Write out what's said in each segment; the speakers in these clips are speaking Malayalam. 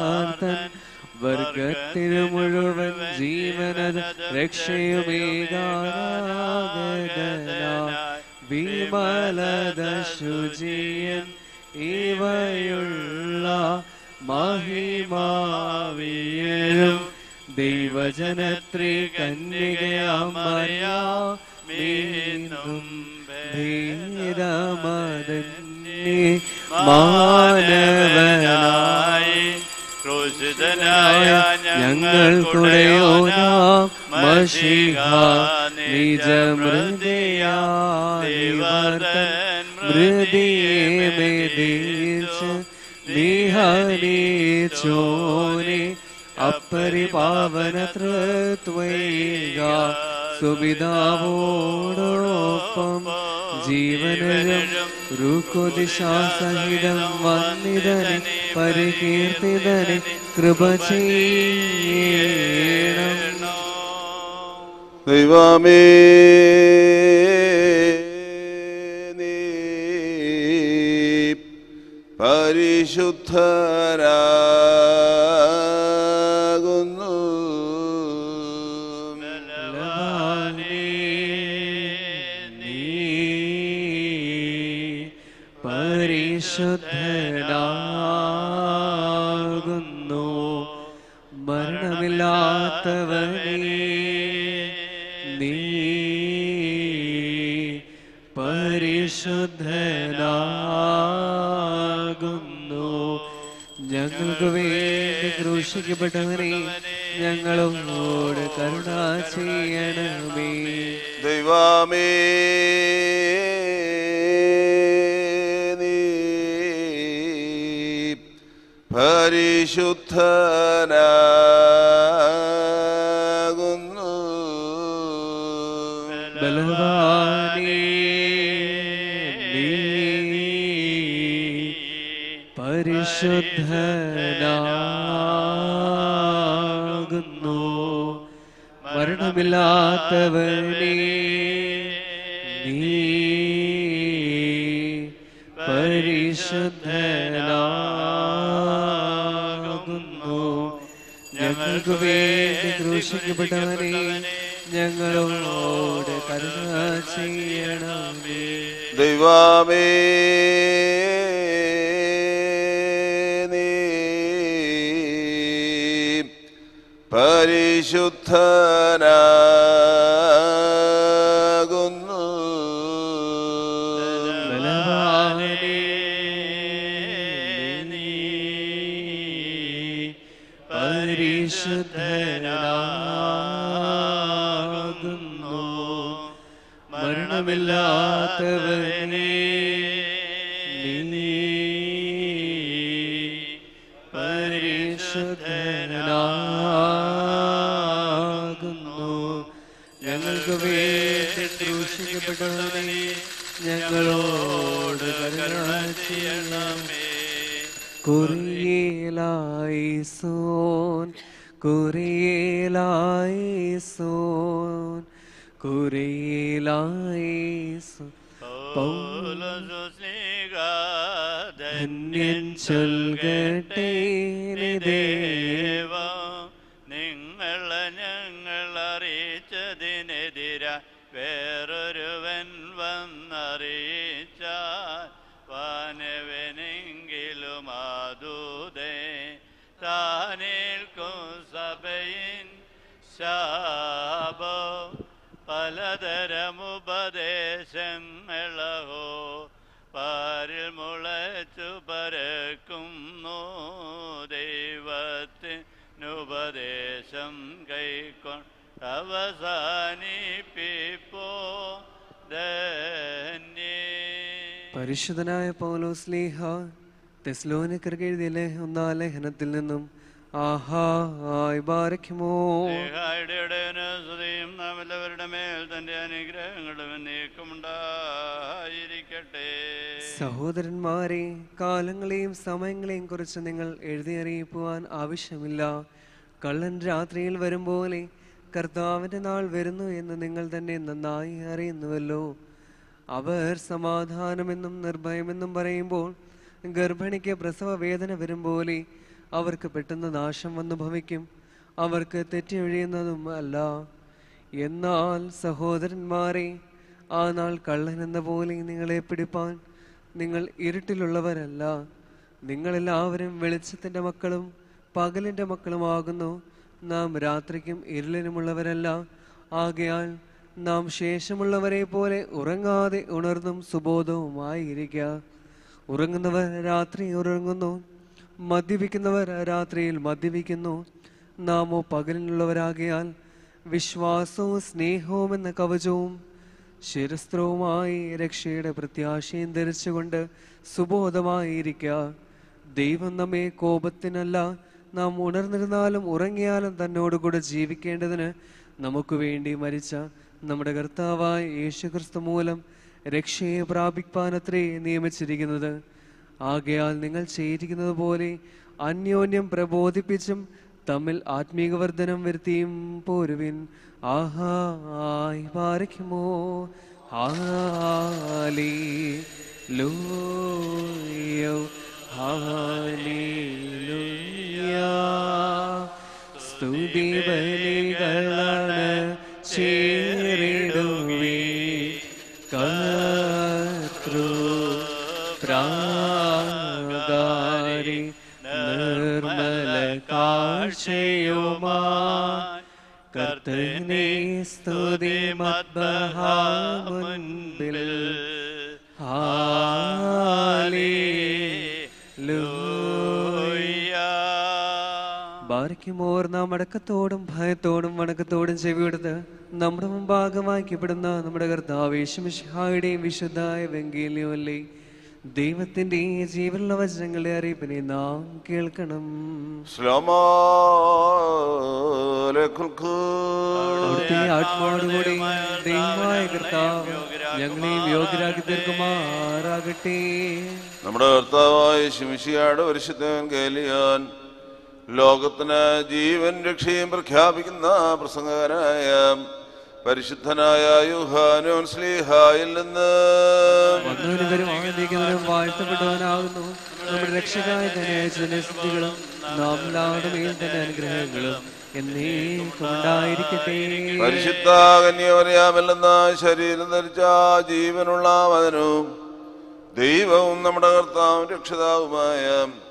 പുത്രനാർത്തൻ വർഗത്തിനു മുഴുവൻ ജീവനത് രക്ഷയുമേകാനാഗതനായി വിമലത ശുചിയൻ ഇവയുള്ള മഹിമാവിയരും ദൈവജനത്രി കന്യകയാമറിയാമീന്നും ധീരമതന്യേ മാനവനായി ക്രൂശിതനായ ഞങ്ങൾക്കുടയോ നാം മഷിഹ നിജമൃതിയാവർത്തൻ മൃതിയെ മെതിച്ച് നിഹനിച്ചോനെ അപ്പരിപാവന തൃത്വൈക സുപിതാവോടൊപ്പം ജീവനരും രുക്കുദിശാസഹിതം വന്നിതനെ പരികീർത്തിതനെ കൃപ ചെയ്യണം ദൈവമേ നീ പരിശുദ്ധരാകുന്നു ബലവാനേ, നീ പരിശുദ്ധനാകുന്നു മരണമില്ലാത്തവനേ നീ പരിശുദ്ധനാകുന്നു ഞങ്ങൾക്ക് വേണ്ടി ക്രൂശിക്കപ്പെട്ടവനെ ഞങ്ങളോട് കരുണ ചെയ്യണമേ ദൈവമേ നീ പരിശുദ്ധനാകുന്നു ബലവാനേ നീ പരിശുദ്ധനാകുന്നു മരണമില്ലാത്തവനേ നീ പരിശുദ്ധനാകുന്നു ഞങ്ങൾക്ക് വേണ്ടി ക്രൂശിക്കപ്പെട്ടവനെ ഞങ്ങളോട് കരുണ ചെയ്യണമേ ദൈവമേ നീ പരിശുദ്ധനാകുന്നു ബലവാനേ നീ പരിശുദ്ധനാകുന്നു മരണമില്ലാത്തവനേ നീ പരിശുദ്ധനാകുന്നു ഞങ്ങൾക്ക് വേണ്ടി ക്രൂശിക്കപ്പെട്ടവനെ ഞങ്ങളോട് കരുണ ചെയ്യണമേ കുറിയേലായി സോൻ കുറിയേലായി സോൻ കുറിയേലായി സോൻ ധന്യൻ ചൊൽകട്ടെ ദേവ നിങ്ങളെ ഞങ്ങൾ അറിയിച്ചതിനെതിര വേറൊരുവൻ വന്നറിയിച്ച വാനവനെങ്കിലും ആദൂതേ താനേൽക്കും സഭയിൻ ശാപോ പലതരമുപദേശങ്ങളഹോ പാരിൽ മുളച്ചു പരക്കുന്നു ദൈവത്തിനുപദേശം കൈക്കൊണ്ട് അവസാനിപ്പിപ്പോ ധന്യേ പരിശുദ്ധനായ പൗലോസ് ലീഹ തെസ്ലോനിക്കർക്ക് എഴുതിയ ലേഖ- ഒന്നാം ലേഖനത്തിൽ നിന്നും ആഹാ ആയി ബാരക്കുമോ സ്തുതിയും നാം എല്ലാവരുടെ മേൽ തന്റെ അനുഗ്രഹങ്ങളും നീക്കമുണ്ടായിരിക്കട്ടെ സഹോദരന്മാരെ കാലങ്ങളെയും സമയങ്ങളെയും കുറിച്ച് നിങ്ങൾ എഴുതി അറിയിക്കുവാൻ ആവശ്യമില്ല കള്ളൻ രാത്രിയിൽ വരും പോലെ കർത്താവിന്റെ നാൾ വരുന്നു എന്ന് നിങ്ങൾ തന്നെ നന്നായി അറിയുന്നുവല്ലോ അവർ സമാധാനമെന്നും നിർഭയമെന്നും പറയുമ്പോൾ ഗർഭിണിക്ക് പ്രസവ വേദന വരും പോലെ അവർക്ക് പെട്ടെന്ന് നാശം വന്നു ഭവിക്കും അവർക്ക് തെറ്റിയൊഴിയുന്നതും അല്ല എന്നാൽ സഹോദരന്മാരെ ആ നാൾ കള്ളൻ എന്ന പോലെ നിങ്ങളെ പിടിപ്പാൻ നിങ്ങൾ ഇരുട്ടിലുള്ളവരല്ല നിങ്ങളെല്ലാവരും വെളിച്ചത്തിന്റെ മക്കളും പകലിന്റെ മക്കളുമാകുന്നു നാം രാത്രിക്കും ഇരുളിനുമുള്ളവരല്ല ആകയാൽ നാം ശേഷമുള്ളവരെ പോലെ ഉറങ്ങാതെ ഉണർന്നും സുബോധവുമായി ഇരിക്കുക ഉറങ്ങുന്നവർ രാത്രി ഉറങ്ങുന്നു മദ്യപിക്കുന്നവർ രാത്രിയിൽ മദ്യപിക്കുന്നു നാമോ പകലിനുള്ളവരാകിയാൽ വിശ്വാസവും സ്നേഹവും എന്ന കവചവും ശിരസ്ത്രവുമായി രക്ഷയുടെ പ്രത്യാശയും ധരിച്ചുകൊണ്ട് സുബോധമായിരിക്കുക ദൈവം നമ്മെ കോപത്തിനല്ല നാം ഉണർന്നിരുന്നാലും ഉറങ്ങിയാലും തന്നോടുകൂടെ ജീവിക്കേണ്ടതിന് നമുക്ക് വേണ്ടി മരിച്ച നമ്മുടെ കർത്താവായ യേശുക്രിസ്തു മൂലം രക്ഷയെ പ്രാപിപ്പാനത്രേ നിയമിച്ചിരിക്കുന്നത് ആകയാൽ നിങ്ങൾ ചെയ്തിരിക്കുന്നത് പോലെ അന്യോന്യം പ്രബോധിപ്പിച്ചും തമ്മിൽ ആത്മീക വർധനം വരുത്തിയും പോരുവിൻ ആഹായ് പാരയ്ക്കുമോ ഹാലി ലൂയോ സ്തുതി ബലികളാണ് ചേരിടുവേ കർത്തൃ പ്രാകാരി നിർമ്മല കാഴ്ചയുമാ കർത്തനെ സ്തുതി മദ്ബഹാ മുൻപിൽ ബാരിക്കുമോർ നാം അടക്കത്തോടും ഭയത്തോടും വണക്കത്തോടും ചെവിയെടുത്ത് നമ്മുടെ മുമ്പാകമാക്കപ്പെടുന്ന നമ്മുടെ കർത്താവേശുമിഷായുടെയും വിശുദ്ധായ വെങ്കേലിയോല്ലേ ദൈവത്തിന്റെ ഈ ജീവനുള്ള വചനങ്ങളെ അറിയിപ്പിനെ നാം കേൾക്കണം അവിടുത്തെ ആത്മാവോടുകൂടി ദൈവമായ കർത്താവ് ഞങ്ങളെയും യോഗ്യരാക്കി തീർക്കുമാറാകട്ടെ നമ്മുടെ കർത്താവായ ശിമിഷിയാട് പരിശുദ്ധൻ കേലിയാൻ ലോകത്തിന് ജീവൻ രക്ഷയും പ്രഖ്യാപിക്കുന്ന പ്രസംഗകനായ പരിശുദ്ധനായ യുഹാനോൻ സ്ലീഹായിൽ നിന്ന് വന്നവരും ആനന്ദിക്കുന്നവരും വാഴ്ത്തപ്പെട്ടവനാകുന്നു നമ്മുടെ രക്ഷകായ തന്നെ ജനസിദ്ധികളും നാം എല്ലാവരുടെ മേൽ തന്നെ അനുഗ്രഹങ്ങളും എന്നേക്കും ഉണ്ടായിരിക്കട്ടെ പരിശുദ്ധ കന്യമറിയാമല്ലെന്ന ശരീരം ധരിച്ച ജീവനുള്ള വചനവും ദൈവവും നമ്മുടെ കർത്താവും രക്ഷിതാവുമായ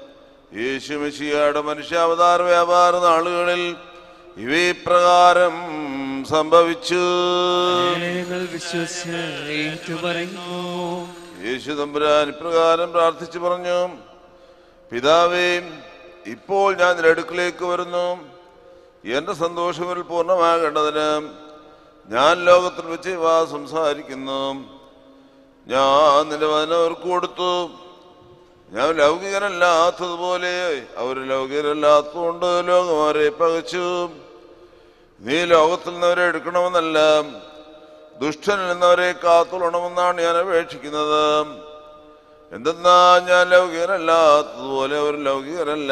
യേശുമശിയുടെ മനുഷ്യാവതാര വ്യാപാര നാളുകളിൽ ഇവ ഇപ്രകാരം സംഭവിച്ചു ഞങ്ങൾ വിശ്വസിച്ച് ഏറ്റുപറയുന്നു യേശു തമ്പുരാൻ ഇപ്രകാരം പ്രാർത്ഥിച്ചു പറഞ്ഞു പിതാവേ ഇപ്പോൾ ഞാൻ നിന്റെ അടുക്കിലേക്ക് വരുന്നു എന്റെ സന്തോഷത്തിൽ പൂർണ്ണമാകേണ്ടതിന് ഞാൻ ലോകത്തിൽ വെച്ച് ഇവ സംസാരിക്കുന്നു ഞാൻ നിന്റെ വചനം അവർക്ക് കൊടുത്തു ഞാൻ ലൗകികരല്ലാത്തതുപോലെ അവർ ലൗകികരല്ലാത്തതുകൊണ്ട് ലോകം അവരെ പകച്ചു നീ ലോകത്തിൽ നിന്നവരെ എടുക്കണമെന്നല്ല ദുഷ്ടനിൽ നിന്നവരെ കാത്തുകൊള്ളണമെന്നാണ് ഞാൻ അപേക്ഷിക്കുന്നത് എന്തെന്നാ ഞാൻ ലൗകികരല്ലാത്തതുപോലെ അവർ ലൗകികരല്ല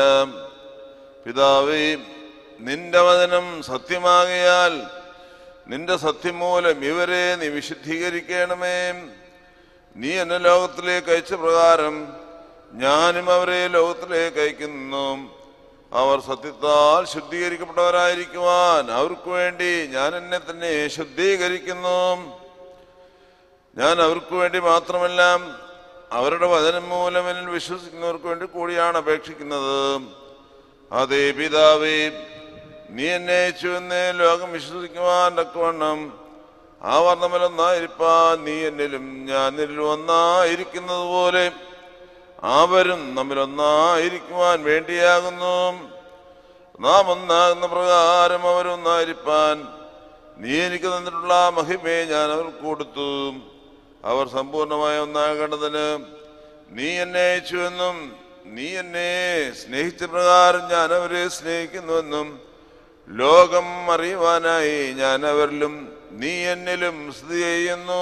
പിതാവേ നിന്റെ വചനം സത്യമാകയാൽ നിന്റെ സത്യം മൂലം ഇവരെ നീ വിശുദ്ധീകരിക്കണമേ നീ എന്നെ ലോകത്തിലേക്ക് അയച്ച പ്രകാരം ഞാനും അവരെ ലോകത്തിലേക്ക് അയക്കുന്നു അവർ സത്യത്താൽ ശുദ്ധീകരിക്കപ്പെട്ടവരായിരിക്കുവാൻ അവർക്ക് വേണ്ടി ഞാൻ എന്നെ തന്നെ ശുദ്ധീകരിക്കുന്നു ഞാൻ അവർക്ക് വേണ്ടി മാത്രമല്ല അവരുടെ വചനം മൂലം എന്നിൽ വിശ്വസിക്കുന്നവർക്ക് വേണ്ടി കൂടിയാണ് അപേക്ഷിക്കുന്നത് അതേ പിതാവേ നീ എന്നെ അയച്ചു എന്ന് ലോകം വിശ്വസിക്കുവാൻ തക്കവണ്ണം ആ വർണ്ണമലൊന്നായിരിക്കാൻ നീ എന്നിലും ഞാൻ നിന്നിലും ഒന്നായിരിക്കുന്നത് പോലെ അവരും നമ്മിൽ ഒന്നായിരിക്കുവാൻ വേണ്ടിയാകുന്നു നാം ഒന്നാകുന്ന പ്രകാരം അവരൊന്നായിരിക്കാൻ നീ എനിക്ക് തന്നിട്ടുള്ള മഹിമയെ ഞാൻ അവർക്ക് കൊടുത്തു അവർ സമ്പൂർണമായി ഒന്നാകേണ്ടതിന് നീ എന്നെ അയച്ചുവെന്നും നീ എന്നെ സ്നേഹിച്ച പ്രകാരം ഞാൻ അവരെ സ്നേഹിക്കുന്നുവെന്നും ലോകം അറിയുവാനായി ഞാൻ അവരിലും നീ എന്നിലും സ്ഥിതി ചെയ്യുന്നു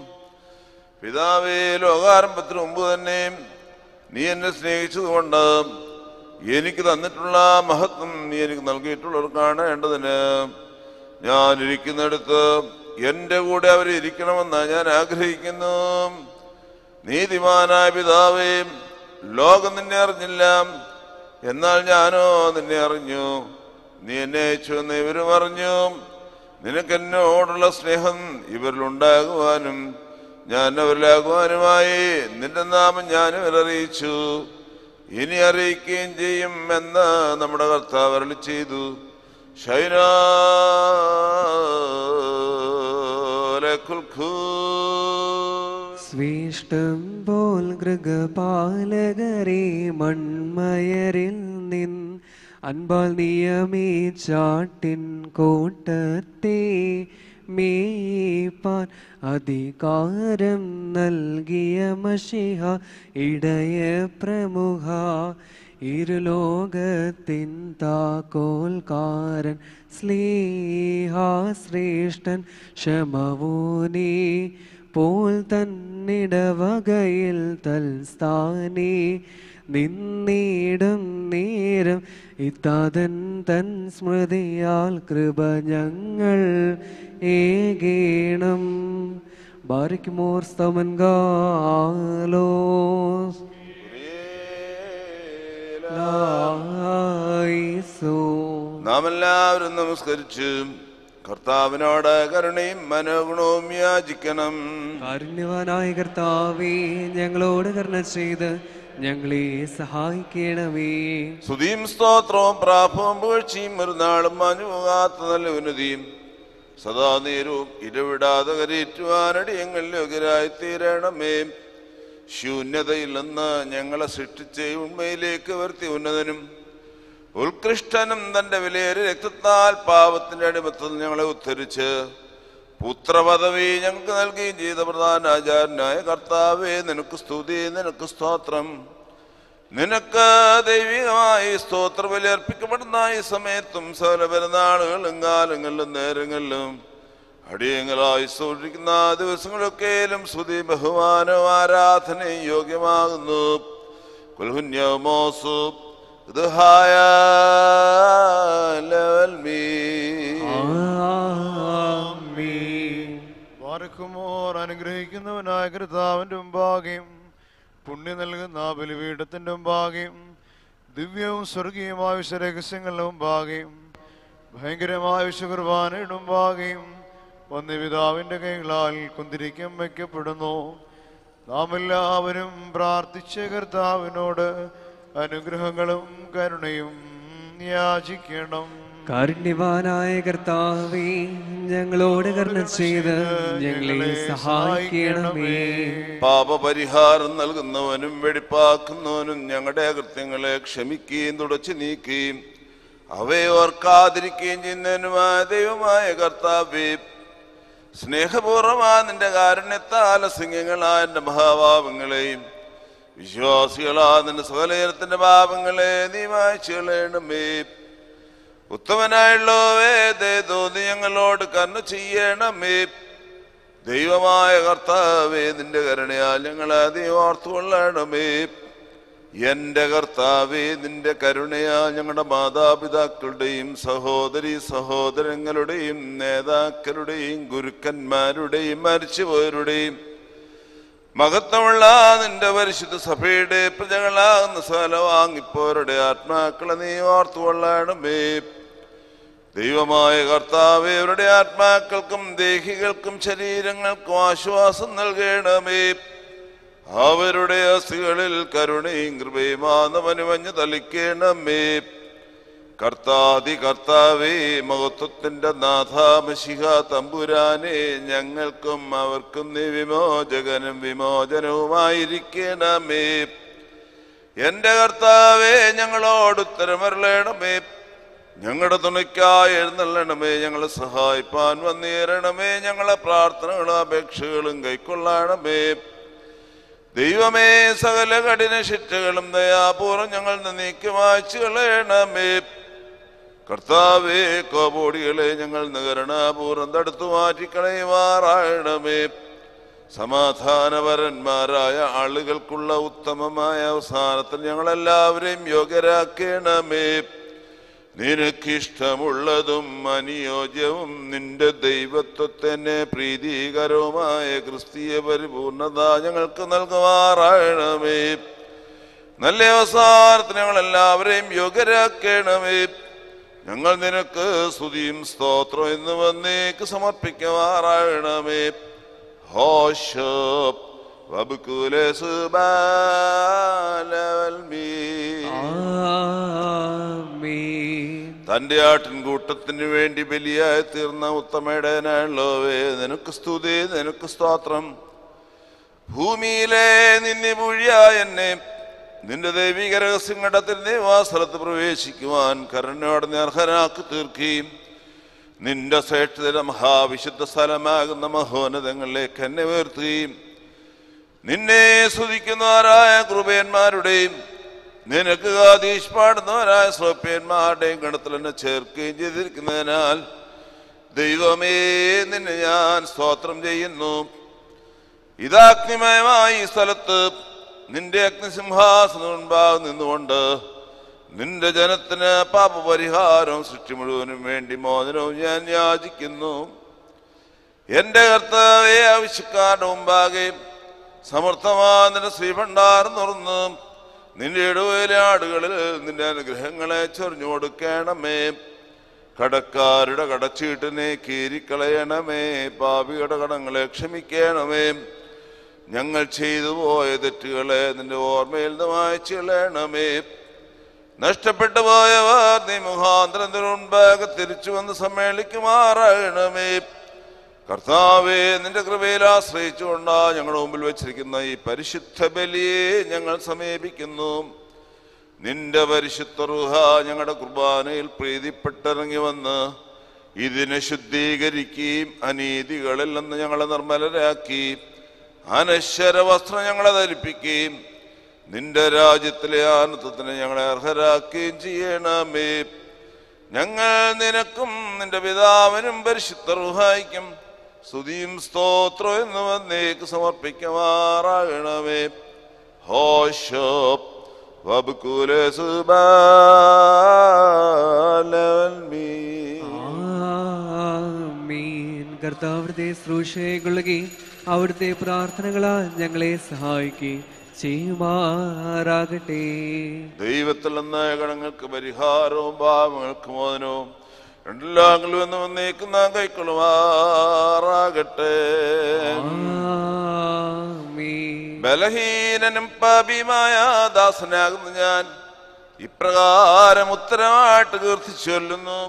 പിതാവേ ലോകാരംഭത്തിന് മുമ്പ് തന്നെ നീ എന്നെ സ്നേഹിച്ചതുകൊണ്ട് എനിക്ക് തന്നിട്ടുള്ള മഹത്വം നീ എനിക്ക് നൽകിയിട്ടുള്ളവർ കാണേണ്ടതിന് ഞാൻ ഇരിക്കുന്നിടത്ത് എൻ്റെ കൂടെ അവർ ഇരിക്കണമെന്ന് ഞാൻ ആഗ്രഹിക്കുന്നു നീതിമാനായ പിതാവേ ലോകം നിന്നെ അറിഞ്ഞില്ല എന്നാൽ ഞാനോ നിന്നെ അറിഞ്ഞു നീ എന്നെ അയച്ചു എന്ന് ഇവരും അറിഞ്ഞു നിനക്ക് എന്നോടുള്ള സ്നേഹം ഇവരിലുണ്ടാകുവാനും ഞാൻ അവരിലാകുവാനുമായി നിന്റെ നാമം ഞാൻ ഇവരറിയിച്ചു ഇനി അറിയിക്കുകയും ചെയ്യും എന്ന് നമ്മുടെ കർത്താവ് അരുളി ചെയ്തു ഷൈനാ സ്വീഷ്ടം പോൽ ഗൃഗപാലകരെ മൺമയരിൽ നിൻ അൻപാൽ നിയമീച്ചാട്ടിൻ കോട്ടത്തെ മേപ്പാൻ അധികാരം നൽകിയ മഷിഹ ഇടയ പ്രമുഖ ഇരുലോകത്തിൻ താക്കോൽക്കാരൻ സ്ലീഹാശ്രേഷ്ഠൻ ക്ഷമവൂനീ പോൽ തന്നിടവകയിൽ തൽസ്ഥാനേ നിന്നീടും നേരം ഇത്താതൻ തൻ സ്മൃതിയാൽ കൃപ ഞങ്ങൾ ഏകേണം ബാരിക്കുമോർ സ്തമൻ ഗാലോസ് ലായിസോ നാം എല്ലാവരും നമസ്കരിച്ച് കർത്താവിനോട് കരുണയും മനോഗുണവും യാചിക്കണം കാരുണ്യവാനായ കർത്താവേ ഞങ്ങളോട് കരുണ ചെയ്ത് ഞങ്ങളെ സഹായിക്കണമേ സ്തുതിയും സ്തോത്രവും പ്രാപവും പുകഴ്ചയും ഒരു നാളും മാഞ്ഞുപോകാത്ത നല്ല ഉന്നതിയും സദാ നേരവും ഇടവിടാതെ കരയേറ്റുവാനടിയങ്ങൾ യോഗ്യരായി തീരണമേ ശൂന്യതയിൽ നിന്ന് ഞങ്ങളെ സൃഷ്ടിച്ച ഉണ്മയിലേക്ക് വരുത്തി ഉന്നതനും ഉത്കൃഷ്ടനും തന്റെ വിലയേറിയ രക്തത്താൽ പാപത്തിന്റെ അടിമത്തത്തിൽ ഞങ്ങളെ ഉദ്ധരിച്ച് പുത്രപദവി ഞങ്ങൾക്ക് നൽകുകയും ചെയ്ത പ്രധാന ആചാരനായ കർത്താവേ നിനക്ക് സ്തുതി നിനക്ക് സ്തോത്രം നിനക്ക് ദൈവികമായി സ്തോത്ര ബലി അർപ്പിക്കപ്പെടുന്ന ഈ സമയത്തും സകല പെരുന്നാളുകളും കാലങ്ങളിലും നേരങ്ങളിലും അടിയങ്ങളായി സൂക്ഷിക്കുന്ന ദിവസങ്ങളൊക്കെയും സ്തുതി ബഹുമാനവും ആരാധനയും യോഗ്യമാകുന്നു കുൽഹുന്യമോസു ഇതുഹായ ലെവൽ മീ ആമേൻ വാരക്കുമോർ അനുഗ്രഹിക്കുന്നവനായ കർത്താവിന്റെ മുമ്പാകെയും പുണ്യം നൽകുന്ന ബലിപീഠത്തിന്റെ മുമ്പാകെയും ദിവ്യവും സ്വർഗീയമായ വിശ്വരഹസ്യങ്ങളുടെ മുമ്പാകെയും ഭയങ്കരമായ വിശ്വകുർബാനയുടെ മുമ്പാകെയും വന്യപിതാവിന്റെ കൈകളാൽ കുന്തിരിക്കം വയ്ക്കപ്പെടുന്നു നാം എല്ലാവരും പ്രാർത്ഥിച്ച കർത്താവിനോട് അനുഗ്രഹങ്ങളും കരുണയും യാചിക്കണം കാരുണ്യവാനായ കർത്താവേ ഞങ്ങളോട് കരുണ ചെയ്ത് ഞങ്ങളെ സഹായിക്കണമേ പാപപരിഹാരം നൽകുന്നവനും വെടിപ്പാക്കുന്നവനും ഞങ്ങളുടെ അകൃത്യങ്ങളെ ക്ഷമിക്കുകയും തുടച്ചു നീക്കുകയും അവയെ ഓർക്കാതിരിക്കുകയും ചെയ്യുന്നതിനുമായ ദൈവമായ കർത്താവേ സ്നേഹപൂർവമായ നിന്റെ കാരുണ്യത്താൽ സിംഹങ്ങളായ എൻ്റെ മഹാപാപങ്ങളെയും വിശ്വാസികളാ നിന്റെ സകലയനത്തിന്റെ പാപങ്ങളെ നീ മായ്ച്ചു കളയണമേ ഉത്തമനായുള്ളവേ ദേ തോന്നി ഞങ്ങളോട് കണ്ണ ചെയ്യണമേ ദൈവമായ കർത്താവേ നിന്റെ കരുണയാൽ ഞങ്ങളെ നീ ഓർത്തുകൊള്ളണമേ എന്റെ കർത്താവേ നിന്റെ കരുണയാൽ ഞങ്ങളുടെ മാതാപിതാക്കളുടെയും സഹോദരി സഹോദരങ്ങളുടെയും നേതാക്കളുടെയും ഗുരുക്കന്മാരുടെയും മരിച്ചുപോയവരുടെയും മഹത്വമുള്ള നിന്റെ പരിശുദ്ധ സഭയുടെ പ്രജകളാകുന്ന സകല വാങ്ങിപ്പോരുടെ ആത്മാക്കളെ നീ ഓർത്തുകൊള്ളണമേ ദൈവമായ കർത്താവേ അവരുടെ ആത്മാക്കൾക്കും ദേഹികൾക്കും ശരീരങ്ങൾക്കും ആശ്വാസം നൽകണമേ അവരുടെ അസ്ഥികളിൽ കരുണയും കൃപയും ആനവനുമഞ്ഞ് തളിക്കണമേ കർത്താതി കർത്താവേ മഹത്വത്തിന്റെ നാഥാമശിഹ തമ്പുരാനെ ഞങ്ങൾക്കും അവർക്കും നീ വിമോചകനും വിമോചനവുമായിരിക്കണമേ എന്റെ കർത്താവേ ഞങ്ങളോട് ഉത്തരമരളയണമേ ഞങ്ങളുടെ തുണയ്ക്കായി എഴുന്നള്ളണമേ ഞങ്ങളെ സഹായിപ്പാൻ വന്നേരണമേ ഞങ്ങളെ പ്രാർത്ഥനകളും അപേക്ഷകളും കൈക്കൊള്ളണമേ ദൈവമേ സകല കഠിന ശിക്ഷകളും ദയാപൂർവം ഞങ്ങൾ നീക്കി മായ്ച്ചു കളയണമേ കർത്താവേ കോപോടികളെ ഞങ്ങൾ നികരണപൂർവ്വം തടുത്തു മാറ്റിക്കളയുമാറായണമേ സമാധാനപരന്മാരായ ആളുകൾക്കുള്ള ഉത്തമമായ അവസാനത്തിൽ ഞങ്ങളെല്ലാവരെയും യോഗ്യരാക്കണമേ നിനക്കിഷ്ടമുള്ളതും അനുയോജ്യവും നിന്റെ ദൈവത്വത്തിന് പ്രീതികരവുമായ ക്രിസ്തീയ പരിപൂർണത ഞങ്ങൾക്ക് നൽകുമാറായണമേ നല്ല അവസാനത്തിന് ഞങ്ങൾ എല്ലാവരെയും യോഗ്യരാക്കണമേ ഞങ്ങൾ നിനക്ക് സ്തുതിയും സ്തോത്രം എന്ന് വന്നേക്ക് സമർപ്പിക്കുമാറാകണമേ ഹോഷപ്പ് വബുക്കുലെ ആമേൻ തന്റെ ആട്ടിൻകൂട്ടത്തിന് വേണ്ടി ബലിയായി തീർന്ന ഉത്തമേടനായുള്ളവേ നിനക്ക് സ്തുതി നിനക്ക് സ്തോത്രം ഭൂമിയിലെ നിന്നെ മുഴിയായ എന്നെ നിന്റെ ദൈവിക രഹസ്യങ്ങളുടെ നിവാസലത്ത് പ്രവേശിക്കുവാൻ കരുണയോടെ നീ അർഹനാക്കി തീർക്കുകയും നിന്റെ ശ്രേഷ്ഠതയുടെ മഹാവിശുദ്ധ സ്ഥലമാകുന്ന മഹോന്നതങ്ങളിലേക്ക് എന്നെ ഉയർത്തുകയും നിന്നെ സ്തുതിക്കുന്നവരായ കൃപയന്മാരുടെയും നിനക്ക് ആദീഷ് പാടുന്നവരായ ശ്രോപ്യന്മാരുടെയും ഗണത്തിൽ എന്നെ ചേർക്കുകയും ചെയ്തിരിക്കുന്നതിനാൽ ദൈവമേ നിന്നെ ഞാൻ സ്തോത്രം ചെയ്യുന്നു ഇതാഗ്നിമയമായ ഈ സ്ഥലത്ത് നിന്റെ അഗ്നിസിംഹാസനം മുൻപാകെ നിന്നുകൊണ്ട് നിന്റെ ജനത്തിന് പാപപരിഹാരവും സൃഷ്ടി മുഴുവനും വേണ്ടി മോചനവും ഞാൻ യാചിക്കുന്നു എന്റെ കർത്താവെ ആവശ്യക്കാരുടെ മുമ്പാകെ സമർത്ഥമായ നിന്റെ ശ്രീഭണ്ഡാരം തുറന്ന് നിന്റെ ഇടവേലെ ആടുകളിൽ നിന്റെ അനുഗ്രഹങ്ങളെ ചൊറിഞ്ഞു കൊടുക്കണമേ കടക്കാരുടെ കടച്ചീട്ടിനെ കീരിക്കളയണമേ പാപിയുടെ കടങ്ങളെ ക്ഷമിക്കണമേ ഞങ്ങൾ ചെയ്തു പോയ തെറ്റുകളെ നിന്റെ ഓർമ്മയിൽ നിന്ന് വായിച്ചു കളയണമേ നഷ്ടപ്പെട്ടു പോയവർ നീ മുഖാന്തരത്തിന് മുൻപാകെ തിരിച്ചു വന്ന് സമ്മേളിക്കുമാറാകണമേ കർത്താവെ നിന്റെ കൃപയിൽ ആശ്രയിച്ചുകൊണ്ടാ ഞങ്ങളുടെ മുമ്പിൽ വെച്ചിരിക്കുന്ന ഈ പരിശുദ്ധ ബലിയെ ഞങ്ങൾ സമീപിക്കുന്നു നിന്റെ പരിശുദ്ധ റുഹ ഞങ്ങളുടെ കുർബാനയിൽ പ്രീതിപ്പെട്ടിറങ്ങി വന്ന് ഇതിനെ ശുദ്ധീകരിക്കുകയും അനീതികളിൽ നിന്ന് ഞങ്ങളെ നിർമ്മലരാക്കി അനശ്വര വസ്ത്രം ഞങ്ങളെ ധരിപ്പിക്കുകയും നിന്റെ രാജ്യത്തിലെ ആനന്ദത്തിന് ഞങ്ങളെ അർഹരാക്കുകയും ചെയ്യണമേ ഞങ്ങൾ നിനക്കും നിന്റെ പിതാവിനും പരിശുദ്ധ റുഹായിക്കും സ്തുതിയും സ്തോത്രം എന്ന് വന്നേക്ക് സമർപ്പിക്കുമാറാകണമേ ഹോഷോപ്പ് വബുക്കുലെ ആമീൻ കർത്താവിടുത്തെ ശ്രൂഷയെ കൊള്ളുകയും അവിടുത്തെ പ്രാർത്ഥനകളാൽ ഞങ്ങളെ സഹായിക്കുകയും ചെയ്യുമാറാകട്ടെ ദൈവത്തിൽ നിന്ന് ഗണങ്ങൾക്ക് പരിഹാരവും ഭാവങ്ങൾക്ക് മോചനവും രണ്ടിലാങ്ങളും എന്ന് വന്നേക്ക് നാം കൈക്കൊള്ളുമാറാകട്ടെ ആമീൻ ബലഹീനനും പാപിയുമായ ദാസനാകുന്ന ഞാൻ ഇപ്രകാരം ഉത്തരമായിട്ട് കീർത്തിച്ചു ചൊല്ലുന്നു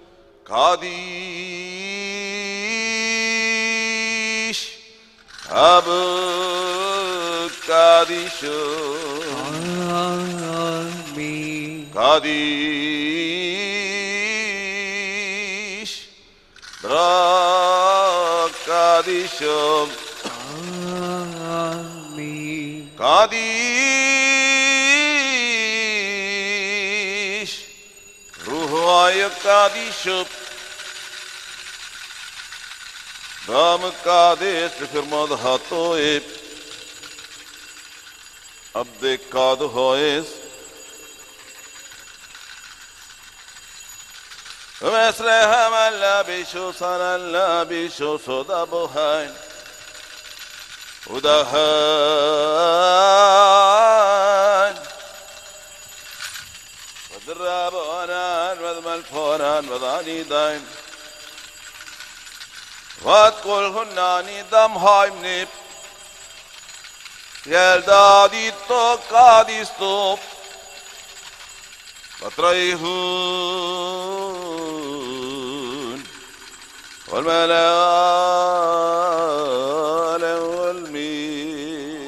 കാദീഷ് അബ് കാദീശോ ആമീൻ കാദീഷ് ബ്രാ കാദീശോ ആമീൻ കാദീഷ് റുഹായ കാദീശോ دام قادش فرماد هاتوی عبد کاد هویس مثل هم بیشو سن بیشو صدا بوهین ودهان ودرابونان وذملفونان وذاني داين واتقل هناني دم هايمني يلدادي تو قاديستو وتريهون والملال والمين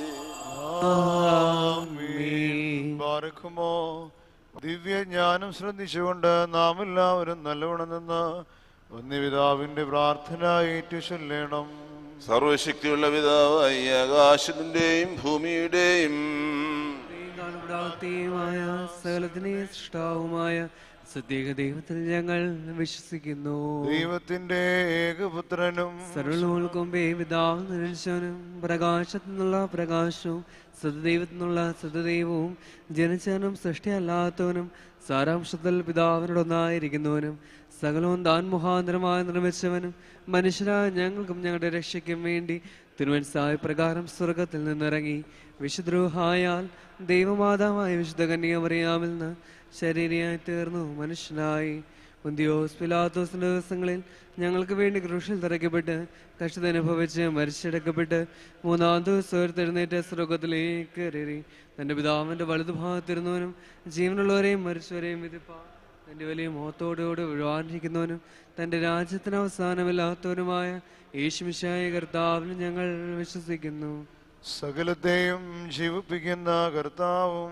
ആമീൻ പാർക്കുമോ ദിവ്യജ്ഞാനം ശ്രദ്ധിച്ചുകൊണ്ട് നാം എല്ലാവരും നല്ലവണ്ണം നിന്ന് ഒന്നിപിതാവിന്റെ പ്രാർത്ഥന ഏറ്റു ചൊല്ലണം സർവശക്തിയുള്ള പിതാവായി ആകാശത്തിന്റെയും ഭൂമിയുടെയും കാണപ്പെടാത്തയുമായ സകലത്തിനെ സൃഷ്ടാവുമായ സത്യേക ദൈവത്തിൽ ഞങ്ങൾ വിശ്വസിക്കുന്നു ദൈവത്തിന്റെ ഏകപുത്രനും സർവലോകവും പിതാവ് നിരഞ്ജനും പ്രകാശത്തു നിന്നുള്ള പ്രകാശവും സതദൈവത്തിൽ നിന്നുള്ള സതദൈവവും ജനിച്ചവനും സൃഷ്ടിയല്ലാത്തവനും സാരാംശത്തിൽ പിതാവിനോടൊന്നായിരിക്കുന്നവനും സകലവും താൻ മുഖാന്തരമായി നിർമ്മിച്ചവനും മനുഷ്യരായ ഞങ്ങൾക്കും ഞങ്ങളുടെ രക്ഷയ്ക്കും വേണ്ടി തിരുവൻസായ പ്രകാരം സ്വർഗത്തിൽ നിന്നിറങ്ങി വിശുദ്രോഹായാൽ ദൈവമാതാവായ വിശുദ്ധ കന്യാമറിയാമിൽ നിന്ന് ശരീരയായി തീർന്നു മനുഷ്യനായി ഉന്തിയോസ് പിലാത്തോസിന്റെ ദിവസങ്ങളിൽ ഞങ്ങൾക്ക് വേണ്ടി ക്രൂശിൽ തറയ്ക്കപ്പെട്ട് കഷ്ടതനുഭവിച്ച് മരിച്ചടക്കപ്പെട്ട് മൂന്നാം ദിവസം ഉയർത്തെഴുന്നേറ്റ് സ്വർഗത്തിലേക്ക് കയറി തന്റെ പിതാവിന്റെ വലതുഭാഗത്തിരുന്നവനും ജീവനുള്ളവരെയും മരിച്ചവരെയും വിധിപ്പാൻ തന്റെ വലിയ മോത്തോടോട് വിഴുവാനിരിക്കുന്നവനും തന്റെ രാജ്യത്തിന് അവസാനമില്ലാത്തവനുമായ യേശുമിശായ കർത്താവിന് ഞങ്ങൾ വിശ്വസിക്കുന്നു സകലത്തെയും ജീവിപ്പിക്കുന്ന കർത്താവും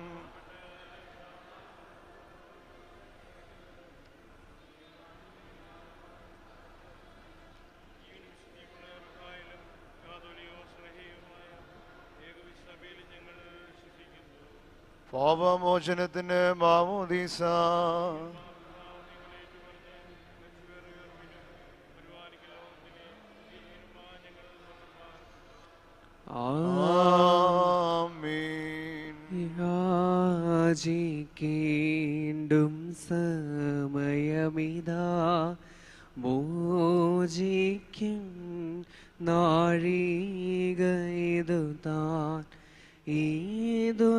പാപമോചനത്തിന് മാമോദീസ ആമീൻ യാചിക്കേണ്ടും സമയമിതാ മോചിക്കും നാഴികയിതു താൻ ഏതു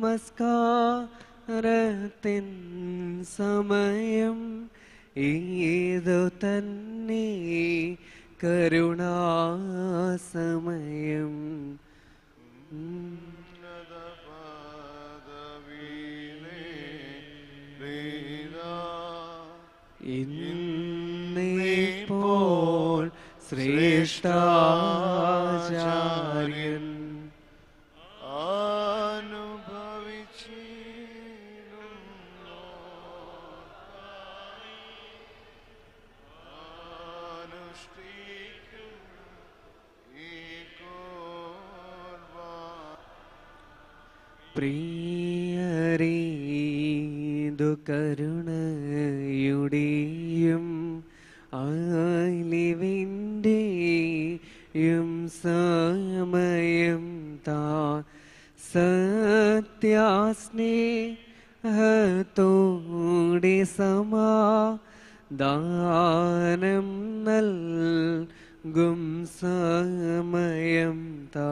നമസ്കാരത്തിൻ സമയം ഏതു തന്നെ കരുണാസമയം ഉം. ഇന്നിപ്പോൾ ശ്രേഷ്ഠാചാര്യൻ പ്രിയരീതു കരുണയുടെയും ആലിവിൻ്റെയും സമയം താ സത്യാസ്നേഹത്തോടെ സമാ ദാനം നൽകും സമയം താ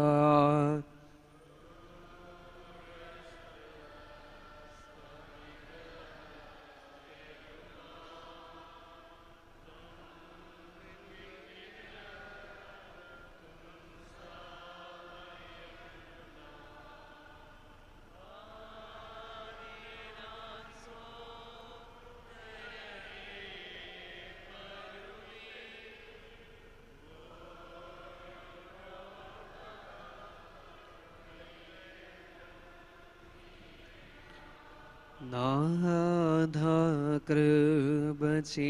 നാഥ കൃപ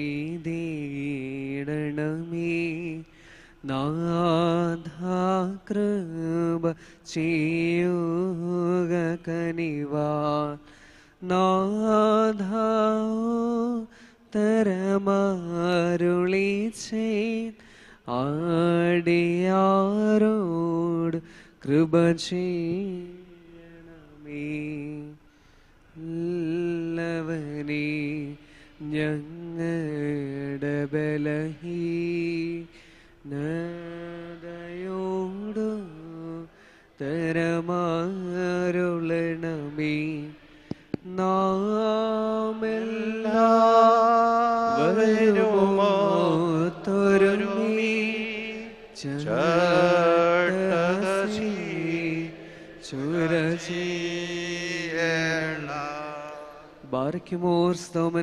ചെയ്തിടണമേ നാഥ കൃപ ചെയ്യുക കനിവാ നാഥ തരമാരുളി ചെയ് ആടിയാരോട് കൃപ ചെയ്യണമേ ഉള്ളവനെ ഞങ്ങളുടെ ബലഹീ നദയോടു തരമാരുളണമേ നാമെല്ലാവരുമോ തൊരുമി ചടസി ചുരചി ബാർക്കിമോർ സ്തോമൻ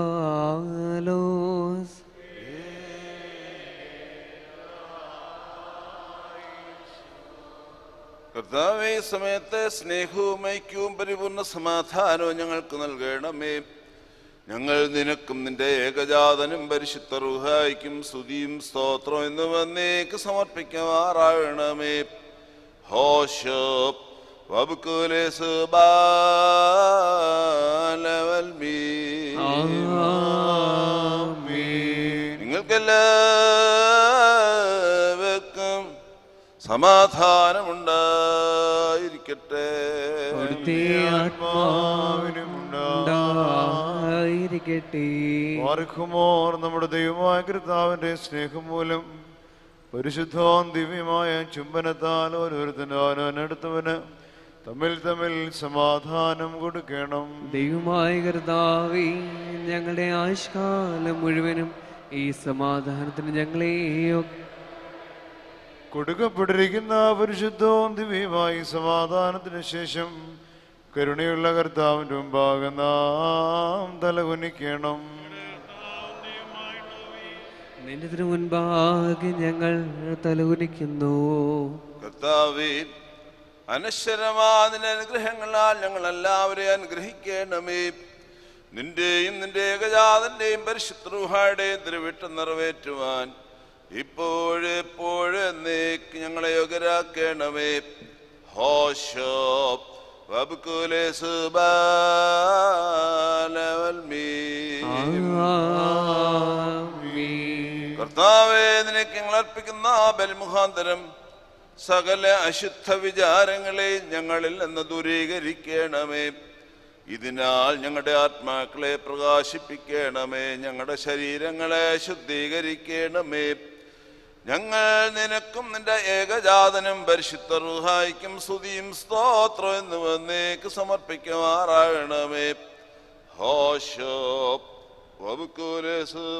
ഗാലോസ് കർത്താവേ ഈ സമയത്ത് സ്നേഹവും ഐക്യവും പരിപൂർണ സമാധാനവും ഞങ്ങൾക്ക് നൽകണമേ ഞങ്ങൾ നിനക്കും നിന്റെ ഏകജാതനും പരിശുദ്ധ റുഹായിക്കും സ്തുതിയും സ്തോത്രം എന്നിവന്നേക്ക് സമർപ്പിക്കുമാറാകണമേ ഹോഷോപ് വബുക്കുലേസ് ബാലവൽമീ നിങ്ങൾക്കെല്ലാവർക്കും സമാധാനമുണ്ടായിരിക്കട്ടെ അവിടുത്തെ ആത്മാവിനുണ്ടായിരിക്കട്ടെ പാർക്കുമോർ നമ്മുടെ ദൈവമായ കർത്താവിന്റെ സ്നേഹം മൂലം പരിശുദ്ധവും ദിവ്യമായ ചുംബനത്താൽ ഓരോരുത്തരും ഓരോന്നെടുത്തവന് തമ്മിൽ തമ്മിൽ സമാധാനം കൊടുക്കണം ദൈവമായ കർത്താവേ ഞങ്ങളുടെ ആയുഷ്കാലം മുഴുവനും ഈ സമാധാനത്തിന് ഞങ്ങളെ കൊടുക്കപ്പെട്ടിരിക്കുന്ന പരിശുദ്ധവും ദിവ്യമായ സമാധാനത്തിന് ശേഷം കരുണയുള്ള കർത്താവിൻ്റെ മുമ്പാകെ നാം തലകുനിക്കണം നിന്റെ തിരു മുൻപാകെ ഞങ്ങൾ തലകുനിക്കുന്നു കർത്താവേ അനശ്വരമാതിന്റെ അനുഗ്രഹങ്ങളാൽ ഞങ്ങൾ എല്ലാവരെയും അനുഗ്രഹിക്കണമേ നിന്റെയും നിന്റെ ഏകജാതന്റെയും പരിശുദ്രൂഹായുടെയും തിരുവിട്ടം നിറവേറ്റുവാൻ ഇപ്പോഴെപ്പോഴും എന്നേക്ക് ഞങ്ങളെ യോഗ്യരാക്കണമേ ഹോശോ വബുക്കുലെ ആമീൻ. കർത്താവേ നിനക്ക് ഞങ്ങൾ അർപ്പിക്കുന്ന ആ ബലിമുഖാന്തരം സകല അശുദ്ധ വിചാരങ്ങളെ ഞങ്ങളിൽ നിന്ന് ദൂരീകരിക്കണമേ ഇതിനാൽ ഞങ്ങളുടെ ആത്മാക്കളെ പ്രകാശിപ്പിക്കണമേ ഞങ്ങളുടെ ശരീരങ്ങളെ ശുദ്ധീകരിക്കണമേ ഞങ്ങൾ നിനക്കും നിന്റെ ഏകജാതനും പരിശുദ്ധ റുഹായിക്കും സ്തുതിയും സ്തോത്രം എന്നിവന്നേക്ക് സമർപ്പിക്കുമാറാകണമേ ഹോശോ വബുക്കുലെ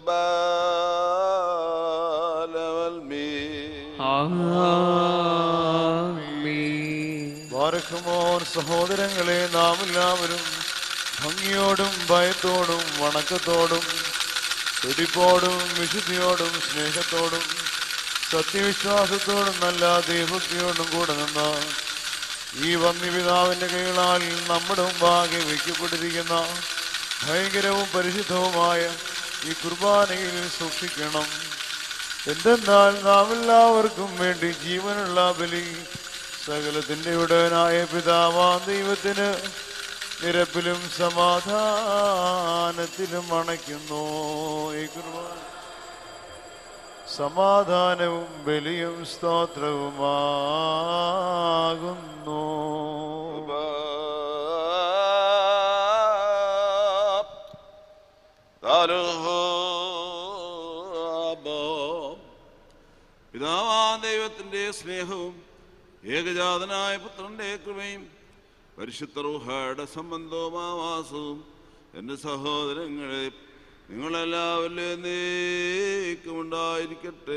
ആമീൻ. ബാരക്കുമോർ സഹോദരങ്ങളെ നാം എല്ലാവരും ഭംഗിയോടും ഭയത്തോടും വണക്കത്തോടും തുടിപ്പോടും വിശുദ്ധിയോടും സ്നേഹത്തോടും സത്യവിശ്വാസത്തോടും നല്ല ദൈവഭക്തിയോടും കൂടെ നിന്ന ഈ വന്യപിതാവിന്റെ കൈകളാൽ നമ്മുടെ മുമ്പാകെ വയ്ക്കപ്പെട്ടിരിക്കുന്ന ഭയങ്കരവും പരിശുദ്ധവുമായ ഈ കുർബാനയിൽ സൂക്ഷിക്കണം എന്തെന്നാൽ നാം എല്ലാവർക്കും വേണ്ടി ജീവനുള്ള ബലി സകലത്തിന്റെ ഉടനായ പിതാവാ ദൈവത്തിന് നിരപ്പിലും സമാധാനത്തിലും അണയ്ക്കുന്നു ഈ കുർബാന സമാധാനവും ബലിയും സ്തോത്രവുമാകുന്നു പിതാവാ ദൈവത്തിന്റെ സ്നേഹവും ഏകജാതനായ പുത്രന്റെ കൃപയും പരിശുദ്ധ റൂഹയുടെ സംബന്ധവുമാവാസവും എൻ്റെ സഹോദരങ്ങളെ നിങ്ങളെല്ലാവരിലും നീക്കുമുണ്ടായിരിക്കട്ടെ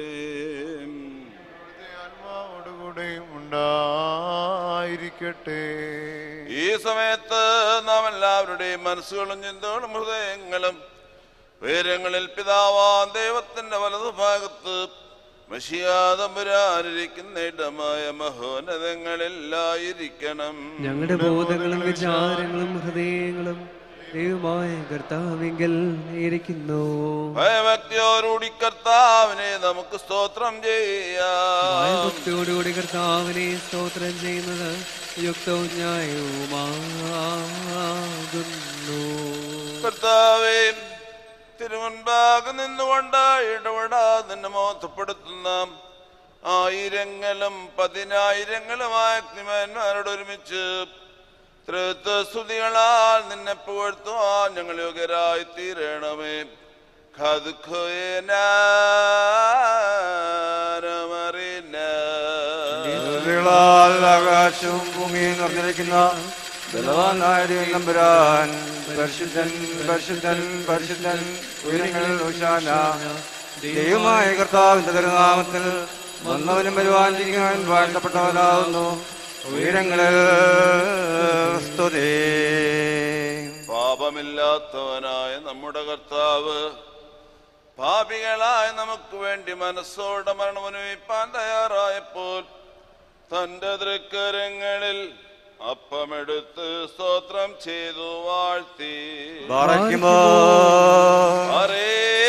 ആത്മാവോടുകൂടെയും ഉണ്ടായിരിക്കട്ടെ ഈ സമയത്ത് നാം എല്ലാവരുടെയും മനസ്സുകളും ചിന്തകളും ഹൃദയങ്ങളും ഉയരങ്ങളിൽ പിതാവാൻ ദൈവത്തിന്റെ വലതുഭാഗത്ത് മഷിയാതമ്പുരാനിരിക്കുന്ന ഇടമായ മഹോന്നതങ്ങളിലായിരിക്കണം ഞങ്ങളുടെ ബോധങ്ങളും വിചാരങ്ങളും ഹൃദയങ്ങളും ദൈവമായ കർത്താവിങ്കൽ ഇരിക്കുന്നു ഭയഭക്തിയോടുകൂടി കർത്താവിനെ നമുക്ക് സ്തോത്രം ചെയ്യാം ഭയഭക്തിയോടുകൂടി കർത്താവിനെ സ്തോത്രം ചെയ്യുന്നത് യുക്തവും ന്യായവുമാകുന്നു കർത്താവേ തിരുമുൻപാകെ നിന്നുകൊണ്ട് ഇടപെടാതെ നിന്നെ മോത്തപ്പെടുത്തുന്ന ആയിരങ്ങളും പതിനായിരങ്ങളുമായ അഗ്നിമാന്മാരോട് ഒരുമിച്ച് തൃത്വസ്തുതികളാൽ നിന്നെ പുകഴ്ത്തുവാൻ ഞങ്ങൾ യോഗ്യരായി തീരണമേ ാൽ ആകാശവും ഭൂമിയും നിറഞ്ഞിരിക്കുന്ന ബലവാനായ ദൈവം നമ്പുരാൻ പരിശുദ്ധൻ പരിശുദ്ധൻ പരിശുദ്ധൻ ഉയരങ്ങളിൽ ഉഷാന ദൈവമായ കർത്താവിന്റെ തിരുനാമത്തിൽ വന്നവനും വരുവാനിരിക്കാൻ വാഴ്ത്തപ്പെട്ടവനാകുന്നു ഉയരങ്ങളിൽ സ്തുതി പാപമില്ലാത്തവനായ നമ്മുടെ കർത്താവ് പാപികളായ നമുക്ക് വേണ്ടി മനസ്സോടെ മരണമനുഭവിപ്പാൻ തയ്യാറായപ്പോൾ തന്റെ തൃക്കരങ്ങളിൽ അപ്പമെടുത്ത് സ്തോത്രം ചെയ്തു വാഴ്ത്തി ബാറയ്ക്കുമോ അരേ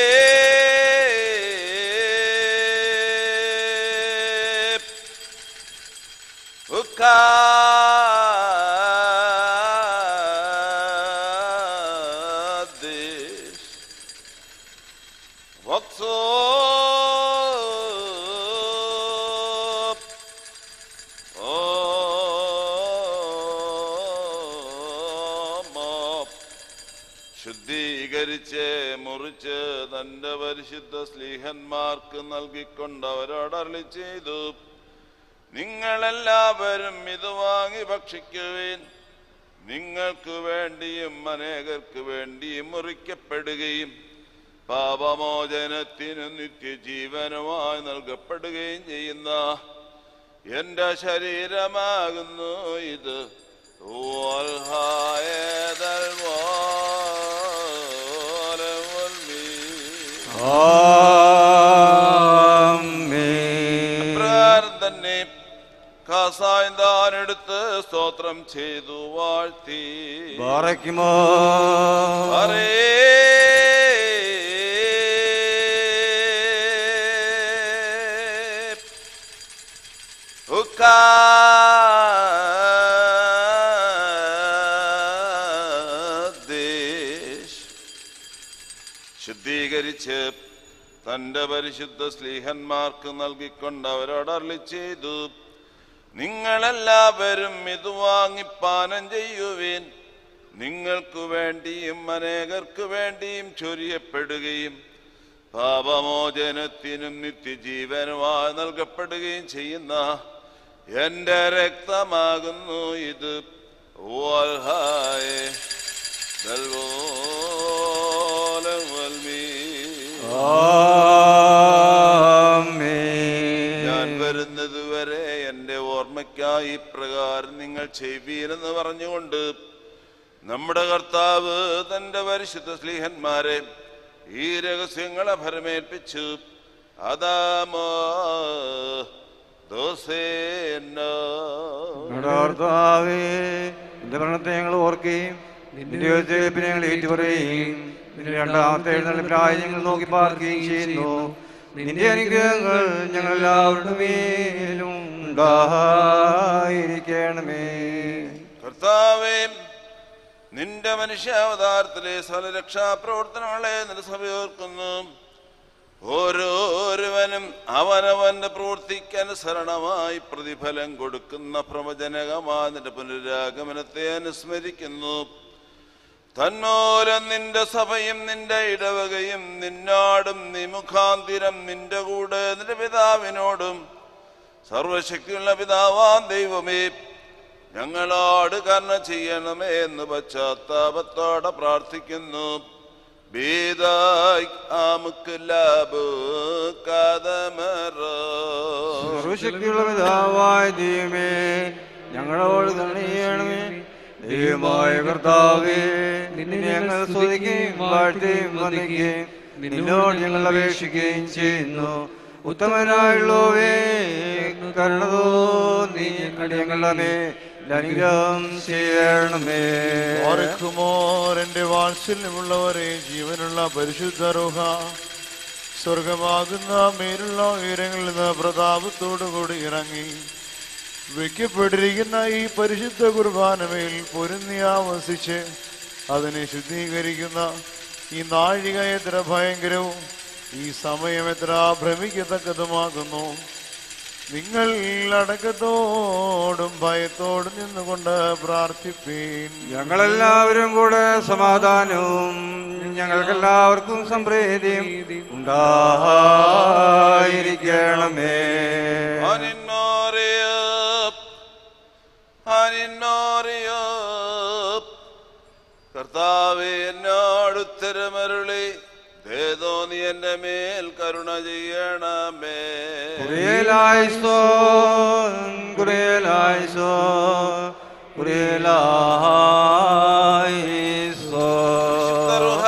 ഉക്കാദേശ് വക്സോപ് ഓമോപ് ശുദ്ധീകരിച്ച കുരിശെ മുറിച്ച് തന്റെ പരിശുദ്ധ സ്ലീഹന്മാർക്ക് നൽകിക്കൊണ്ട് അവരോട് അരളി ചെയ്തു നിങ്ങളെല്ലാവരും ഇത് വാങ്ങി ഭക്ഷിക്കുവേൻ നിങ്ങൾക്ക് വേണ്ടിയും അനേകർക്ക് വേണ്ടിയും മുറിക്കപ്പെടുകയും പാപമോചനത്തിനും നിത്യജീവനുമായി നൽകപ്പെടുകയും ചെയ്യുന്ന എന്റെ ശരീരമാകുന്നു ഇത് വൽഹായതൽ വാലവൽമീ. ആമേൻ ഇപ്രകാരം തന്നെ കാസായം താൻ എടുത്ത് സ്തോത്രം ചെയ്തു വാഴ്ത്തി ബാറയ്ക്കുമോ അറേ ഉക്കാദേശ് ശുദ്ധീകരിച്ച് തന്റെ പരിശുദ്ധ സ്ലീഹന്മാർക്ക് നൽകിക്കൊണ്ട് അവരോട് അരളി ചെയ്തു നിങ്ങളെല്ലാവരും ഇത് വാങ്ങിപ്പാനം ചെയ്യുവേൻ നിങ്ങൾക്ക് വേണ്ടിയും അനേകർക്ക് വേണ്ടിയും ചൊരിയപ്പെടുകയും പാപമോചനത്തിനും നിത്യജീവനുമായി നൽകപ്പെടുകയും ചെയ്യുന്ന എന്റെ രക്തമാകുന്നു ഇത് വൽഹായേ ദൽവോലം വൽമീ. ഞാൻ ആമേൻ വരുന്നത് വരെ എന്റെ ഓർമ്മയ്ക്കായി ഇപ്രകാരം നിങ്ങൾ ചെയ്വീരെന്ന് പറഞ്ഞുകൊണ്ട് നമ്മുടെ കർത്താവ് തന്റെ പരിശുദ്ധ സ്ലീഹന്മാരെ ഈ രഹസ്യങ്ങളെ ഭരമേൽപ്പിച്ചു അതാമോ ദോസേന്നോ ഞങ്ങളുടെ കർത്താവേ നിന്റെ മരണത്തെ ഞങ്ങൾ ഓർക്കുകയും നിന്റെ ഉയർത്തെഴുന്നേൽപ്പിനെ ഞങ്ങൾ ഏറ്റുപറയുകയും നിന്റെ രണ്ടാമത്തെ എഴുന്നള്ളിപ്പിനായി ഞങ്ങൾ നോക്കി പാർക്കുകയും ചെയ്യുന്നു നിന്റെ അനുഗ്രഹങ്ങൾ ഞങ്ങൾ എല്ലാവരുടെ മേലും ഉണ്ടായിരിക്കണമേ കർത്താവേ നിന്റെ മനുഷ്യാവതാരത്തിലെ സകല രക്ഷാപ്രവർത്തനങ്ങളെ നിരസഭയോർക്കുന്നു ഓരോരുവനും അവനവന്റെ പ്രവൃത്തിക്ക് അനുസരണമായി പ്രതിഫലം കൊടുക്കുന്ന പ്രവചനകമായ നിന്റെ പുനരാഗമനത്തെ അനുസ്മരിക്കുന്നു തന്മൂലം നിന്റെ സഭയും നിന്റെ ഇടവകയും നിന്നാടും നീ മുഖാന്തിരം നിന്റെ കൂടെ നിന്റെ പിതാവിനോടും സർവശക്തിയുള്ള പിതാവാം ദൈവമേ ഞങ്ങളോട് കർണ ചെയ്യണമേ എന്ന് പശ്ചാത്താപത്തോടെ പ്രാർത്ഥിക്കുന്നു ബീദായ് ആമുക്ക് ലാബ് കഥമറ സർവശക്തിയുള്ള പിതാവായ ദൈവമേ ഞങ്ങളോട് കണ്ണീയണമേ ദൈവമായ കർത്താവേ നിന്നെ ഞങ്ങൾ സ്തുതിക്കുകയും വാഴ്ത്തുകയും വന്ദിക്കുകയും നിന്നോട് ഞങ്ങൾ അപേക്ഷിക്കുകയും ചെയ്യുന്നു ഉത്തമനായുള്ളവേ കരുണതോ നീ ഞങ്ങളുടെ മേൽ അനുഗ്രഹം ചെയ്യണമേ ഓർക്കുമോർ എന്റെ വാത്സല്യമുള്ളവരെ ജീവനുള്ള പരിശുദ്ധ റുഹ സ്വർഗമാകുന്ന മേലുള്ള ഉയരങ്ങളിൽ നിന്ന് പ്രതാപത്തോടുകൂടി ഇറങ്ങി വെക്കപ്പെട്ടിരിക്കുന്ന ഈ പരിശുദ്ധ കുർബാനമേൽ പൊരുന്നി ആവസിച്ച് അതിനെ ശുദ്ധീകരിക്കുന്ന ഈ നാഴിക എത്ര ഭയങ്കരവും ഈ സമയം എത്ര ഭ്രമിക്കത്തക്കതുമാകുന്നു നിങ്ങൾ അടക്കത്തോടും ഭയത്തോടും നിന്നുകൊണ്ട് പ്രാർത്ഥിപ്പീൻ ഞങ്ങളെല്ലാവരും കൂടെ സമാധാനവും ഞങ്ങൾക്കെല്ലാവർക്കും സംപ്രീതിയും ഉണ്ടായിരിക്കണമേ അനിന്നോറിയപ്പ് അനിന്നോറിയപ്പ് കർത്താവേ എന്നോട് ഉത്തരമരുളി ദേതോ നീ എന്റെ മേൽ കരുണ ചെയ്യണമേ കുറിയലായിസോ കുറിയലായിസോ കുറിയലായിസോ തറുഹ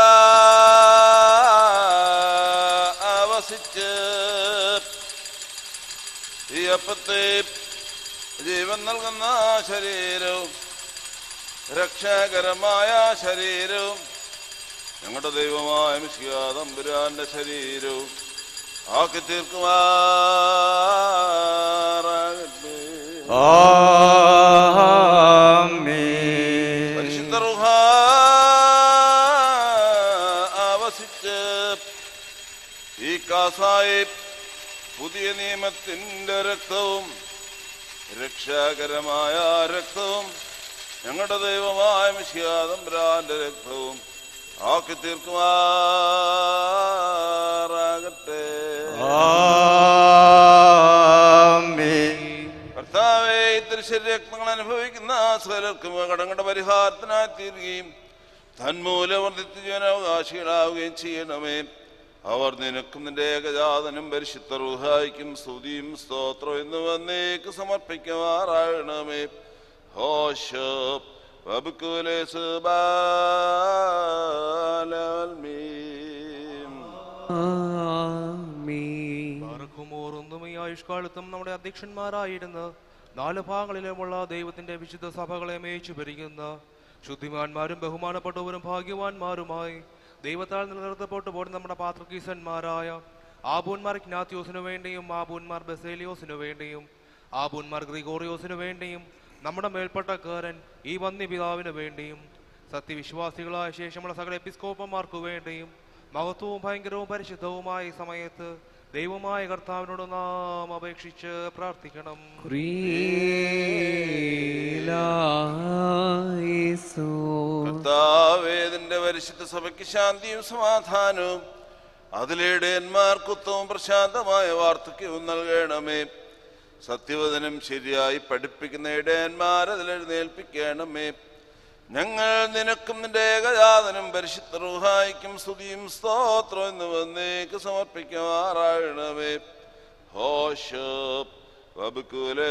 ആവസിച്ച് ഈ അപ്പത്തെ ജീവൻ നൽകുന്ന ശരീരവും രക്ഷാകരമായ ശരീരവും ഞങ്ങളുടെ ദൈവമായ മിശ്യാതമ്പുരാന്റെ ശരീരവും ആക്കി തീർക്കുമാറാകട്ടെ ആമേൻ പരിശുദ്ധ റുഹ ആവസിച്ച് ഈ കാസായി പുതിയ നിയമത്തിന്റെ രക്തവും രക്ഷാകരമായ രക്തവും ഞങ്ങളുടെ ദൈവമായ മിശ്യാതംബ്രാന്റെ രക്തവും ആക്കി തീർക്കുമാറാകട്ടെ ആമേൻ കർത്താവെ തിരുശരീരങ്ങൾ അനുഭവിക്കുന്ന സകലർക്കും കടങ്ങളുടെ പരിഹാരത്തിനായി തീരുകയും തന്മൂലം വർദ്ധിച്ചു ജീവനാവകാശികളാവുകയും ചെയ്യണമേ അവർ നിനക്കും നിന്റെ ഏകജാതനും പരിശുദ്ധ റുഹായിക്കും സ്തുതിയും സ്തോത്രം എന്ന് വന്നേക്ക് സമർപ്പിക്കുമാറാകണമേ ഹോഷ് വബുക്കുലെ സുബാലമീം ആമീൻ പാർക്കുമോറൊന്നും ഈ ആയുഷ്കാലത്തും നമ്മുടെ അധ്യക്ഷന്മാരായിരുന്ന നാല് ഭാഗങ്ങളിലുമുള്ള ദൈവത്തിന്റെ വിശുദ്ധ സഭകളെ മേയിച്ചു ഭരിക്കുന്ന ശുദ്ധിമാന്മാരും ബഹുമാനപ്പെട്ടവരും ഭാഗ്യവാന്മാരുമായി ദൈവത്താൽ നിലനിർത്തപ്പെട്ടു പോലും നമ്മുടെ പാത്രകീസന്മാരായ ആബൂന്മാർ ഇഗ്നാത്യോസിനു വേണ്ടിയും ആബൂന്മാർ ബസേലിയോസിനു വേണ്ടിയും ആബൂന്മാർ ഗ്രിഗോറിയോസിനു വേണ്ടിയും നമ്മുടെ മേൽപ്പട്ടക്കാരൻ ഈ വന്യപിതാവിനു വേണ്ടിയും സത്യവിശ്വാസികളായ ശേഷമുള്ള സകല എപ്പിസ്കോപ്പന്മാർക്കു വേണ്ടിയും മഹത്വവും ഭയങ്കരവും പരിശുദ്ധവുമായ ഈ സമയത്ത് ദൈവമായ കർത്താവിനോട് നാം അപേക്ഷിച്ച് പ്രാർത്ഥിക്കണം ക്രീലായിസോ കർത്താവേദിന്റെ പരിശുദ്ധ സഭയ്ക്ക് ശാന്തിയും സമാധാനവും അതിലേടയന്മാർക്കുത്തവും പ്രശാന്തമായ വാർദ്ധക്യവും നൽകണമേ സത്യവചനം ശരിയായി പഠിപ്പിക്കുന്ന ഇടയന്മാർ അതിലെഴുന്നേൽപ്പിക്കണമേ ഞങ്ങൾ നിനക്കും നിന്റെ ഏകജാതനും പരിശുദ്ധ റുഹായിക്കും സ്തുതിയും സ്തോത്രം എന്ന് വന്നേക്ക് സമർപ്പിക്കുമാറാകണമേ ഹോഷ് വബുക്കുലെ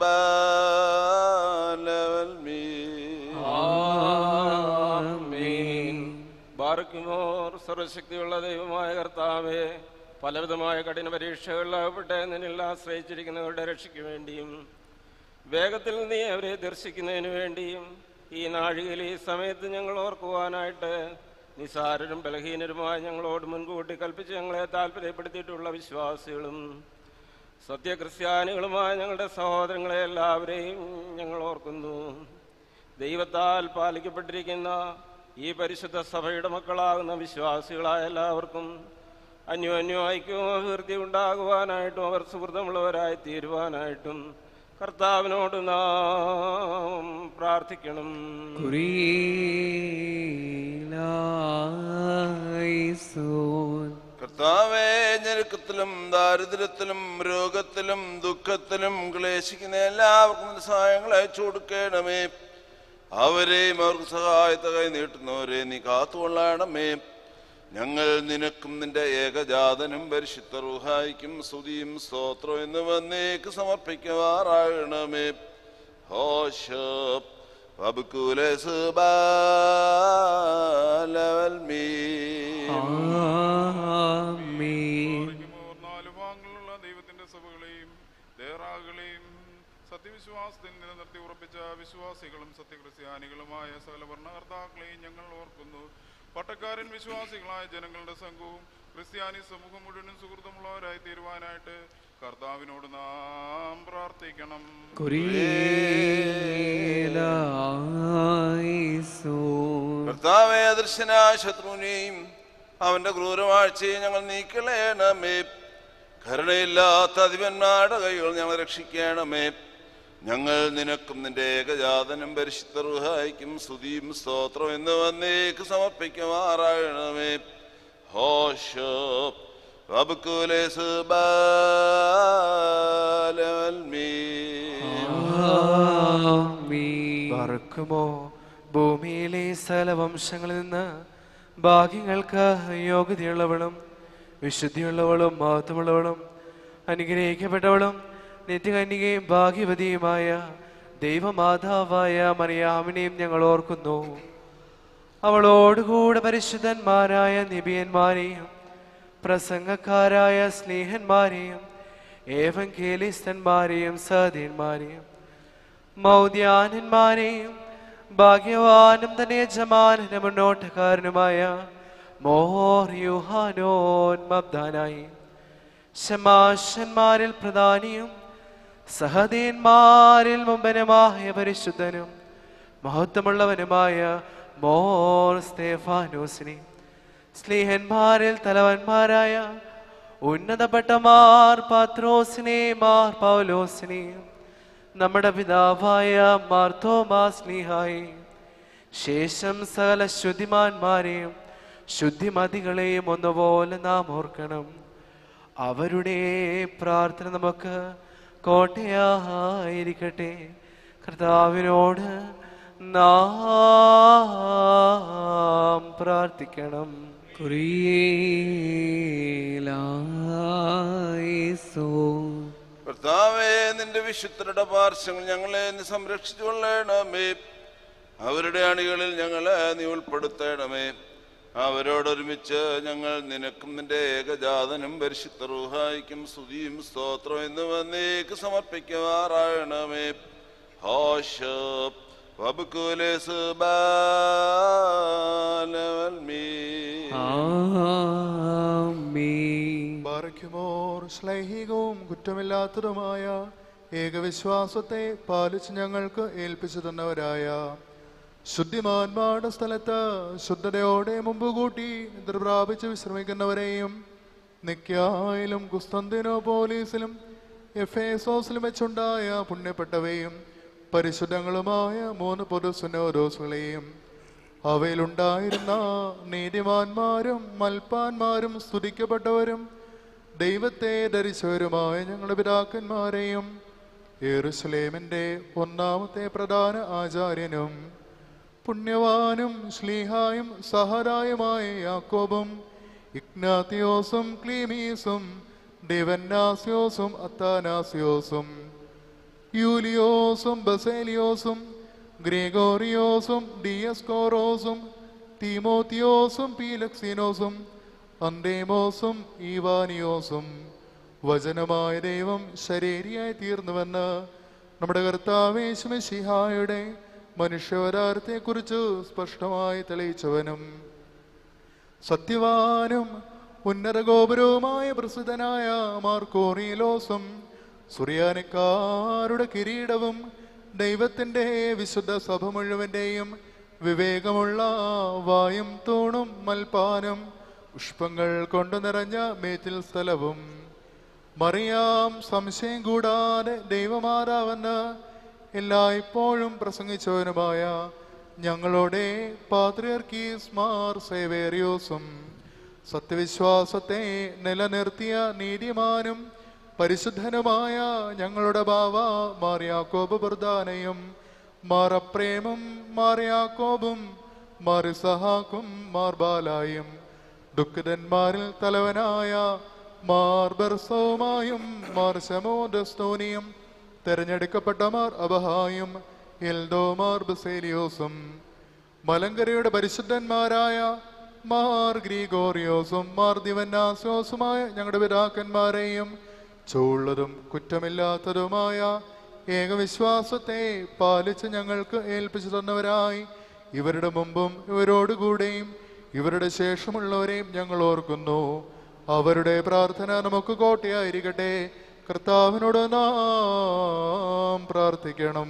ആമീൻ ബാർക്കുമോർ സർവശക്തിയുള്ള ദൈവമായ കർത്താവെ പലവിധമായ കഠിന പരീക്ഷകളിൽ അകപ്പെട്ട് നിന്നിൽ ആശ്രയിച്ചിരിക്കുന്നവരുടെ രക്ഷയ്ക്ക് വേണ്ടിയും വേഗത്തിൽ നീ അവരെ ദർശിക്കുന്നതിന് വേണ്ടിയും ഈ നാഴികയിൽ ഈ സമയത്ത് ഞങ്ങൾ ഓർക്കുവാനായിട്ട് നിസാരരും ബലഹീനരുമായ ഞങ്ങളോട് മുൻകൂട്ടി കൽപ്പിച്ച് ഞങ്ങളെ താല്പര്യപ്പെടുത്തിയിട്ടുള്ള വിശ്വാസികളും സത്യക്രിസ്ത്യാനികളുമായ ഞങ്ങളുടെ സഹോദരങ്ങളെ എല്ലാവരെയും ഞങ്ങൾ ഓർക്കുന്നു ദൈവത്താൽ പാലിക്കപ്പെട്ടിരിക്കുന്ന ഈ പരിശുദ്ധ സഭയുടെ മക്കളാകുന്ന വിശ്വാസികളായ എല്ലാവർക്കും അന്യോന്യം ഐക്യവും അഭിവൃദ്ധി ഉണ്ടാകുവാനായിട്ടും അവർ സുഹൃതമുള്ളവരായി തീരുവാനായിട്ടും കർത്താവിനോട് നാം പ്രാർത്ഥിക്കണം കുരീലായിസോൻ കർത്താവേ ഞെരുക്കത്തിലും ദാരിദ്ര്യത്തിലും രോഗത്തിലും ദുഃഖത്തിലും ക്ലേശിക്കുന്ന എല്ലാവർക്കും നിന്റെ സഹായങ്ങൾ അയച്ചു കൊടുക്കണമേ അവരെയും അവർക്ക് സഹായത്തെ കൈ നീട്ടുന്നവരെ നീ കാത്തുകൊള്ളണമേ ഞങ്ങൾ നിനക്കും നിന്റെ ഏകജാതനും പരിശുദ്ധ റുഹായിക്കും സ്തുതിയും സ്തോത്രം എന്ന് വന്നേക്ക് സമർപ്പിക്കുമാറാകണമേ ഹോഷ് വബുക്കുലെ സുബാലവൽമീ ആമീൻ നാല് ഭാഗങ്ങളിലുള്ള ദൈവത്തിന്റെ സഭകളെയും ദേറാകളെയും സത്യവിശ്വാസത്തിൽ നിലനിർത്തി ഉറപ്പിച്ച വിശ്വാസികളും സത്യക്രിസ്ത്യാനികളുമായ സകല ഭരണകർത്താക്കളെയും ഞങ്ങൾ ഓർക്കുന്നു പട്ടക്കാരൻ വിശ്വാസികളായ ജനങ്ങളുടെ സംഘവും ക്രിസ്ത്യാനി സമൂഹം മുഴുവനും സുഹൃത്തുമുള്ളവരായി തീരുവാനായിട്ട് കർത്താവിനോട് നാം പ്രാർത്ഥിക്കണം കുരീലായിസോൻ കർത്താവെ അദൃശ്യനായ ശത്രുവിനെയും അവന്റെ ക്രൂരവാഴ്ചയും ഞങ്ങൾ നീക്കളയണമേ കരുണയില്ലാത്ത അധിപന്മാരുടെ കൈകൾ ഞങ്ങൾ രക്ഷിക്കണമേ ഞങ്ങൾ നിനക്കും നിന്റെ ഏകജാതനും പരിശുദ്ധ റുഹായിക്കും സ്തുതിയും സ്തോത്രം എന്ന് വന്നേക്ക് സമർപ്പിക്കുമാറാകണമേ ഹോഷോ വബുക്കുലെ ആമീൻ പറക്കുമോ ഭൂമിയിലെ സ്ഥലവംശങ്ങളിൽ നിന്ന് ഭാഗ്യങ്ങൾക്ക് യോഗ്യതയുള്ളവളും വിശുദ്ധിയുള്ളവളും മഹത്വമുള്ളവളും അനുഗ്രഹിക്കപ്പെട്ടവളും നിത്യകന്യകയും ഭാഗ്യവതിയുമായ ദൈവമാതാവായ മറിയാമിനെയും ഞങ്ങൾ ഓർക്കുന്നു അവളോടുകൂടെ പരിശുദ്ധന്മാരായ നിബിയന്മാരെയും പ്രസംഗക്കാരായ സ്നേഹന്മാരെയും ഏവങ്കേലിസ്തന്മാരെയും സഹീന്മാരെയും മൗദ്യാനന്മാരെയും ഭാഗ്യവാനും തന്നെ യജമാനന്റെ മുന്നോട്ടക്കാരനുമായ മോർ യുഹാനോൻ മബ്ദാനായി ശമാശന്മാരിൽ പ്രധാനിയും സഹദീന്മാരിൽ മുമ്പനുമായ പരിശുദ്ധനും മഹത്വമുള്ളവനുമായ മോർ സ്തേഫാനോസിനെ സ്നേഹന്മാരിൽ തലവന്മാരായ ഉന്നതപ്പെട്ട മാർ പാത്രോസിനെ മാർ പൗലോസിനെയും നമ്മുടെ പിതാവായ മാർത്തോമാ സ്നേഹായി ശേഷം സകല ശ്രുതിമാന്മാരെയും ശുദ്ധിമതികളെയും ഒന്നുപോലെ നാം ഓർക്കണം അവരുടെ പ്രാർത്ഥന നമുക്ക് കോട്ടയായിരിക്കട്ടെ കർത്താവിനോട് നാം പ്രാർത്ഥിക്കണം കുറിയേലായിസോൻ കർത്താവേ നിന്റെ വിശുദ്ധരുടെ പാർശ്വങ്ങൾ ഞങ്ങളെ നീ സംരക്ഷിച്ചു കൊള്ളണമേ അവരുടെ അണികളിൽ ഞങ്ങളെ നീ ഉൾപ്പെടുത്തണമേ അവരോടൊരുമിച്ച് ഞങ്ങൾ നിനക്കും നിന്റെ ഏകജാതനും പരിശുദ്ധ റൂഹായിക്കും സ്തുതിയും സ്തോത്രം എന്ന് വന്നേക്ക് സമർപ്പിക്കുമാറാകണമേ ഹോഷ വബുക്കുലേസ് ബാലവൽമീ ആമീൻ ബാറയ്ക്കുമോർ ശ്ലൈഹികവും കുറ്റമില്ലാത്തതുമായ ഏകവിശ്വാസത്തെ പാലിച്ച് ഞങ്ങൾക്ക് ഏൽപ്പിച്ചു തന്നവരായ ശുദ്ധിമാന്മാരുടെ സ്ഥലത്ത് ശുദ്ധതയോടെ മുമ്പ് കൂട്ടി നിദ്ര പ്രാപിച്ച് വിശ്രമിക്കുന്നവരെയും നിക്കായിലും കുസ്തന്തിനോ പോലീസിലും എഫേസോസിലും വെച്ചുണ്ടായ പുണ്യപ്പെട്ടവയും പരിശുദ്ധങ്ങളുമായ മൂന്ന് പൊതുസുനോരോസുകളെയും അവയിലുണ്ടായിരുന്ന നീതിമാന്മാരും മൽപ്പാന്മാരും സ്തുതിക്കപ്പെട്ടവരും ദൈവത്തെ ധരിച്ചവരുമായ ഞങ്ങളുടെ പിതാക്കന്മാരെയും യെറുസലേമിന്റെ ഒന്നാമത്തെ പ്രധാന ആചാര്യനും പുണ്യവാനും ശ്ലീഹായും സഹരായുമായ യാക്കോബും ഇഗ്നാത്തിയോസും ക്ലീമീസും ഡിവന്നാസിയോസും അത്താനാസിയോസും യൂലിയോസും ബസേലിയോസും ഗ്രിഗോറിയോസും ഡിയസ്കോറോസും തീമോത്തിയോസും പീലക്സീനോസും അന്തേമോസും ഈവാനിയോസും വചനമായ ദൈവം ശരീരിയായി തീർന്നുവെന്ന് നമ്മുടെ കർത്താവേശുമിഷിഹായുടെ മനുഷ്യവരാരത്തെക്കുറിച്ച് സ്പഷ്ടമായി തെളിയിച്ചവനും സത്യവാനും ഉന്നത ഗോപുരവുമായ പ്രസിദ്ധനായ മാർക്കോറിയലോസും സുറിയാനിക്കാരുടെ കിരീടവും ദൈവത്തിന്റെ വിശുദ്ധ സഭ മുഴുവന്റെയും വിവേകമുള്ള വായും തൂണും മൽപ്പാനും പുഷ്പങ്ങൾ കൊണ്ടു നിറഞ്ഞ മേറ്റിൽ സ്ഥലവും മറിയാം സംശയം കൂടാതെ ദൈവമാതാവെന്ന് എല്ലായ്പ്പോഴും പ്രസംഗിച്ചവനുമായ ഞങ്ങളുടെ പാത്രിയർക്കീസ് മാർ സേവേറിയോസും സത്യവിശ്വാസത്തെ നിലനിർത്തിയ നീതിമാനും പരിശുദ്ധനുമായ ഞങ്ങളുടെ ബാവ മാറിയാക്കോബ് പ്രധാനയും മാറപ്രേമും മാറിയാക്കോബും മാറിസഹാക്കും മാർബാലായും ദുഃഖിതന്മാരിൽ തലവനായ മാർ ബർസവുമായും മാർ ശമോദസ്തോനിയും തെരഞ്ഞെടുക്കപ്പെട്ട മാർ അബഹായും എൽദോ മാർ ബസേലിയോസും മലങ്കരയുടെ പരിശുദ്ധന്മാരായ മാർ ഗ്രീഗോറിയോസും മാർ ദിവന്നാസിയോസുമായ ഞങ്ങളുടെ പിതാക്കന്മാരെയും ചൂള്ളതും കുറ്റമില്ലാത്തതുമായ ഏകവിശ്വാസത്തെ പാലിച്ച് ഞങ്ങൾക്ക് ഏൽപ്പിച്ചു തന്നവരായി ഇവരുടെ മുമ്പും ഇവരോടുകൂടെയും ഇവരുടെ ശേഷമുള്ളവരെയും ഞങ്ങൾ ഓർക്കുന്നു അവരുടെ പ്രാർത്ഥന നമുക്ക് കോട്ടയായിരിക്കട്ടെ കർത്താവിനോട് നാം പ്രാർത്ഥിക്കണം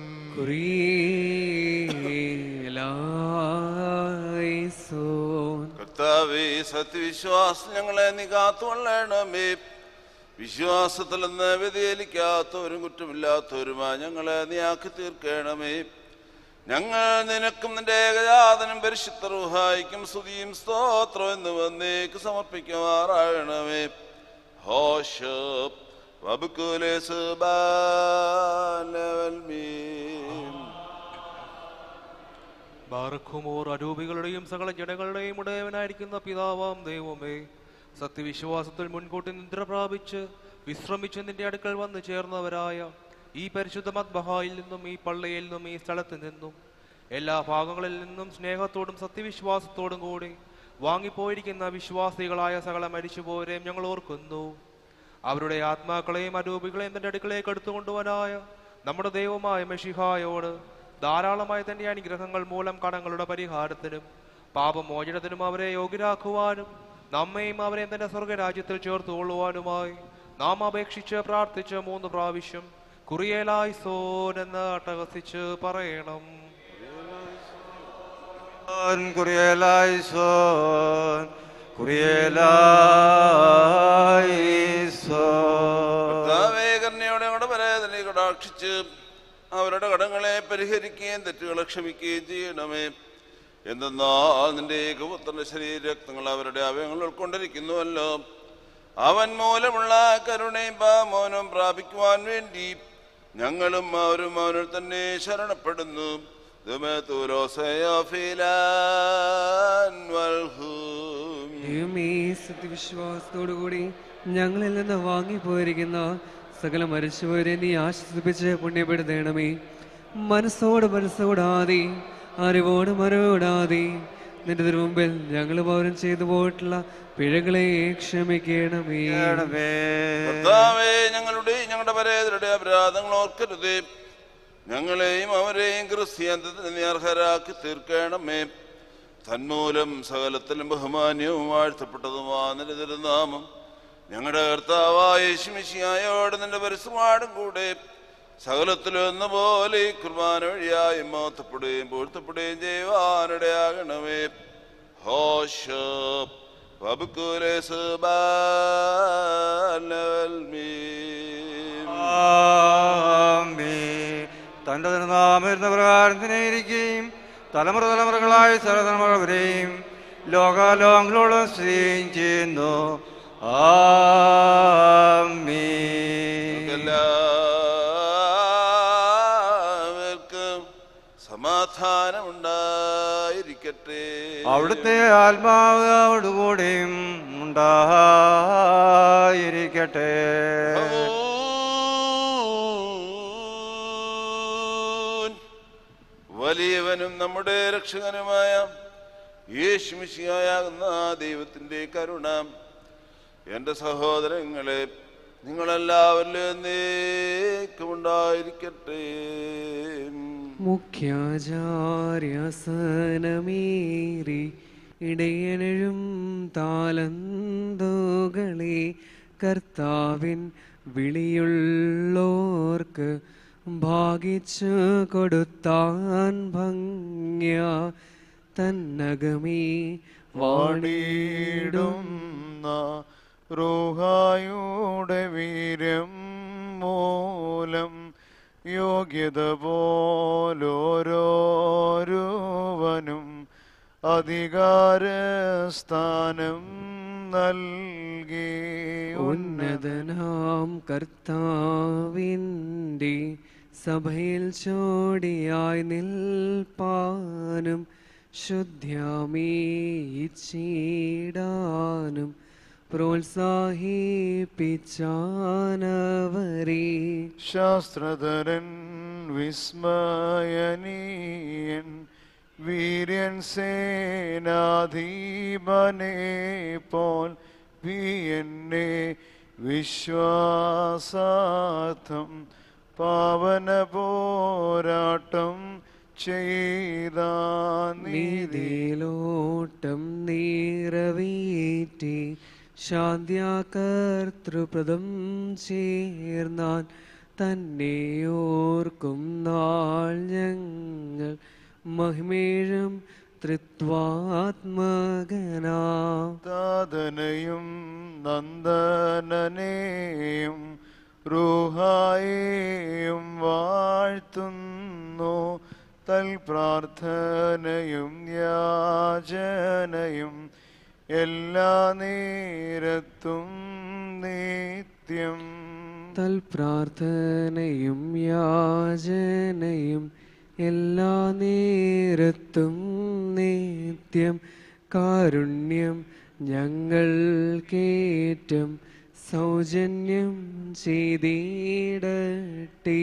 കുറിയേലായിസോൻ കർത്താവേ സത്യവിശ്വാസം ഞങ്ങളെ നീ കാത്തുകൊള്ളണമേ വിശ്വാസത്തിൽ നിന്ന് വ്യതിചലിക്കാത്തവരും കുറ്റമില്ലാത്തവരുമായി ഞങ്ങളെ നീ ആക്കി തീർക്കണമേ ഞങ്ങൾ നിനക്കും നിന്റെ ഏകജാതനും പരിശുദ്ധ റുഹായിക്കും സ്തുതിയും സ്തോത്രം എന്ന് വന്നേക്ക് സമർപ്പിക്കുമാറാകണമേ ഹോഷ വബുക്കുലേസ് ബാലവൽമീൻ ബാറഖുമോർ അരൂപികളുടെയും സകല ജനങ്ങളുടെയും ഉടയവനായിരിക്കുന്ന പിതാവാം ദൈവമേ സത്യവിശ്വാസത്തിൽ മുൻകൂട്ടി നിദ്ര പ്രാപിച്ച് വിശ്രമിച്ച് നിന്റെ അടുക്കൽ വന്നു ചേർന്നവരായ ഈ പരിശുദ്ധ മദ്ബഹായിൽ നിന്നും ഈ പള്ളിയിൽ നിന്നും ഈ സ്ഥലത്ത് നിന്നും എല്ലാ ഭാഗങ്ങളിൽ നിന്നും സ്നേഹത്തോടും സത്യവിശ്വാസത്തോടും കൂടി വാങ്ങിപ്പോയിരിക്കുന്ന വിശ്വാസികളായ സകല മരിച്ചുപോരെയും ഞങ്ങൾ ഓർക്കുന്നു അവരുടെ ആത്മാക്കളെയും അരൂപികളെയും തന്റെ അടുക്കളേക്ക് എടുത്തുകൊണ്ടുവനായ നമ്മുടെ ദൈവമായ മെഷിഹായോട് ധാരാളമായ തന്റെ അനുഗ്രഹങ്ങൾ മൂലം കടങ്ങളുടെ പരിഹാരത്തിനും പാപമോചനത്തിനും അവരെ യോഗ്യരാക്കുവാനും നമ്മയും അവരെയും തന്റെ സ്വർഗരാജ്യത്തിൽ ചേർത്തുകൊള്ളുവാനുമായി നാം അപേക്ഷിച്ച് പ്രാർത്ഥിച്ച് മൂന്ന് പ്രാവശ്യം കുറിയേലായി സോൻ എന്ന് അട്ടഹസിച്ച് പറയണം കുറിയലായിസോൻ കുറിയലായിസോൻ കർത്താവേ, കരുണയോടെ ഞങ്ങളുടെ പരാതനെ കടാക്ഷിച്ച് അവരുടെ കടങ്ങളെ പരിഹരിക്കുകയും തെറ്റുകളെ ക്ഷമിക്കുകയും ചെയ്യണമേ എന്തെന്നാൽ നിന്റെ ഏകപുത്രന്റെ ശരീരരക്തങ്ങൾ അവരുടെ അവയങ്ങൾ ഉൾക്കൊണ്ടിരിക്കുന്നുവല്ലോ അവൻ മൂലമുള്ള കരുണയും പാമോനും പ്രാപിക്കുവാൻ വേണ്ടി ഞങ്ങളും അവരും അവനിൽ തന്നെ ശരണപ്പെടുന്നു ദൈവമേ സത്യവിശ്വാസത്തോടുകൂടി ഞങ്ങളിൽ നിന്ന് വാങ്ങിപ്പോയിരിക്കുന്ന സകല മരിച്ചുപോയരെ നീ ആശ്വസിപ്പിച്ച് പുണ്യപ്പെടുത്തേണമേ മനസ്സോട് മനസ്സോടാതെ അറിവോട് മറവോടാതെ നിന്റെ തിരുമുമ്പിൽ ഞങ്ങൾ പൗരം ചെയ്തു പോയിട്ടുള്ള പിഴകളെ ക്ഷമിക്കണമേ കർത്താവേ ഞങ്ങളുടെ ഞങ്ങളുടെ പരേതരുടെ അപരാധങ്ങൾ ഓർക്കരുതേ ഞങ്ങളെയും അവരെയും ക്രിസ്ത്യാന്തത്തിന് നീ അർഹരാക്കി തീർക്കണമേ തന്മൂലം സകലത്തിലും ബഹുമാന്യവും വാഴ്ത്തപ്പെട്ടതുമാ നിന്റെ തിരുനാമം ഞങ്ങളുടെ കർത്താവായ യേശുമിശിയായോട് നിന്റെ പരിസമാടും കൂടെ സകലത്തിലും എന്ന പോലെ ഈ കുർബാന വഴിയായി മോത്തപ്പെടുകയും പൂഴ്ത്തപ്പെടുകയും ചെയ്യുവാനിടയാകണമേ ഹോഷ വബുക്കുലെ തന്റെ തിരുനാമരുന്ന പ്രകാരം തന്നെ ഇരിക്കുകയും തലമുറ തലമുറകളായി സർവതലമുറ വരെയും ലോകാലോകങ്ങളോളം സ്ഥിതിയും ചെയ്യുന്നു ആമീൻ എല്ലാവർക്കും സമാധാനം ഉണ്ടായിരിക്കട്ടെ അവിടുത്തെ ആത്മാവോടുകൂടിയും ഉണ്ടായിരിക്കട്ടെ വലിയവനും നമ്മുടെ രക്ഷകനുമായ യേശുമിശിയാകുന്ന ദൈവത്തിന്റെ കരുണ എൻ്റെ സഹോദരങ്ങളെ നിങ്ങളെല്ലാവരിലും എന്നേക്കുമുണ്ടായിരിക്കട്ടെ മുഖ്യാചാര്യസനമേറി ഇടയനഴും താലന്തോകളെ കർത്താവിൻ വിളിയുള്ളോർക്ക് ഭാഗിച്ചു കൊടുത്താൻ ഭംഗ്യ തന്നകമേ വാണിടും റൂഹായുടെ വീര്യം മൂലം യോഗ്യത പോലോരോരുവനും അധികാരസ്ഥാനം നൽകി ഉന്നതനാം കർത്താവിൻ്റെ സഭയിൽ ചോടിയായി നിൽപ്പാനും ശുദ്ധ്യമീച്ചിടാനും പ്രോത്സാഹിപ്പിച്ചാനവരെ ശാസ്ത്രധരൻ വിസ്മയനീയൻ വീര്യൻ സേനാധീപനെ പോൽ വീയന്നെ വിശ്വാസാർത്ഥം പാവന പോരാട്ടം ചെയ്ത നീതിയിലോട്ടം നീറവീറ്റി ശാന്ത്യാകർത്തൃപ്രദം ചേർന്നാൻ തന്നെ ഓർക്കും നാൾ ഞങ്ങൾ മഹിമേഴും തൃത്വാത്മകനാ താതനയും നന്ദനനെയും റൂഹായെയും വാഴ്ത്തുന്നു തൽ പ്രാർത്ഥനയും യാചനയും എല്ലാ നേരത്തും നിത്യം തൽ പ്രാർത്ഥനയും യാചനയും എല്ലാ നേരത്തും നിത്യം കാരുണ്യം ഞങ്ങൾ കേറ്റം സൗജന്യം ചെയ്തിടട്ടെ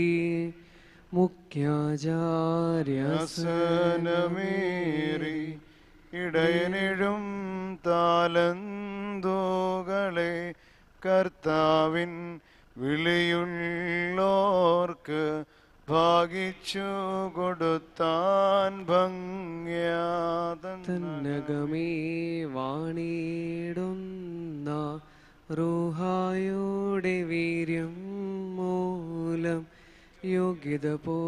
മുഖ്യാചാര്യാസനമേ യാസനമേറി ഇടയനിഴും താലന്തോകളെ കർത്താവിൻ വിളിയുള്ളോർക്ക് ഭാഗിച്ചു കൊടുത്താൻ ഭംഗ്യാതൻ തന്നകമേ വാണിടുന്ന റൂഹായുടെ വീര്യം മൂലം യോഗ്യത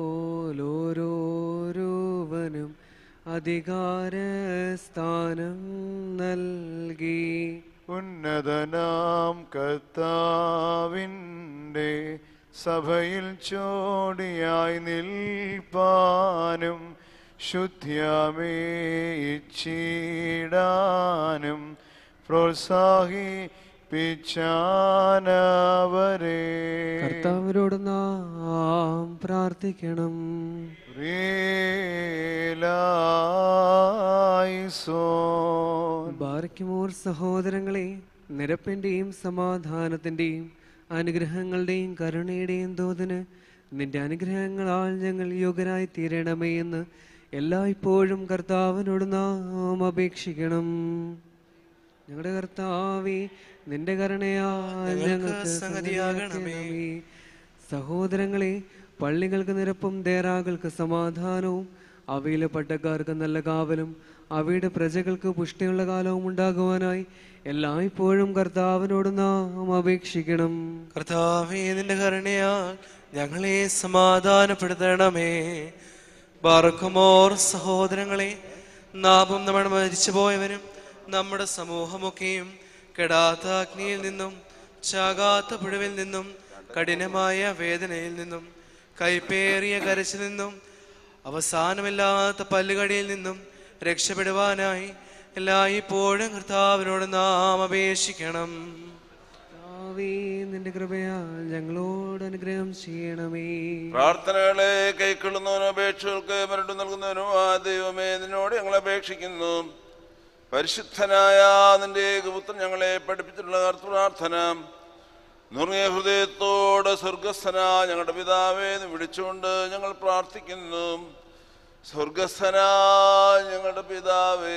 പോലോരോരുവനും അധികാരസ്ഥാനം നൽകി ഉന്നതനാം കർത്താവിൻ്റെ സഭയിൽ ചോടിയായി നിൽപ്പാനും ശുദ്ധ്യമേ ഇച്ചിടാനും പ്രോത്സാഹിപ്പിച്ചാനവരെ കർത്താവിനോട് നാം പ്രാർത്ഥിക്കണം റേലായിസോൻ ബാരയ്ക്കുമോർ സഹോദരങ്ങളെ നിരപ്പിന്റെയും സമാധാനത്തിന്റെയും അനുഗ്രഹങ്ങളുടെയും കരുണയുടെയും തോതിന് നിന്റെ അനുഗ്രഹങ്ങളാൽ ഞങ്ങൾ യോഗ്യരായി തീരണമേ എന്ന് എല്ലായ്പ്പോഴും കർത്താവിനോട് നാം അപേക്ഷിക്കണം ഞങ്ങളുടെ കർത്താവേ നിന്റെ കരുണയാൽ ഞങ്ങൾക്ക് സംഗതിയാകണമേ സഹോദരങ്ങളെ പള്ളികൾക്ക് നിരപ്പും ദേറാകൾക്ക് സമാധാനവും അവയിലെ പട്ടക്കാർക്ക് നല്ല കാവലും അവയുടെ പ്രജകൾക്ക് പുഷ്ടിയുള്ള കാലവും ഉണ്ടാകുവാനായി എല്ലായ്പ്പോഴും കർത്താവിനോട് നാം അപേക്ഷിക്കണം കർത്താവേ നിന്റെ കരുണയാൽ ഞങ്ങളെ സമാധാനപ്പെടുത്തണമേ ബാറക്കുമോർ സഹോദരങ്ങളെ നാപം നമ്മൾ മരിച്ചുപോയവനും നമ്മുടെ സമൂഹമൊക്കെയും കെടാത്ത അഗ്നിയിൽ നിന്നും ചാകാത്ത പുഴവിൽ നിന്നും കഠിനമായ വേദനയിൽ നിന്നും കൈപ്പേറിയ കരച്ചിൽ നിന്നും അവസാനമില്ലാത്ത പല്ലുകടിയിൽ നിന്നും രക്ഷപ്പെടുവാനായി എല്ലായ്പ്പോഴും കർത്താവിനോട് നാം അപേക്ഷിക്കണം കർത്താവേ, നിന്റെ കൃപയാൽ ഞങ്ങളോട് അനുഗ്രഹം ചെയ്യണമേ പ്രാർത്ഥനകളെ കൈക്കൊള്ളുന്നവനും അപേക്ഷകൾക്ക് മരണ്ടു നൽകുന്നവനും ആ ദൈവമേ നിന്നോട് ഞങ്ങൾ അപേക്ഷിക്കുന്നു പരിശുദ്ധനായ നിന്റെ ഏകപുത്രൻ ഞങ്ങളെ പഠിപ്പിച്ചിട്ടുള്ള പ്രാർത്ഥന നുറുങ്ങിയ ഹൃദയത്തോട് സ്വർഗസ്ഥന ഞങ്ങളുടെ പിതാവേ എന്ന് വിളിച്ചുകൊണ്ട് ഞങ്ങൾ പ്രാർത്ഥിക്കുന്നു സ്വർഗസ്ഥന ഞങ്ങളുടെ പിതാവേ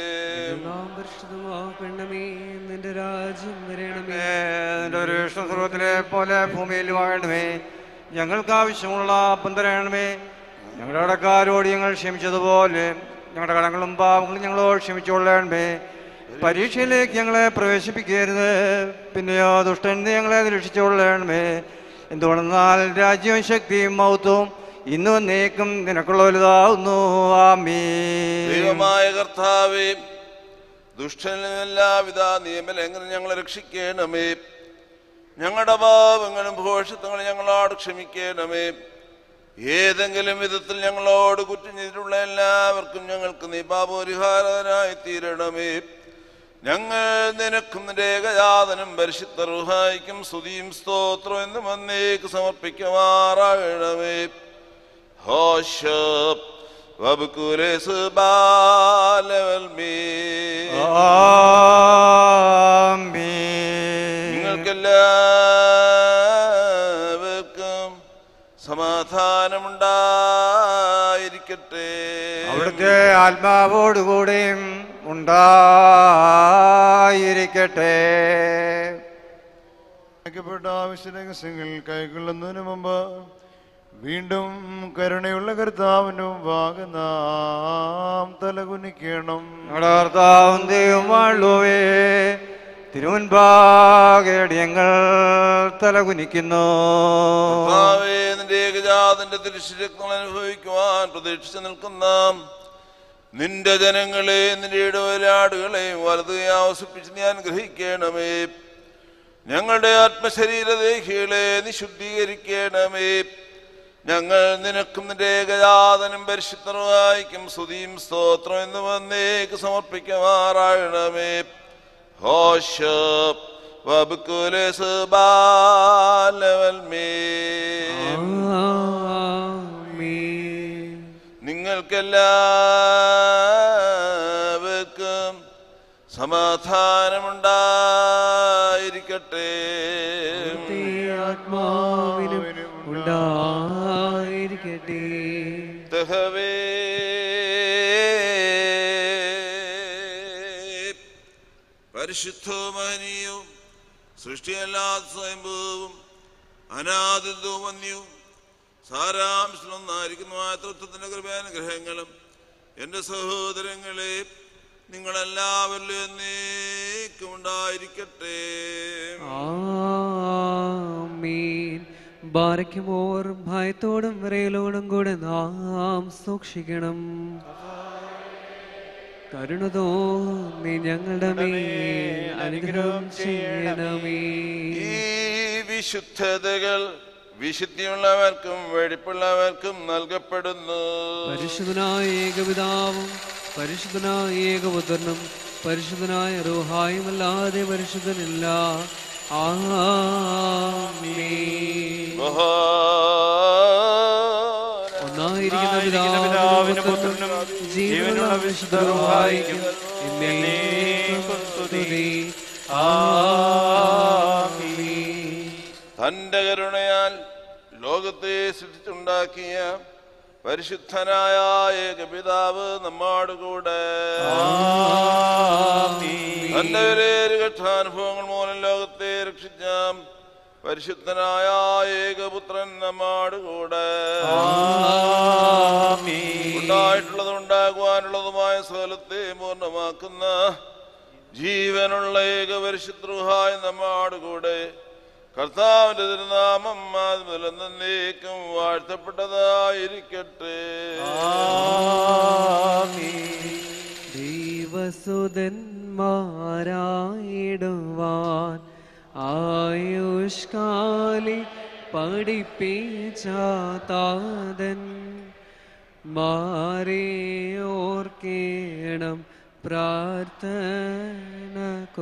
നാം പരിശുദ്ധമാക്കണമേ നിന്റെ രാജ്യം വരണമേ നിന്റെ ഒരു സ്വർഗത്തിലെ പോലെ ഭൂമിയിൽ വാഴണമേ ഞങ്ങൾക്ക് ആവശ്യമുള്ള അപ്പം തരണമേ ഞങ്ങളുടെ കടക്കാരോട് ഞങ്ങൾ ക്ഷമിച്ചതുപോലെ ഞങ്ങളുടെ കടങ്ങളും പാവങ്ങളും ഞങ്ങളോട് ക്ഷമിച്ചുകൊള്ളണമേ പരീക്ഷയിലേക്ക് ഞങ്ങളെ പ്രവേശിപ്പിക്കരുത് പിന്നെയോ ദുഷ്ടൻ നീ ഞങ്ങളെ രക്ഷിച്ചുകൊള്ളണമേ എന്തുകൊണ്ടെന്നാൽ രാജ്യവും ശക്തിയും മൗത്വവും ഇന്നും നീക്കും നിനക്കുള്ള വലുതാവുന്നു ആമീ ദൈവമായ കർത്താവേ ദുഷ്ടനിൽ എല്ലാവിധ നിയമലംഘനം ഞങ്ങളെ രക്ഷിക്കണമേ ഞങ്ങളുടെ പാപങ്ങളും ഭോഷത്വങ്ങളും ഞങ്ങളോട് ക്ഷമിക്കണമേ ഏതെങ്കിലും വിധത്തിൽ ഞങ്ങളോട് കുറ്റം ചെയ്തിട്ടുള്ള എല്ലാവർക്കും ഞങ്ങൾക്ക് നീ പാപപരിഹാരനായി തീരണമേ ഞങ്ങൾ നിനക്കും നിന്റെ ഏകജാതനും പരിശുദ്ധ റുഹായിക്കും സ്തുതിയും സ്തോത്രം എന്നും വന്നേക്ക് സമർപ്പിക്കുമാറാകണമേ ഹോഷപ്പ് വബുക്കുരേസ് ബാലവൽമേ നിങ്ങൾക്കെല്ലാവർക്കും സമാധാനമുണ്ടായിരിക്കട്ടെ അവിടുത്തെ ആത്മാവോടുകൂടെയും ഉണ്ടായിരിക്കട്ടെ പ്പെട്ട ആവശ്യരഹസ്യങ്ങൾ കൈക്കൊള്ളുന്നതിന് മുമ്പ് വീണ്ടും കരുണയുള്ള കർത്താവിന്റെ മുമ്പാകെ നാം തലകുനിക്കണം ഞങ്ങളുടെ കർത്താവും ദൈവമാളുവേ തിരുവൻപാകേടിയങ്ങൾ തലകുനിക്കുന്നു കർത്താവേ, നിന്റെ ഏകജാതന്റെ തിരുശരക്തങ്ങൾ അനുഭവിക്കുവാൻ പ്രതീക്ഷിച്ചു നിൽക്കുന്ന നിന്റെ ജനങ്ങളെ നിന്റെ ഇടവലാടുകളെയും വലത് ആവസിപ്പിച്ച് നീ അനുഗ്രഹിക്കണമേ ഞങ്ങളുടെ ആത്മശരീരദേഹികളെ നീ ശുദ്ധീകരിക്കണമേ ഞങ്ങൾ നിനക്കും നിന്റെ ഏകജാതനും പരിശുദ്ധമായിക്കും സ്തുതിയും സ്തോത്രം എന്ന് വന്നേക്ക് സമർപ്പിക്കുമാറാകണമേ ഹോഷപ്പ് വബുക്കുലസ് ബാലവൽമേ നിങ്ങൾക്കെല്ലാവർക്കും സമാധാനമുണ്ടായിരിക്കട്ടെ ആത്മാവിനും ഉണ്ടായിരിക്കട്ടെ തഹവേ പരിശുദ്ധമഹനീയവും സൃഷ്ടിയല്ലാത്ത സ്വയംഭൂവും അനാദിത്വവും വന്യവും സാരാംശമൊന്നായിരിക്കുന്നതുമായ തൃത്വത്തിന്റെ കൃപാനുഗ്രഹങ്ങളും എൻ്റെ സഹോദരങ്ങളെ നിങ്ങളെല്ലാവരിലും എന്നേക്കും ഉണ്ടായിരിക്കട്ടെ ആമീൻ ബാരയ്ക്കുമോർ ഭയത്തോടും വിറയലോടും കൂടെ നാം സൂക്ഷിക്കണം കരുണതോ നീ ഞങ്ങളുടെ മേൽ അനുഗ്രഹം ചെയ്യണമേ ഈ വിശുദ്ധതകൾ വിശുദ്ധിയുള്ളവർക്കും വെടിപ്പുള്ളവർക്കും നൽകപ്പെടുന്നു പരിശുദ്ധനായ ഏകപിതാവും പരിശുദ്ധനായ ഏകപുത്രനും പരിശുദ്ധനായ റൂഹായുമല്ലാതെ പരിശുദ്ധനില്ല ആമേൻ. ഒന്നായിരിക്കുന്ന പിതാവിനും പുത്രനും ജീവനുള്ള വിശുദ്ധ റൂഹായിക്കും എന്നേക്കും സ്തുതി. ആമേൻ. തന്റെ കരുണയാൽ ലോകത്തെ സൃഷ്ടിച്ചുണ്ടാക്കിയ പരിശുദ്ധനായ ഏകപിതാവ് നമ്മോട് കൂടെ തന്റെ രക്ഷാനുഭവങ്ങൾ മൂലം ലോകത്തെ രക്ഷിച്ച പരിശുദ്ധനായ ഏകപുത്രൻ നമ്മോട് കൂടെ ഉണ്ടായിട്ടുള്ളതും ഉണ്ടാകുവാനുള്ളതുമായ സകലത്തെ പൂർണ്ണമാക്കുന്ന ജീവനുള്ള ഏക പരിശുദ്രഹായ നമ്മോട് കൂടെ കർത്താവിന്റെ തിരുനാമം മുതലെന്നേക്കും വാഴ്ത്തപ്പെട്ടതായിരിക്കട്ടെ ദൈവസുതന്മാരായിടുവാൻ ആയുഷ്കാലി പഠിപ്പിച്ചാതാതൻ മാറിയോർക്കേണം പ്രാർത്ഥന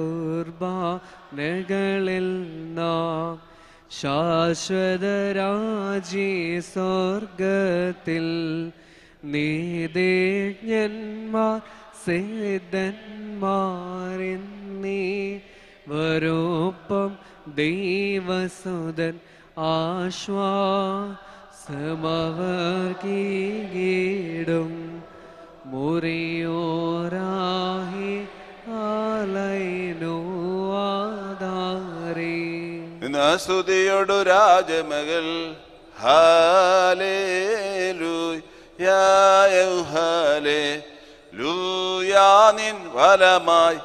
കുർബാനകളിൽ നാം ശാശ്വതരാജി സ്വർഗത്തിൽ നീതിജ്ഞന്മാർ സിദ്ധന്മാരെന്നീ വരോപ്പം ദൈവസുതൻ ആശ്വാസമവർക്കീടും മുറിയോരാഹി ആലൈനോ ആധാരേ സ്തുതിയോടു രാജമകൾ ഹാലേ ലൂയാനിൻ ഫലമായി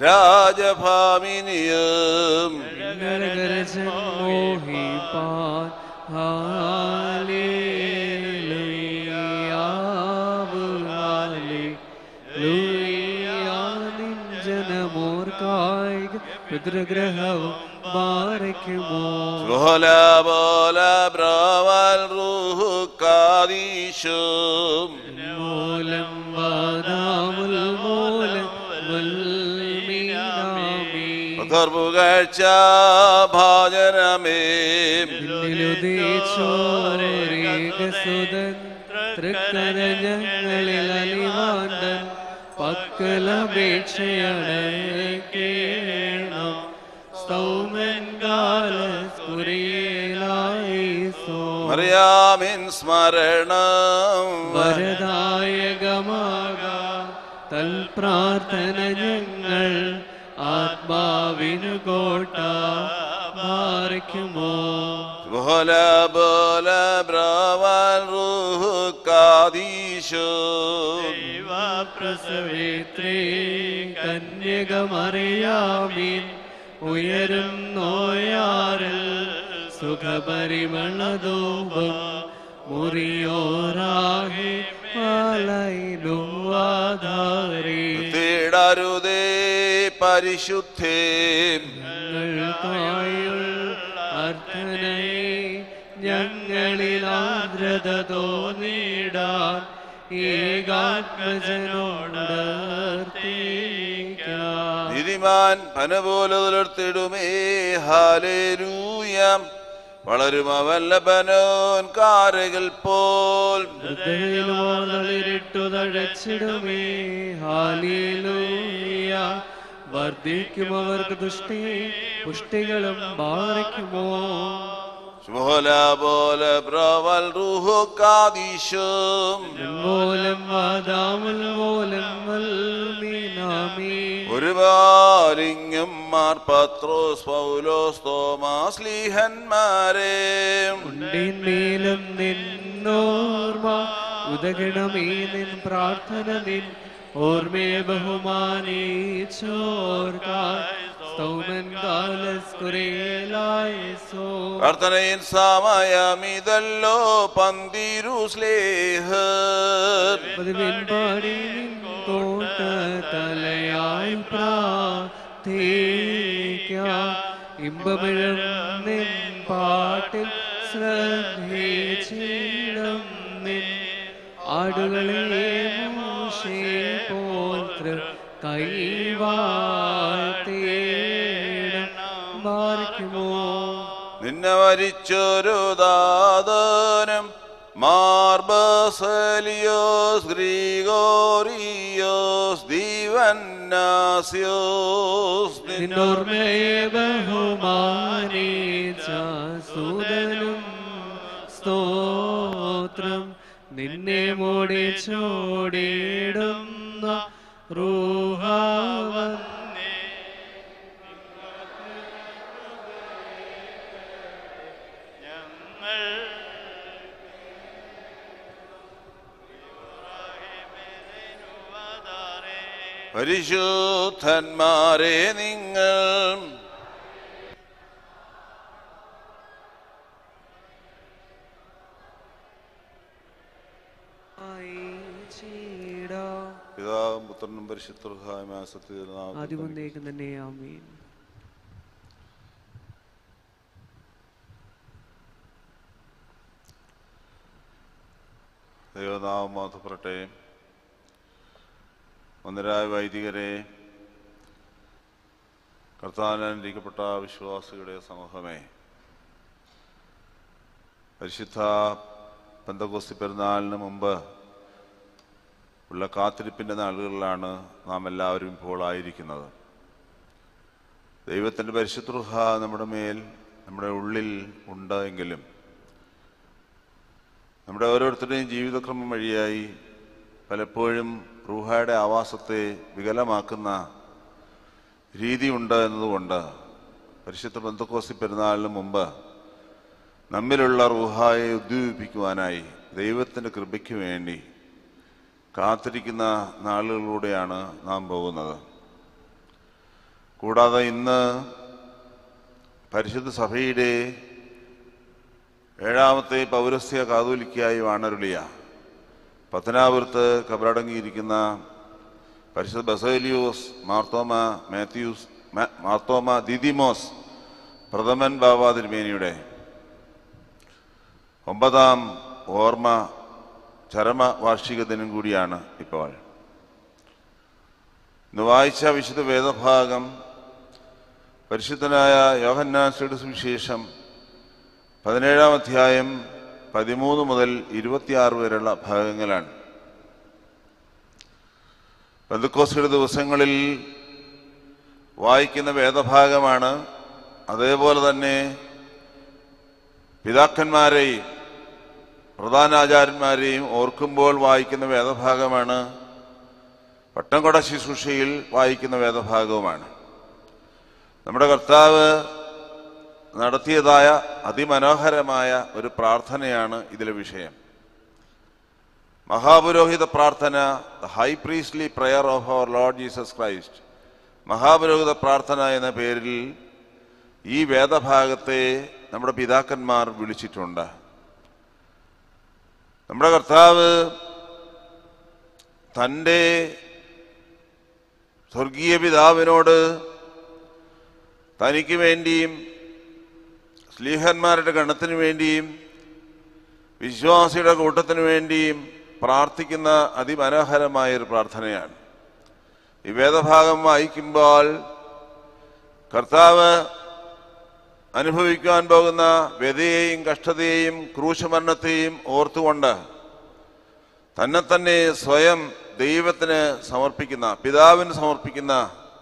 രാജഭാമിനിയും നരകരജൻ മോഹിപ്പാൻ ഹാലേലുയാവ് ഹാലേലുയാനിൻ ജനമോർക്കായിക പിതൃഗ്രഹവും ബാരയ്ക്കുമോ ബോല ബോല ബ്രവൽ റൂഹു കാദീശും മൂലം വാദാമുൽ മൂലം വൽമീനാമീ പുകഴ്ച ഭാജനമേ ോരേകസുതൻ തൃക്കര ഞങ്ങളിൽ അലിവാണ്ടൻ പക്കലപേക്ഷയടക്കേണം സ്തൗമൻ കാലസ്കുറിയേലായിസോ മറിയാമിൻ സ്മരണം വരദായകമാക തൽ പ്രാർത്ഥന ഞങ്ങൾ ആത്മാവിനു കോട്ട മാറിക്കുമോ ബോല ബോല ബ്രവൽ റൂഹു കാദീശും പ്രസവേത്രേ കന്യകമറിയാമീൻ ഉയരും നോയാറിൽ സുഖപരിമളധൂപം മുറിയോരാകെ പാലയിലുവാധാരേ തേടരുതേ പരിശുദ്ധേ ഞങ്ങൾക്കായുള്ള അർത്ഥനയെ ഞങ്ങളിൽ ആർദ്രത തോന്നിടാൻ ഏകാത്മജനോട് നീതിമാൻ പന പോലെ പുലർത്തിടുമേ ഹാലേലൂയം വളരും അവല്ലഭനോൻ കാരകൾ പോൽ ഹൃദയലിട്ടു തഴച്ചിടുമേ ഹാലീലൂയ വർദ്ധിക്കും അവർക്ക് ദുഷ്ടി പുഷ്ടികളും ബാധിക്കുമോ ബോല ബോല ബ്രവൽ റൂഹു കാദീശും മൂലം വാദാമുൽ മൂലം വൽമീനാമീ ഒരു ബാലിംഗം മാർ പത്രോസ് പൗലോസ് തോമാസ് ലീഹന്മാരെ ഉണ്ടിന്മേലും നിന്നോർമ്മ ഉദകണമേ നിൻ പ്രാർത്ഥന നിൻ ഓർമ്മയെ ബഹുമാനിച്ചോർക്കായി സ്തൗമൻ കാലസ്കുരേലായസോ പ്രാർത്ഥനയിൽ സമയമിതല്ലോ പന്തിരു സ്ലേഹർ പതിവിൻപാടി നിൻ കോട്ട തലയായി പ്രാർത്ഥിക്കാം ഇമ്പമിഴും നിൻ പാട്ടിൽ ശ്രദ്ധിച്ചിടം നിൻ ആടുകളെ മോശെ പോത്ര കൈവാഴ്ത്തേണം മാർക്കുമോ നിന്നെ വരിച്ചൊരു ദാതനം മാർബസലിയോസ് ഗ്രിഗോറിയോസ് ദിവന്നാസിയോസ് നിന്നോർമ്മയെ ബഹുമാനിച്ച സൂതനും സ്തോത്രം നിന്നെ മോടി ചോടിടുന്ന റൂഹാവൻ പരിശുദ്ധന്മാരെ നിങ്ങൾ പിതാവും പുത്രനും പരിശുദ്ധമായ സത്യനാമത്തിൽ ആദ്യമൊന്നേക്കും തന്നെ ആമീൻ ദൈവനാമം മാധപ്പെടട്ടെ ഒന്നരായ വൈദികരെ കർത്താനന്ദിക്കപ്പെട്ട വിശ്വാസികളുടെ സമൂഹമേ പരിശുദ്ധ പന്തകോസ്തി പെരുന്നാളിന് മുമ്പ് ഉള്ള കാത്തിരിപ്പിൻ്റെ നാളുകളിലാണ് നാം എല്ലാവരും ഇപ്പോൾ ആയിരിക്കുന്നത് ദൈവത്തിൻ്റെ പരിശുദ്ധ നമ്മുടെ മേൽ നമ്മുടെ ഉള്ളിൽ ഉണ്ട് എങ്കിലും നമ്മുടെ ഓരോരുത്തരുടെയും ജീവിതക്രമം വഴിയായി പലപ്പോഴും റൂഹായുടെ ആവാസത്തെ വികലമാക്കുന്ന രീതിയുണ്ട് എന്നതുകൊണ്ട് പരിശുദ്ധ ബന്ധുക്കോസി പെരുന്നാളിന് മുമ്പ് നമ്മിലുള്ള റൂഹായെ ഉദ്ദീപിക്കുവാനായി ദൈവത്തിൻ്റെ കൃപയ്ക്ക് വേണ്ടി കാത്തിരിക്കുന്ന നാളുകളിലൂടെയാണ് നാം പോകുന്നത് കൂടാതെ ഇന്ന് പരിശുദ്ധ സഭയുടെ ഏഴാമത്തെ പൗരസ്യ കാതോലിക്കായി വാണരുളിയ പത്തനാപുരത്ത് കബറടങ്ങിയിരിക്കുന്ന പരിശുദ്ധ ബസേലിയോസ് മാർത്തോമ മാത്യൂസ് മാ- മാർത്തോമ ദിദിമോസ് പ്രഥമൻ ബാബാ തിരുമേനിയുടെ ഒമ്പതാം ഓർമ്മ ചരമ വാർഷിക ദിനം കൂടിയാണ് ഇപ്പോൾ ഇന്ന് വായിച്ച വിശുദ്ധ വേദഭാഗം പരിശുദ്ധനായ യോഹന്നാസിയുടെ സുവിശേഷം പതിനേഴാം അധ്യായം പതിമൂന്ന് മുതൽ ഇരുപത്തിയാറ് വരെയുള്ള ഭാഗങ്ങളാണ് പെന്തക്കോസ്തിയുടെ ദിവസങ്ങളിൽ വായിക്കുന്ന വേദഭാഗമാണ് അതേപോലെ തന്നെ പിതാക്കന്മാരെയും പ്രധാനാചാര്യന്മാരെയും ഓർക്കുമ്പോൾ വായിക്കുന്ന വേദഭാഗമാണ് പട്ടംകൊട ശുശ്രൂഷയിൽ വായിക്കുന്ന വേദഭാഗവുമാണ് നമ്മുടെ കർത്താവ് നടത്തിയതായ അതിമനോഹരമായ ഒരു പ്രാർത്ഥനയാണ് ഇതിലെ വിഷയം മഹാപുരോഹിത പ്രാർത്ഥന the high priestly prayer of our Lord Jesus Christ മഹാപുരോഹിത പ്രാർത്ഥന എന്ന പേരിൽ ഈ വേദഭാഗത്തെ നമ്മുടെ പിതാക്കന്മാർ വിളിച്ചിട്ടുണ്ട് നമ്മുടെ കർത്താവ് തൻ്റെ സ്വർഗീയ പിതാവിനോട് തനിക്ക് വേണ്ടിയും സ്ലീഹന്മാരുടെ ഗണത്തിന് വേണ്ടിയും വിശ്വാസിയുടെ കൂട്ടത്തിന് വേണ്ടിയും പ്രാർത്ഥിക്കുന്ന അതിമനോഹരമായ ഒരു പ്രാർത്ഥനയാണ് ഈ വേദഭാഗം വായിക്കുമ്പോൾ കർത്താവ് അനുഭവിക്കാൻ പോകുന്ന വ്യതയെയും കഷ്ടതയെയും ക്രൂശമരണത്തെയും ഓർത്തുകൊണ്ട് തന്നെ തന്നെ സ്വയം ദൈവത്തിന് സമർപ്പിക്കുന്ന പിതാവിന് സമർപ്പിക്കുന്ന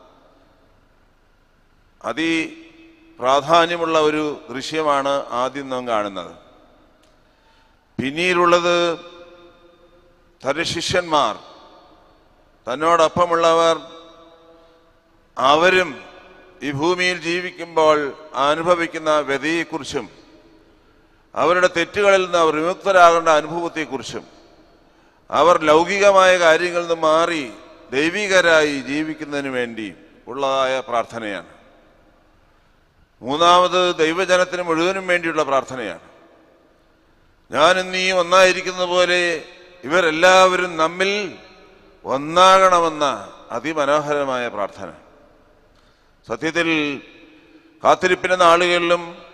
അതി പ്രാധാന്യമുള്ള ഒരു ദൃശ്യമാണ് ആദ്യം നാം കാണുന്നത് പിന്നീടുള്ളത് തന്റെ ശിഷ്യന്മാർ തന്നോടൊപ്പമുള്ളവർ അവരും ഈ ഭൂമിയിൽ ജീവിക്കുമ്പോൾ അനുഭവിക്കുന്ന വ്യതയെക്കുറിച്ചും അവരുടെ തെറ്റുകളിൽ നിന്ന് അവർ വിമുക്തരാകേണ്ട അനുഭവത്തെക്കുറിച്ചും അവർ ലൗകികമായ കാര്യങ്ങളിൽ നിന്ന് മാറി ദൈവികരായി ജീവിക്കുന്നതിന് വേണ്ടി ഉള്ളതായ പ്രാർത്ഥനയാണ് മൂന്നാമത് ദൈവജനത്തിന് മുഴുവനും വേണ്ടിയുള്ള പ്രാർത്ഥനയാണ് ഞാൻ നീ ഒന്നായിരിക്കുന്ന പോലെ ഇവരെല്ലാവരും നമ്മിൽ ഒന്നാകണമെന്ന അതിമനോഹരമായ പ്രാർത്ഥന സത്യത്തിൽ കാത്തിരിപ്പിന്റെ നാളുകളിലും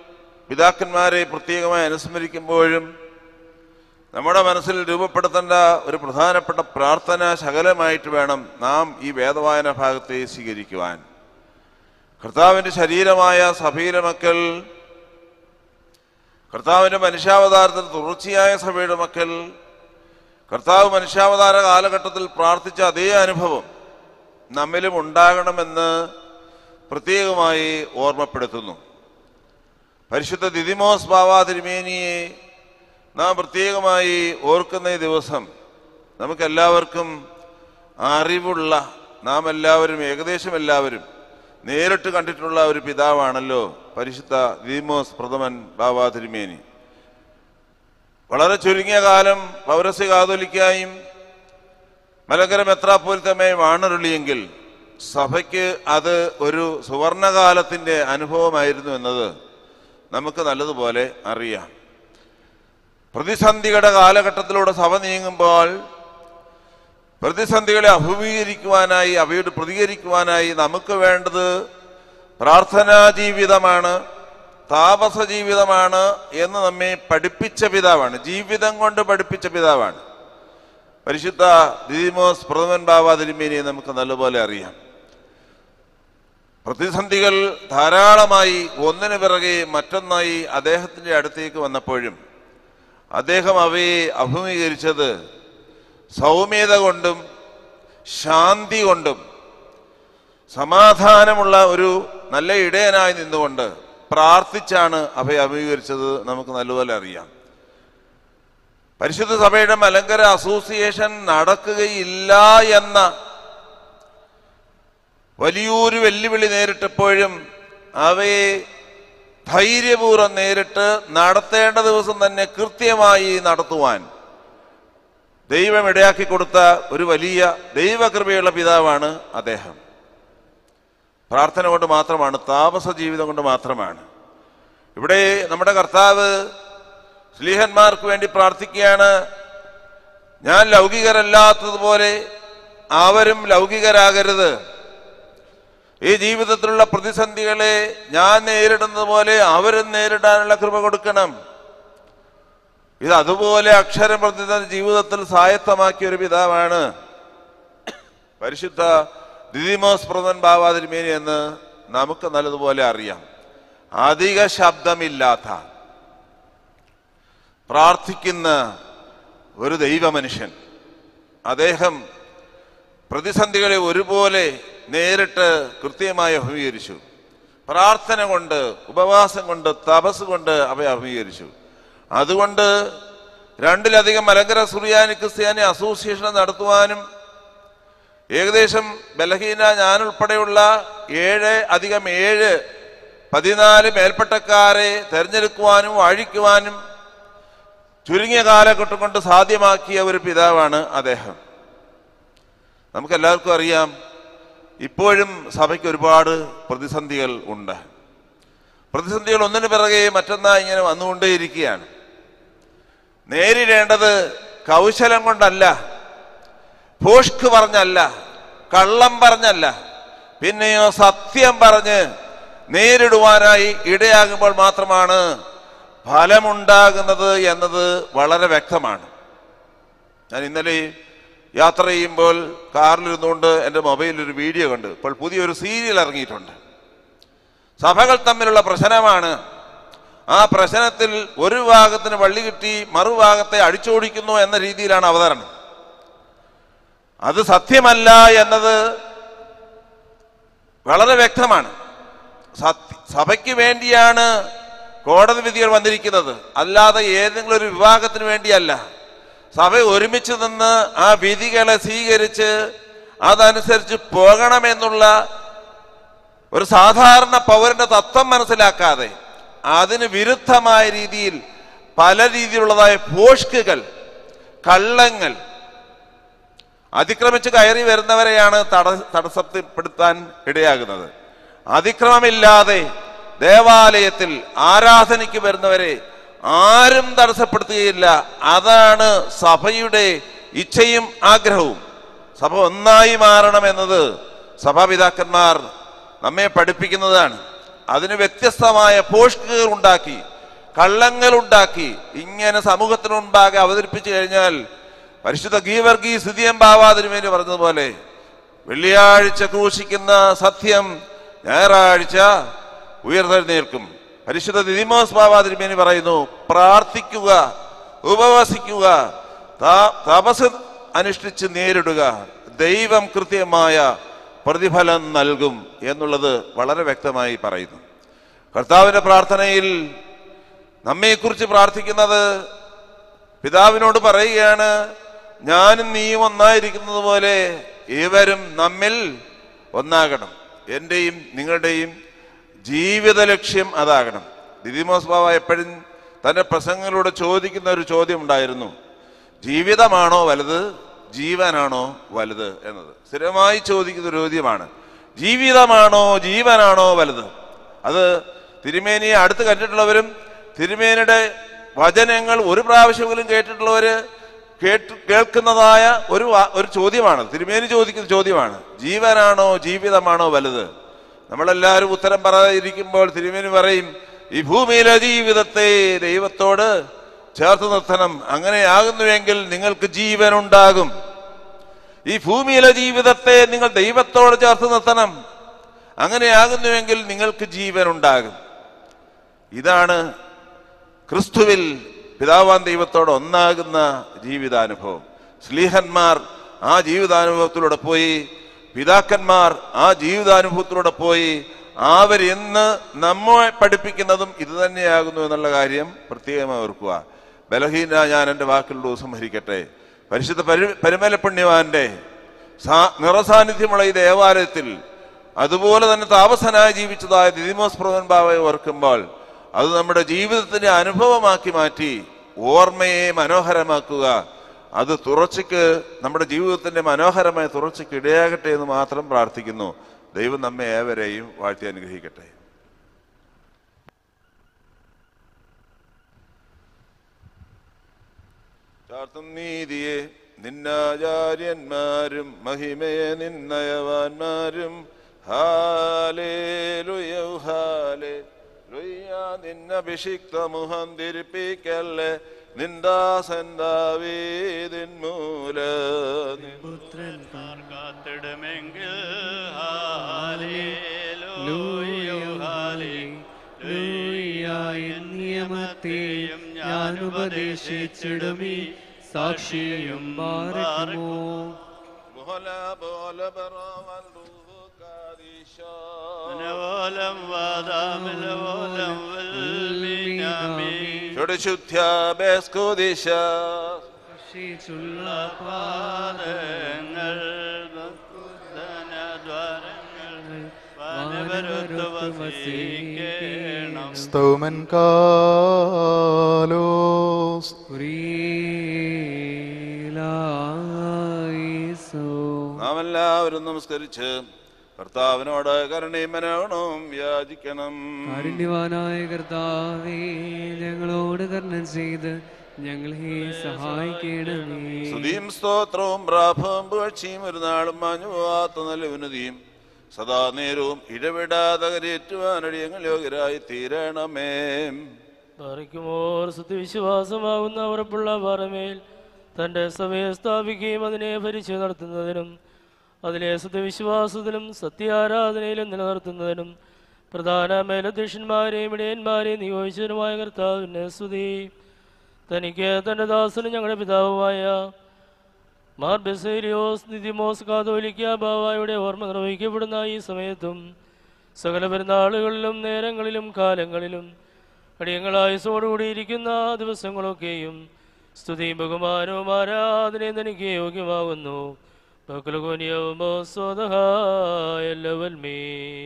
പിതാക്കന്മാരെ പ്രത്യേകമായി അനുസ്മരിക്കുമ്പോഴും നമ്മുടെ മനസ്സിൽ രൂപപ്പെടുത്തേണ്ട ഒരു പ്രധാനപ്പെട്ട പ്രാർത്ഥന ശകലമായിട്ട് വേണം നാം ഈ വേദവായന ഭാഗത്തെ സ്വീകരിക്കുവാൻ കർത്താവിൻ്റെ ശരീരമായ സഭയിലെ മക്കൾ കർത്താവിൻ്റെ മനുഷ്യാവതാരത്തിൽ തുടർച്ചയായ സഭയുടെ മക്കൾ കർത്താവ് മനുഷ്യാവതാര കാലഘട്ടത്തിൽ പ്രാർത്ഥിച്ച അതേ അനുഭവം നമ്മിലും ഉണ്ടാകണമെന്ന് പ്രത്യേകമായി ഓർമ്മപ്പെടുത്തുന്നു പരിശുദ്ധ ദിദിമോസ് ബാവ തിരുമേനിയെ നാം പ്രത്യേകമായി ഓർക്കുന്ന ഈ ദിവസം നമുക്കെല്ലാവർക്കും അറിവുള്ള നാം എല്ലാവരും ഏകദേശം എല്ലാവരും നേരിട്ട് കണ്ടിട്ടുള്ള ഒരു പിതാവാണല്ലോ പരിശുദ്ധ ദിദിമോസ് പ്രഥമൻ ബാബ തിരുമേനി വളരെ ചുരുങ്ങിയ കാലം പൗരസ്യ കാതോലിക്കായും മലങ്കര മെത്രാപ്പോലിത്തമ്മയെ വാണരുളിയെങ്കിൽ സഭയ്ക്ക് അത് ഒരു സുവർണകാലത്തിൻ്റെ അനുഭവമായിരുന്നു എന്നത് നമുക്ക് നല്ലതുപോലെ അറിയാം പ്രതിസന്ധികളുടെ കാലഘട്ടത്തിലൂടെ സഭ നീങ്ങുമ്പോൾ പ്രതിസന്ധികളെ അഭിമുഖീകരിക്കുവാനായി അവയോട് പ്രതികരിക്കുവാനായി നമുക്ക് വേണ്ടത് പ്രാർത്ഥനാ ജീവിതമാണ് താപസ ജീവിതമാണ് എന്ന് നമ്മെ പഠിപ്പിച്ച പിതാവാണ് ജീവിതം കൊണ്ട് പഠിപ്പിച്ച പിതാവാണ് പരിശുദ്ധ ദിദിമോസ് പ്രഥമൻ ബാബ തിരുമേനിയെ നമുക്ക് നല്ലപോലെ അറിയാം പ്രതിസന്ധികൾ ധാരാളമായി ഒന്നിനു പിറകെ മറ്റൊന്നായി അദ്ദേഹത്തിൻ്റെ അടുത്തേക്ക് വന്നപ്പോഴും അദ്ദേഹം അവയെ അഭിമുഖീകരിച്ചത് സൗമ്യത കൊണ്ടും ശാന്തി കൊണ്ടും സമാധാനമുള്ള ഒരു നല്ല ഇടയനായി നിന്നുകൊണ്ട് പ്രാർത്ഥിച്ചാണ് അവയെ അഭിമുഖീകരിച്ചത് നമുക്ക് നല്ലപോലെ അറിയാം പരിശുദ്ധ സഭയുടെ മലങ്കര അസോസിയേഷൻ നടക്കുകയില്ല എന്ന വലിയൊരു വെല്ലുവിളി നേരിട്ടപ്പോഴും അവയെ ധൈര്യപൂർവ്വം നേരിട്ട് നടത്തേണ്ട ദിവസം തന്നെ കൃത്യമായി നടത്തുവാൻ ദൈവം ഇടയാക്കി കൊടുത്ത ഒരു വലിയ ദൈവകൃപയുള്ള പിതാവാണ് അദ്ദേഹം പ്രാർത്ഥന കൊണ്ട് മാത്രമാണ് താപസ ജീവിതം കൊണ്ട് മാത്രമാണ് ഇവിടെ നമ്മുടെ കർത്താവ് സ്ലീഹന്മാർക്ക് വേണ്ടി പ്രാർത്ഥിക്കുകയാണ് ഞാൻ ലൗകികരല്ലാത്തതുപോലെ അവരും ലൗകികരാകരുത് ഈ ജീവിതത്തിലുള്ള പ്രതിസന്ധികളെ ഞാൻ നേരിടുന്നത് പോലെ അവരും നേരിടാനുള്ള കൃപ കൊടുക്കണം ഇത് അതുപോലെ അക്ഷരം പ്രതിത ജീവിതത്തിൽ സ്വായത്തമാക്കിയ ഒരു പിതാവാണ് പരിശുദ്ധ ദിദിമോസ് പ്രധാൻ ബാബാ തിരുമേനി എന്ന് നമുക്ക് നല്ലതുപോലെ അറിയാം അധിക ശബ്ദമില്ലാത്ത പ്രാർത്ഥിക്കുന്ന ഒരു ദൈവമനുഷ്യൻ അദ്ദേഹം പ്രതിസന്ധികളെ ഒരുപോലെ നേരിട്ട് കൃത്യമായി അഭിമുഖീകരിച്ചു പ്രാർത്ഥന കൊണ്ട് ഉപവാസം കൊണ്ട് തപസ് കൊണ്ട് അവയെ അഭിമുഖീകരിച്ചു അതുകൊണ്ട് രണ്ടിലധികം മലങ്കര സുറിയാനി ക്രിസ്ത്യാനി അസോസിയേഷൻ നടത്തുവാനും ഏകദേശം ബലഹീന ഞാനുൾപ്പെടെയുള്ള ഏഴ് അധികം ഏഴ് പതിനാല് മേൽപ്പട്ടക്കാരെ തെരഞ്ഞെടുക്കുവാനും അഴിക്കുവാനും ചുരുങ്ങിയ കാലഘട്ടം കൊണ്ട് സാധ്യമാക്കിയ ഒരു പിതാവാണ് അദ്ദേഹം നമുക്കെല്ലാവർക്കും അറിയാം ഇപ്പോഴും സഭയ്ക്ക് ഒരുപാട് പ്രതിസന്ധികൾ ഉണ്ട് പ്രതിസന്ധികൾ ഒന്നിനു പിറകെ മറ്റൊന്നായി ഇങ്ങനെ വന്നുകൊണ്ടേയിരിക്കുകയാണ് നേരിടേണ്ടത് കൗശലം കൊണ്ടല്ല ഭോഷ്ക് പറഞ്ഞല്ല കള്ളം പറഞ്ഞല്ല പിന്നെയോ സത്യം പറഞ്ഞ് നേരിടുവാനായി ഇടയാകുമ്പോൾ മാത്രമാണ് ഫലമുണ്ടാകുന്നത് എന്നത് വളരെ വ്യക്തമാണ് ഞാൻ ഇന്നലെ യാത്ര ചെയ്യുമ്പോൾ കാറിലിരുന്നുകൊണ്ട് എൻ്റെ മൊബൈലിൽ ഒരു വീഡിയോ കണ്ടു ഇപ്പോൾ പുതിയൊരു സീരിയൽ ഇറങ്ങിയിട്ടുണ്ട് സഭകൾ തമ്മിലുള്ള പ്രശ്നമാണ് ആ പ്രശ്നത്തിൽ ഒരു ഭാഗത്തിന് വള്ളി കിട്ടി മറുഭാഗത്തെ അടിച്ചോടിക്കുന്നു എന്ന രീതിയിലാണ് അവതരണം അത് സത്യമല്ല എന്നത് വളരെ വ്യക്തമാണ് സത്യ സഭയ്ക്ക് വേണ്ടിയാണ് കോടതി വിധികൾ വന്നിരിക്കുന്നത് അല്ലാതെ ഏതെങ്കിലും ഒരു വിഭാഗത്തിന് വേണ്ടിയല്ല സഭ ഒരുമിച്ച് നിന്ന് ആ വിധികളെ സ്വീകരിച്ച് അതനുസരിച്ച് പോകണമെന്നുള്ള ഒരു സാധാരണ പൗരന്റെ തത്വം മനസ്സിലാക്കാതെ അതിന് വിരുദ്ധമായ രീതിയിൽ പല രീതിയിലുള്ളതായ പോഷ്കുകൾ കള്ളങ്ങൾ അതിക്രമിച്ച് കയറി വരുന്നവരെയാണ് തട തടസ്സപ്പെടുത്താൻ ഇടയാകുന്നത് അതിക്രമമില്ലാതെ ദേവാലയത്തിൽ ആരാധനയ്ക്ക് വരുന്നവരെ ആരും തടസ്സപ്പെടുത്തുകയില്ല അതാണ് സഭയുടെ ഇച്ഛയും ആഗ്രഹവും സഭ ഒന്നായി മാറണമെന്നത് സഭാപിതാക്കന്മാർ നമ്മെ പഠിപ്പിക്കുന്നതാണ് അതിന് വ്യത്യസ്തമായ പോഷ്കുകൾ ഉണ്ടാക്കി കള്ളങ്ങളുണ്ടാക്കി ഇങ്ങനെ സമൂഹത്തിന് മുൻപാകെ അവതരിപ്പിച്ചു കഴിഞ്ഞാൽ പരിശുദ്ധ ഗീവർഗീ സ്ഥിതിയം ബാവാതിരുമേനി പറഞ്ഞതുപോലെ വെള്ളിയാഴ്ച ക്രൂശിക്കുന്ന സത്യം ഞായറാഴ്ച ഉയർത്തെഴുന്നേൽക്കും പരിശുദ്ധ ദിദിമോസ് ബാബാതിരുമേനി പറയുന്നു പ്രാർത്ഥിക്കുക ഉപവസിക്കുക ത- തപസ് അനുഷ്ഠിച്ച് നേരിടുക ദൈവം കൃത്യമായ പ്രതിഫലം നൽകും എന്നുള്ളത് വളരെ വ്യക്തമായി പറയുന്നു കർത്താവിന്റെ പ്രാർത്ഥനയിൽ നമ്മെക്കുറിച്ച് പ്രാർത്ഥിക്കുന്നത് പിതാവിനോട് പറയുകയാണ് ഞാനും നീയും ഒന്നായിരിക്കുന്നത് പോലെ ഇവരും നമ്മിൽ ഒന്നാകണം എൻ്റെയും നിങ്ങളുടെയും ജീവിത ലക്ഷ്യം അതാകണം ദിദിമോസ് ബാബ എപ്പോഴും തന്റെ പ്രസംഗങ്ങളിലൂടെ ചോദിക്കുന്ന ഒരു ചോദ്യം ഉണ്ടായിരുന്നു ജീവിതമാണോ വലുത് ജീവനാണോ വലുത് എന്നത് സ്ഥിരമായി ചോദിക്കുന്ന ഒരു ചോദ്യമാണ് ജീവിതമാണോ ജീവനാണോ വലുത് അത് തിരുമേനിയെ അടുത്ത് കണ്ടിട്ടുള്ളവരും തിരുമേനിയുടെ വചനങ്ങൾ ഒരു പ്രാവശ്യമെങ്കിലും കേട്ടിട്ടുള്ളവര് കേട്ട് കേൾക്കുന്നതായ ഒരു വാ- ഒരു ചോദ്യമാണ് തിരുമേനി ചോദിക്കുന്ന ചോദ്യമാണ് ജീവനാണോ ജീവിതമാണോ വലുത് നമ്മളെല്ലാവരും ഉത്തരം പറയാതിരിക്കുമ്പോൾ തിരുമേനി പറയും ഈ ഭൂമിയിലെ ജീവിതത്തെ ദൈവത്തോട് ചേർത്ത് നിർത്തണം അങ്ങനെയാകുന്നുവെങ്കിൽ നിങ്ങൾക്ക് ജീവൻ ഉണ്ടാകും ഈ ഭൂമിയിലെ ജീവിതത്തെ നിങ്ങൾ ദൈവത്തോട് ചേർത്ത് നിർത്തണം അങ്ങനെയാകുന്നുവെങ്കിൽ നിങ്ങൾക്ക് ജീവൻ ഉണ്ടാകും ഇതാണ് ക്രിസ്തുവിൽ പിതാവാൻ ദൈവത്തോട് ഒന്നാകുന്ന ജീവിതാനുഭവം സ്ലീഹന്മാർ ആ ജീവിതാനുഭവത്തിലൂടെ പോയി പിതാക്കന്മാർ ആ ജീവിതാനുഭവത്തിലൂടെ പോയി അവർ ഇന്ന് നമ്മെ പഠിപ്പിക്കുന്നതും ഇത് തന്നെയാകുന്നു എന്നുള്ള കാര്യം പ്രത്യേകമായി ഓർക്കുക ബലഹീന ഞാൻ എൻ്റെ വാക്കിലൂടെ സംഹരിക്കട്ടെ പരിശുദ്ധ പരി പരിമല പുണ്യവാന്റെ സാ- നിറസാന്നിധ്യമുള്ള ഈ ദേവാലയത്തിൽ അതുപോലെ തന്നെ താപസനായി ജീവിച്ചതായ ദിദിമോസ് പ്രവൻ ബാവയെ ഓർക്കുമ്പോൾ അത് നമ്മുടെ ജീവിതത്തിന്റെ അനുഭവമാക്കി മാറ്റി ഓർമ്മയെ മനോഹരമാക്കുക അത് തുറച്ചയ്ക്ക് നമ്മുടെ ജീവിതത്തിന്റെ മനോഹരമായ തുറച്ചയ്ക്ക് ഇടയാകട്ടെ എന്ന് മാത്രം പ്രാർത്ഥിക്കുന്നു ദൈവം നമ്മെ ഏവരെയും വാഴ്ത്തി അനുഗ്രഹിക്കട്ടെ ചാർത്തും നീതിയെ നിന്നാചാര്യന്മാരും മഹിമയെ നിന്നയവാന്മാരും ഹാലേലുയൗ ഹാലേ ലുയ്യ നിന്നഭിഷിക്ത മുഖം തിരിപ്പിക്കല്ലേ നിന്ദാസന്താവീതിൻ മൂല പുത്രൻ കാത്തിടുമെങ്കിൽ ഹാലേലൂയ, ഹാലേലൂയ എൻ നിയമത്തെയും ഞാൻ ഉപദേശിച്ചിടുമീ സാക്ഷിയും മാറുമോ മുഹല ബോല ബറവല്ലു കാദിശാ. മനോലം വാദാമിലോലം വൽമീനാമീൻ ചുടുശുദ്ധ്യാഭ്യസ്കുദിശ. ശിച്ചുള്ള പാദങ്ങൾ ദ്വാരങ്ങൾ വനവരുത്തു വസിക്കണം സ്തോമൻ കാലോസ് കുരീലായിസോ നാം എല്ലാവരും നമസ്കരിച്ച് കർത്താവിനോട് കരുണയും മനോണവും യാചിക്കണം കാരുണ്യവാനായ കർത്താവേ ഞങ്ങളോട് കർണം ചെയ്ത് ഞങ്ങളെ സഹായിക്കണമേ സ്തുതിയും സ്തോത്രവും പ്രാഭവും പുകഴ്ചയും ഒരു നാളും മാഞ്ഞു പോവാത്ത നല്ല ഉന്നതിയും സദാ നേരവും ഇടപെടാതെ കരയേറ്റുവാനടിയങ്ങൾ യോഗ്യരായി തീരണമേ പാറയ്ക്കുമോർ സത്യവിശ്വാസമാകുന്ന ഉറപ്പുള്ള പാറമേൽ തൻ്റെ സഭയെ സ്ഥാപിക്കുകയും അതിനെ ഭരിച്ചു നടത്തുന്നതിനും അതിലെ സത്യവിശ്വാസത്തിലും സത്യാരാധനയിലും നിലനിർത്തുന്നതിനും പ്രധാന മേലധ്യക്ഷന്മാരെയും ഇടയന്മാരെയും നിയോഗിച്ചതിനുമായ കർത്താവിനെ സ്തുതി തനിക്ക് തൻ്റെ ദാസനും ഞങ്ങളുടെ പിതാവുമായ മാർ ബെസേരിയോസ് നിതിമോസ് കാതോലിക്ക ബാവായുടെ ഓർമ്മ നിർവഹിക്കപ്പെടുന്ന ഈ സമയത്തും സകല പെരുന്നാളുകളിലും നേരങ്ങളിലും കാലങ്ങളിലും അടിയങ്ങളായുസോടുകൂടിയിരിക്കുന്ന ദിവസങ്ങളൊക്കെയും സ്തുതിയും ബഹുമാനവും ആരാധനയും തനിക്ക് യോഗ്യമാകുന്നു ബക്കുലകോനിയവുമോ സ്വതഹായല്ലവൽമീ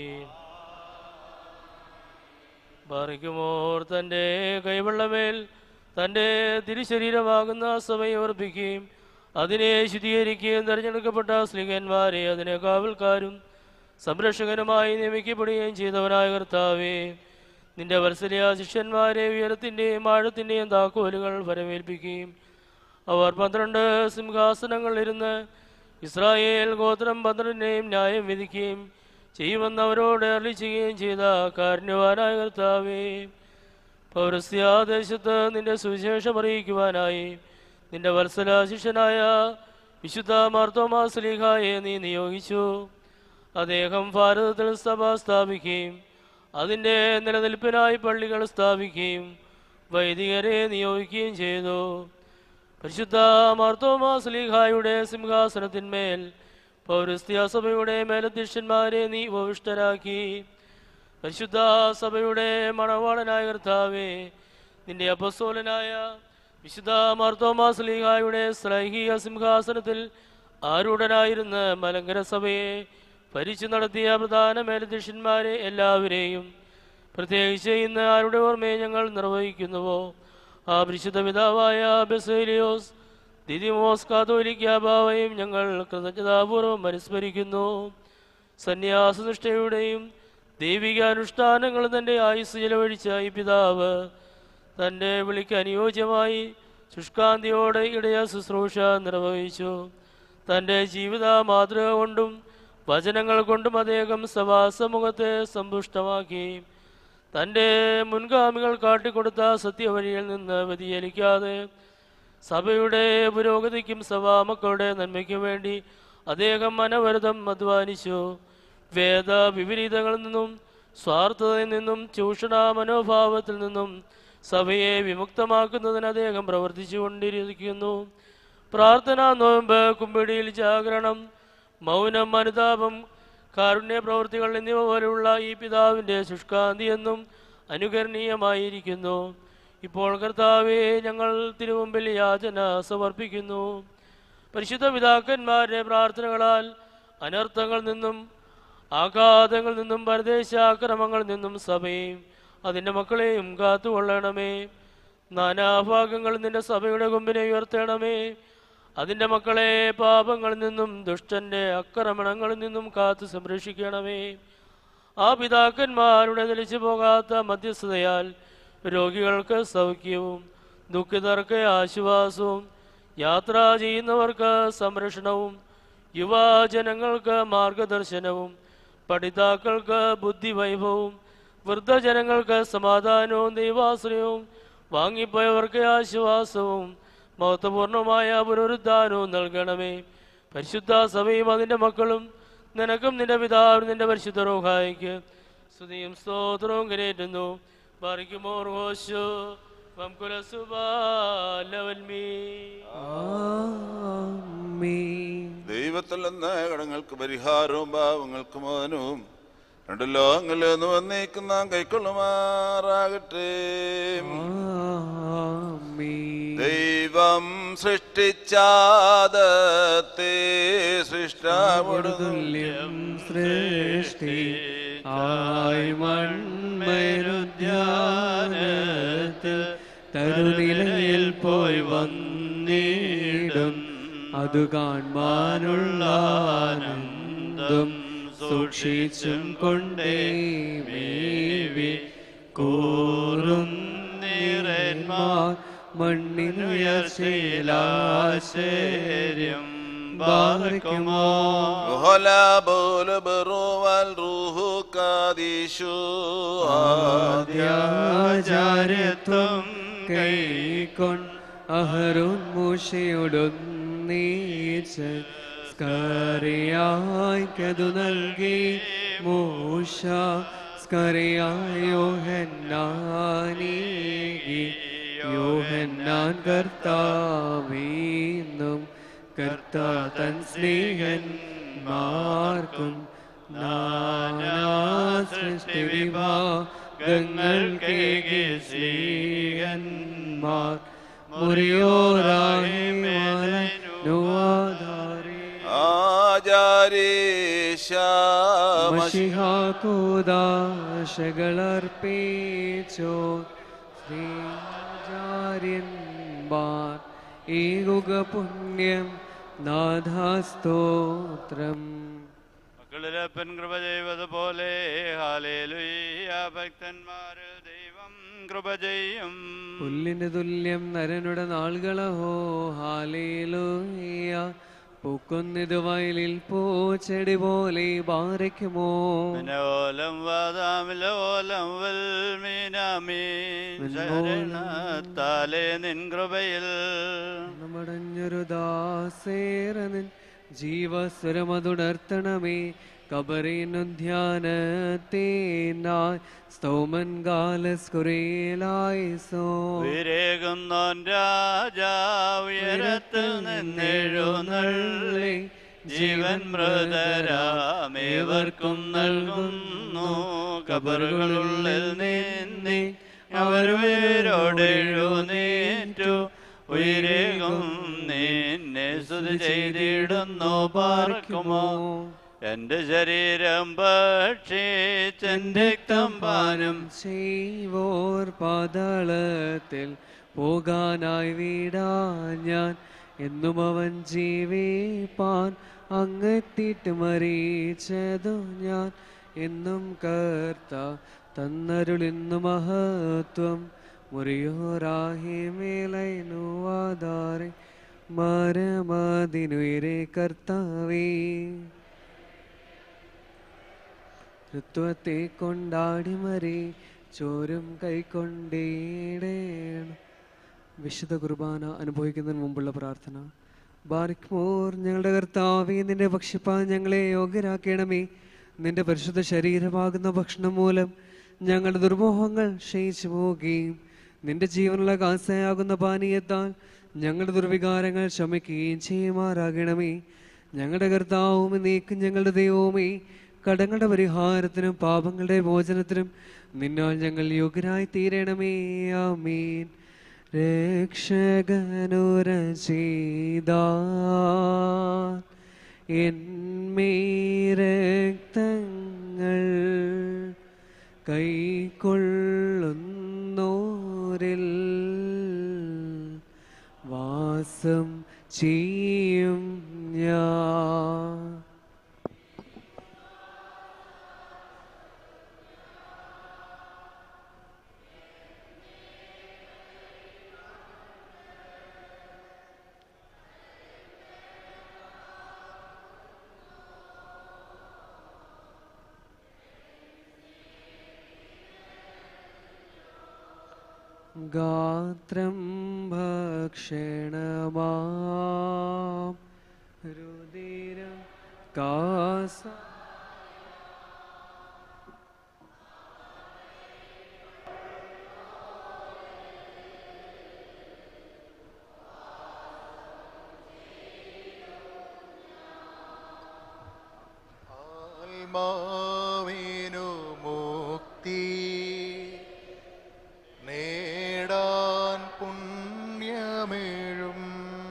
ബാറിക്കുമോർ തൻ്റെ കൈവെള്ളമേൽ തൻ്റെ തിരുശരീരമാകുന്ന സഭയെ ഉറപ്പിക്കുകയും അതിനെ ശുദ്ധീകരിക്കുകയും തിരഞ്ഞെടുക്കപ്പെട്ട സ്ത്രീകന്മാരെ അതിനെ കാവൽക്കാരും സംരക്ഷകനുമായി നിയമിക്കപ്പെടുകയും ചെയ്തവനായ കർത്താവേ നിന്റെ വത്സലിയ ശിഷ്യന്മാരെ ഉയരത്തിൻ്റെയും ആഴത്തിൻ്റെയും താക്കോലുകൾ വരവേൽപ്പിക്കുകയും അവർ പന്ത്രണ്ട് സിംഹാസനങ്ങളിലിരുന്ന് ഇസ്രായേൽ ഗോത്രം പന്ത്രണ്ടിനെയും ന്യായം വിധിക്കുകയും ചെയ്യുമെന്ന് അവരോട് അരളി ചെയ്യുകയും ചെയ്ത കാരുണ്യവാനായ കർത്താവേ പൗരസ്യാദേശത്ത് നിന്റെ സുവിശേഷം അറിയിക്കുവാനായി നിന്റെ വത്സല ശിഷ്യനായ വിശുദ്ധ മാർത്തോമാ സ്ലീഹായെ നീ നിയോഗിച്ചു അദ്ദേഹം ഭാരതത്തിൽ സഭ സ്ഥാപിക്കുകയും അതിൻ്റെ നിലനിൽപ്പിനായി പള്ളികൾ സ്ഥാപിക്കുകയും വൈദികരെ നിയോഗിക്കുകയും ചെയ്തു പരിശുദ്ധ മാർത്തോമാ സ്ലീഹായുടെ സിംഹാസനത്തിന്മേൽ പൗരസ്ത്യ സഭയുടെ മേലധ്യക്ഷന്മാരെ നീ ഉപവിഷ്ടരാക്കി പരിശുദ്ധ സഭയുടെ മണവാളനായ കർത്താവേ നിന്റെ അപസ്തോലനായ വിശുദ്ധ മാർത്തോമാ സ്ലീഹായുടെ ശ്ലൈഹിക സിംഹാസനത്തിൽ ആരൂഢനായിരുന്ന മലങ്കര സഭയെ ഭരിച്ചു നടത്തിയ പ്രധാന മേലധ്യക്ഷന്മാരെ എല്ലാവരെയും പ്രത്യേകിച്ച് ഇന്ന് ആരുടെ ഓർമ്മയെ ഞങ്ങൾ നിർവഹിക്കുന്നുവോ ആ പരിശുദ്ധ പിതാവായ ബെസേലിയോസ് ദിദിമോസ് കാതോലിക്കാഭാവയും ഞങ്ങൾ കൃതജ്ഞതാപൂർവ്വം അനുസ്മരിക്കുന്നു സന്യാസനിഷ്ഠയുടെയും ദൈവിക അനുഷ്ഠാനങ്ങൾ തൻ്റെ ആയുസ് ചെലവഴിച്ച ഈ പിതാവ് തൻ്റെ വിളിക്ക് അനുയോജ്യമായി ശുഷ്കാന്തിയോടെ ഇടയ ശുശ്രൂഷ നിർവഹിച്ചു തൻ്റെ ജീവിത മാതൃക കൊണ്ടും വചനങ്ങൾ കൊണ്ടും അദ്ദേഹം സഭാസമൂഹത്തെ സമ്പുഷ്ടമാക്കി തൻ്റെ മുൻഗാമികൾ കാട്ടിക്കൊടുത്ത സത്യവഴിയിൽ നിന്ന് വ്യതിചലിക്കാതെ സഭയുടെ പുരോഗതിക്കും സഭാമക്കളുടെ നന്മയ്ക്കും വേണ്ടി അദ്ദേഹം അനവരതം അധ്വാനിച്ചു വേദ വിപരീതങ്ങളിൽ നിന്നും സ്വാർത്ഥതയിൽ നിന്നും ചൂഷണ മനോഭാവത്തിൽ നിന്നും സഭയെ വിമുക്തമാക്കുന്നതിന് അദ്ദേഹം പ്രവർത്തിച്ചു കൊണ്ടിരിക്കുന്നു പ്രാർത്ഥന നോമ്പ് കുമ്പിടിയിൽ ജാഗരണം മൗനം അനുതാപം കാരുണ്യ പ്രവൃത്തികൾ എന്നിവ പോലെയുള്ള ഈ പിതാവിൻ്റെ ശുഷ്കാന്തി എന്നും അനുകരണീയമായിരിക്കുന്നു ഇപ്പോൾ കർത്താവെ ഞങ്ങൾ തിരുമുമ്പിൽ യാചന സമർപ്പിക്കുന്നു പരിശുദ്ധ പിതാക്കന്മാരുടെ പ്രാർത്ഥനകളാൽ അനർത്ഥങ്ങളിൽ നിന്നും ആഘാതങ്ങളിൽ നിന്നും പരദേശാക്രമങ്ങളിൽ നിന്നും സഭയും അതിൻ്റെ മക്കളെയും കാത്തുകൊള്ളണമേ നാനാഭാഗങ്ങളിൽ നിന്റെ സഭയുടെ കൊമ്പിനെ ഉയർത്തണമേ അതിൻ്റെ മക്കളെ പാപങ്ങളിൽ നിന്നും ദുഷ്ടന്റെ ആക്രമണങ്ങളിൽ നിന്നും കാത്തു സംരക്ഷിക്കണമേ ആ പിതാക്കന്മാരുടെ തെളിച്ചു പോകാത്ത മധ്യസ്ഥതയാൽ രോഗികൾക്ക് സൗഖ്യവും ദുഃഖിതർക്ക് ആശ്വാസവും യാത്ര ചെയ്യുന്നവർക്ക് സംരക്ഷണവും യുവജനങ്ങൾക്ക് മാർഗദർശനവും പഠിതാക്കൾക്ക് ബുദ്ധിവൈഭവവും വൃദ്ധജനങ്ങൾക്ക് സമാധാനവും ദൈവാശ്രയവും വാങ്ങിപ്പോയവർക്ക് ആശ്വാസവും മഹത്വപൂർണമായ പുനരുദ്ധാനവും നൽകണമേ പരിശുദ്ധ സഭയും അതിൻ്റെ മക്കളും നിനക്കും നിന്റെ പിതാവിനും നിന്റെ പരിശുദ്ധ റോഹായിക്ക് സ്തുതിയും സ്തോത്രവും കരേറ്റുന്നു ബാറിക്കുമോർ ഹോശോ വംകുലസുബാലവൽമീ ദൈവത്തിൽ നിന്ന് കടങ്ങൾക്ക് പരിഹാരവും ഭാവങ്ങൾക്ക് മോനവും രണ്ട് ലോകങ്ങളിൽ നിന്ന് വന്നേക്കുന്ന കൈക്കൊള്ളുമാറാകട്ടെ ദൈവം സൃഷ്ടിച്ചാദത്തെ സൃഷ്ടാവിടുതുല്യം സൃഷ്ടി ആയി മൺമരുദ്യാനത്തിൽ തരുനിലയിൽ പോയി വന്നിടും അത് കാണുവാനുള്ള ആനന്ദം സൂക്ഷിച്ചും കൊണ്ടേ മേവി കൂറും നിറന്മാർ മണ്ണിനുയർച്ചയിലാശ്ചര്യം ബാർക്കുമോ وهلا بول برو والروح قاديشو ആദ്യാചാര്യത്വം കൈക്കൊൺ അഹറുൻ മൂഷയോടൊന്നീച്ച് സ്കറിയായ്ക്കതു നൽകി മൂഷ സ്കറിയായോ ഹെന്നാനീകി യോഹന്നാൻ കർത്താവീന്നും കർത്താ തൻ സ്നേഹന്മാർക്കും നാനാ സൃഷ്ടി വിഭാഗങ്ങൾക്കേകി സ്നേഹന്മാർ മുറിയോറായി മലനുവാധാരി മഷിഹാകൂദാശകളർപ്പിച്ചോ ശ്രീചാര്യന്മാർ ഏകുക പുണ്യം നാഥാസ്തോത്രം മക്കളിലപ്പൻ കൃപ ചെയ്തതുപോലെ ഹാലേലുയ്യ ഭക്തന്മാരിൽ ദൈവം കൃപ ചെയ്യും പുല്ലിന് തുല്യം നരനുടെ നാളുകളഹോ ഹാലേലൂയ പൂക്കുന്നിത് വയലിൽ പൂച്ചെടി പോലെ ബാരയ്ക്കുമോ മിനോലം വാദാമിലോലം വൽമീനാമീൻ ശരണത്താലേ നിൻ കൃപയിൽ മടഞ്ഞൊരു ദാസേരനിൻ ജീവസ്വരമതുണർത്തണമേ കബറിനു ധ്യാനത്തേനായി സ്തോമൻ കാലസ്കുരേലായി സോ വിരേകുന്നോൻ രാജാ ഉയരത്തിൽ നിന്നെഴുന്നള്ളി ജീവൻ മൃതരാമേവർക്കും നൽകുന്നു കബറുകളുള്ളിൽ നിന്നെ അവർ ഉയരോടെഴുന്നേറ്റു ഉയരേകും നിന്നെ സ്തുതി ചെയ്തിടുന്നു പാർക്കുമോ എന്റെ ശരീരം ഭക്ഷിച്ചെന്റെ രക്തം പാനം ചെയ്വോർ പാതാളത്തിൽ പോകാനായി വീടാ ഞാൻ എന്നും അവൻ ജീവിപ്പാൻ അങ്ങെത്തിയിട്ട് മറിച്ചതു ഞാൻ എന്നും കർത്ത തന്നരുളിന്നു മഹത്വം മുറിയോറാഹി മേലൈനുവാദാറെ മരമതിനുയരെ കർത്താവേ ഋത്വത്തെ കൊണ്ടാടി മറി ചോരും കൈക്കൊണ്ടേടേണം വിശുദ്ധ കുർബാന അനുഭവിക്കുന്നതിന് മുമ്പുള്ള പ്രാർത്ഥന ബാരിക്മോർ ഞങ്ങളുടെ കർത്താവേ നിന്റെ ഭക്ഷിപ്പാൻ ഞങ്ങളെ യോഗ്യരാക്കണമേ നിന്റെ പരിശുദ്ധ ശരീരമാകുന്ന ഭക്ഷണം മൂലം ഞങ്ങളുടെ ദുർമോഹങ്ങൾ ക്ഷയിച്ചു പോവുകയും നിന്റെ ജീവനുള്ള കാസയാകുന്ന പാനീയത്താൽ ഞങ്ങളുടെ ദുർവികാരങ്ങൾ ക്ഷമിക്കുകയും ചെയ്യുമാറാകണമേ ഞങ്ങളുടെ കർത്താവും നീക്കും ഞങ്ങളുടെ ദൈവവുമേ കടങ്ങളുടെ പരിഹാരത്തിനും പാപങ്ങളുടെ മോചനത്തിനും നിന്നാൽ ഞങ്ങൾ യോഗ്യരായി തീരണമേ ആമീൻ രക്ഷകനുര ചെയ്ത എന്മേ രക്തങ്ങൾ കൈക്കൊള്ളുന്നോരിൽ വാസം ചെയ്യും ഞാൻ ഗാത്രം ഭക്ഷണമാം രുതിരം കാസ ആത്മാവിനു മുക്തി നേടാൻ പുണ്യമേഴും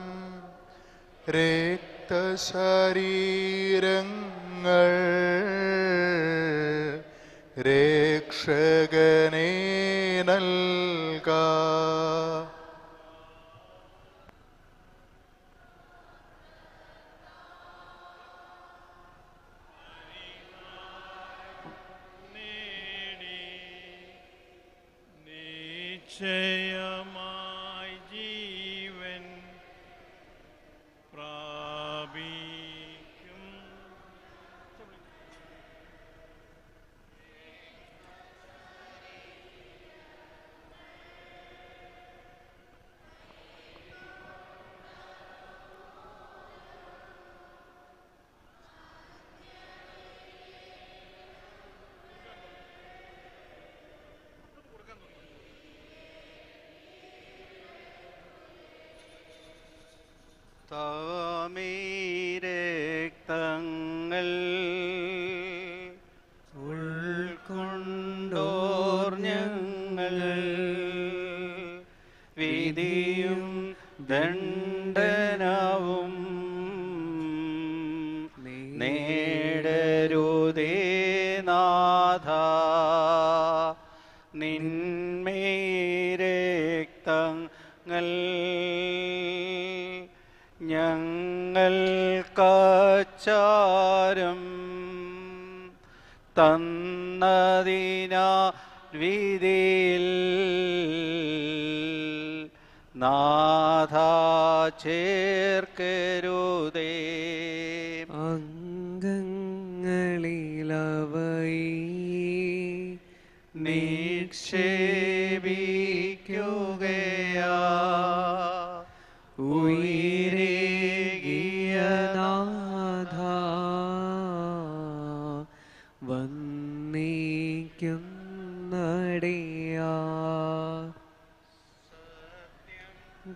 രക്തശരീരങ്ങൾ രക്ഷകനെ നൽകാ നിശ്ചയമായി ജീവൻ പ്രാപിക്കും താമീരക്തങ്ങൾ ഉൾക്കൊണ്ടോർ ഞങ്ങൾ വിധിയും ദണ്ഡനാവും നേടരുതേ നാഥ നിന്മേരക്തങ്ങൾ ഞങ്ങൾക്കാച്ചാരം തന്നതിനാ വിധിയിൽ നാഥ ചേർക്കരുതേ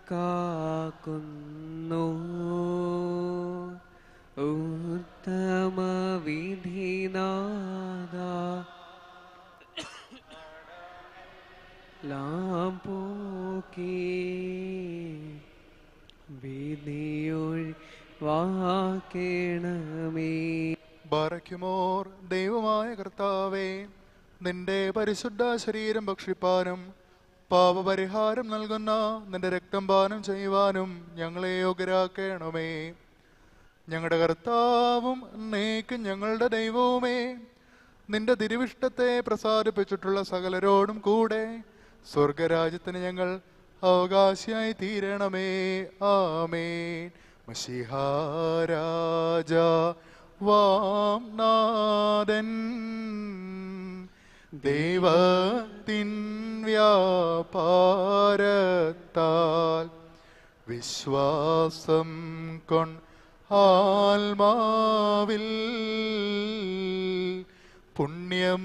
കാക്കുന്നു ഉത്തമ വിധിനാഥ ലാംപോക്കി വിധിയൊഴി വാക്കേണമേ ബാറയ്ക്കുമോർ ദൈവമായ കർത്താവേ നിന്റെ പരിശുദ്ധ ശരീരം ഭക്ഷിപ്പാനും പാപപരിഹാരം നൽകുന്ന നിന്റെ രക്തം പാനം ചെയ്യുവാനും ഞങ്ങളെ യോഗ്യരാക്കണമേ ഞങ്ങളുടെ കർത്താവും നീക്കും ഞങ്ങളുടെ ദൈവവുമേ നിന്റെ തിരുവിഷ്ടത്തെ പ്രസാദിപ്പിച്ചിട്ടുള്ള സകലരോടും കൂടെ സ്വർഗരാജ്യത്തിന് ഞങ്ങൾ അവകാശിയായി തീരണമേ ആമേൻ മഷിഹാരാജ വാംനാഥൻ ദൈവത്തിൻ വ്യാപാരത്താൽ വിശ്വാസം കൊൺ ആത്മാവിൽ പുണ്യം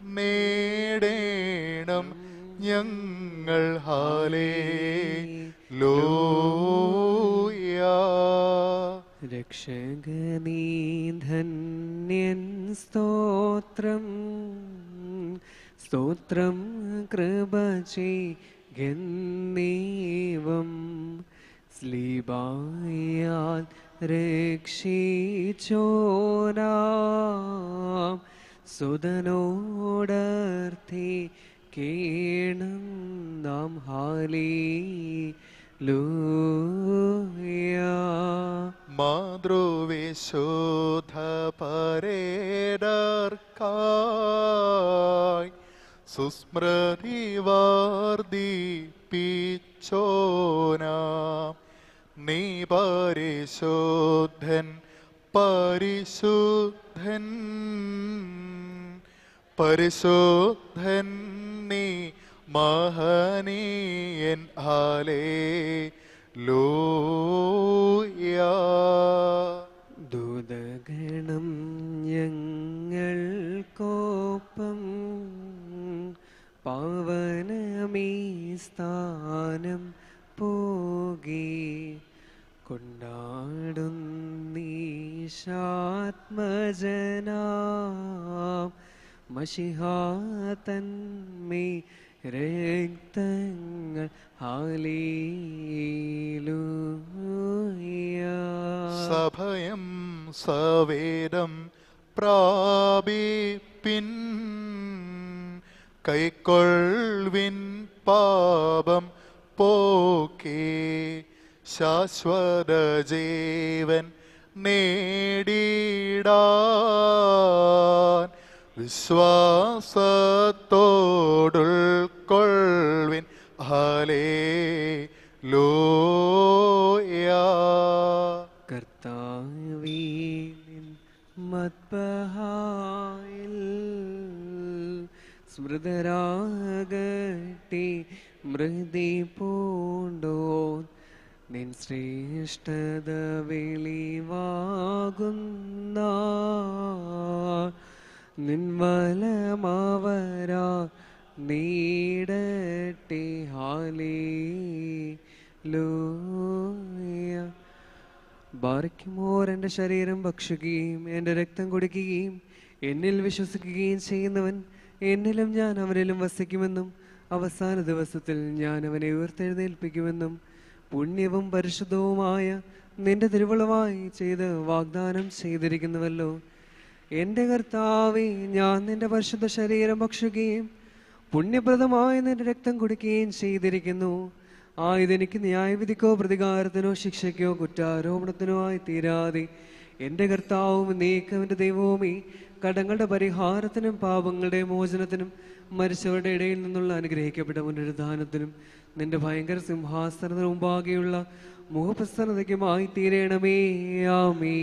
നേടേണം ഞങ്ങൾ ഹാലേ ലോയാ രക്ഷകനീ ധന്യൻ സ്തോത്രം സ്തോത്രം കൃപ ചെയ്യന്നീവം സ്ലീബായാൽ രക്ഷിച്ചോരാം സുതനോടർത്ഥി കേണം നാം ഹാലേ ലൂയാ മാതൃവിശോധ പരേടർക്കായി സുസ്മൃതി വർദ്ധിപ്പിച്ചോനാം നീ പരിശോധൻ പരിശുദ്ധൻ പരിശുദ്ധൻ നീ മഹനീയൻ ഹാലേ ലോയാ ദൂതഗണം ഞങ്ങൾക്കൊപ്പം പാവനമീ സ്ഥാനം പോകി കൊണ്ടാടുന്നീശാത്മജനാം മഷിഹാതന്മേ രക്തങ്ങൾ ഹാലീലൂയാ സഭയം സവേദം പ്രാപിപ്പിൻ കൈക്കൊൾവിൻ പാപം പോക്കേ ശാശ്വത ജീവൻ നേടിടാൻ വിശ്വാസത്തോടുൾക്കൊൾവിൻ ഹലേ ലോയാ കർത്താവീനിൻ മത്പഹായിൽ സ്മൃതരാകട്ടെ മൃതി പൂണ്ടോ നിൻ ശ്രേഷ്ഠത വെളിവാകുന്ന നിൻ വലമാവരാ നീടട്ടെ ഹാലേ ലൂയ ബാറിക്കുമോർ എൻ്റെ ശരീരം ഭക്ഷിക്കുകയും എൻ്റെ രക്തം കുടിക്കുകയും എന്നിൽ വിശ്വസിക്കുകയും ചെയ്യുന്നവൻ എന്നിലും ഞാൻ അവനിലും വസിക്കുമെന്നും അവസാന ദിവസത്തിൽ ഞാൻ അവനെ ഉയർത്തെഴുന്നേൽപ്പിക്കുമെന്നും പുണ്യവും പരിശുദ്ധവുമായ നിന്റെ തിരുവളവായി ചെയ്ത് വാഗ്ദാനം ചെയ്തിരിക്കുന്നുവല്ലോ എൻ്റെ കർത്താവെ ഞാൻ നിന്റെ പരിശുദ്ധ ശരീരം ഭക്ഷിക്കുകയും പുണ്യപ്രദമായ നിന്റെ രക്തം കുടിക്കുകയും ചെയ്തിരിക്കുന്നു ആ ഇതെനിക്ക് ന്യായവിധിക്കോ പ്രതികാരത്തിനോ ശിക്ഷയ്ക്കോ കുറ്റാരോപണത്തിനോ ആയി തീരാതെ എൻ്റെ കർത്താവും നീക്കവൻ്റെ ദൈവവുമേ കടങ്ങളുടെ പരിഹാരത്തിനും പാപങ്ങളുടെ മോചനത്തിനും മരിച്ചവരുടെ ഇടയിൽ നിന്നുള്ള അനുഗ്രഹിക്കപ്പെട്ട പുനരുദ്ധാനത്തിനും നിന്റെ ഭയങ്കര സിംഹാസനത്തിന് മുമ്പാകെയുള്ള മുഖപ്രസന്നതയ്ക്കുമായി തീരണമേ ആമേ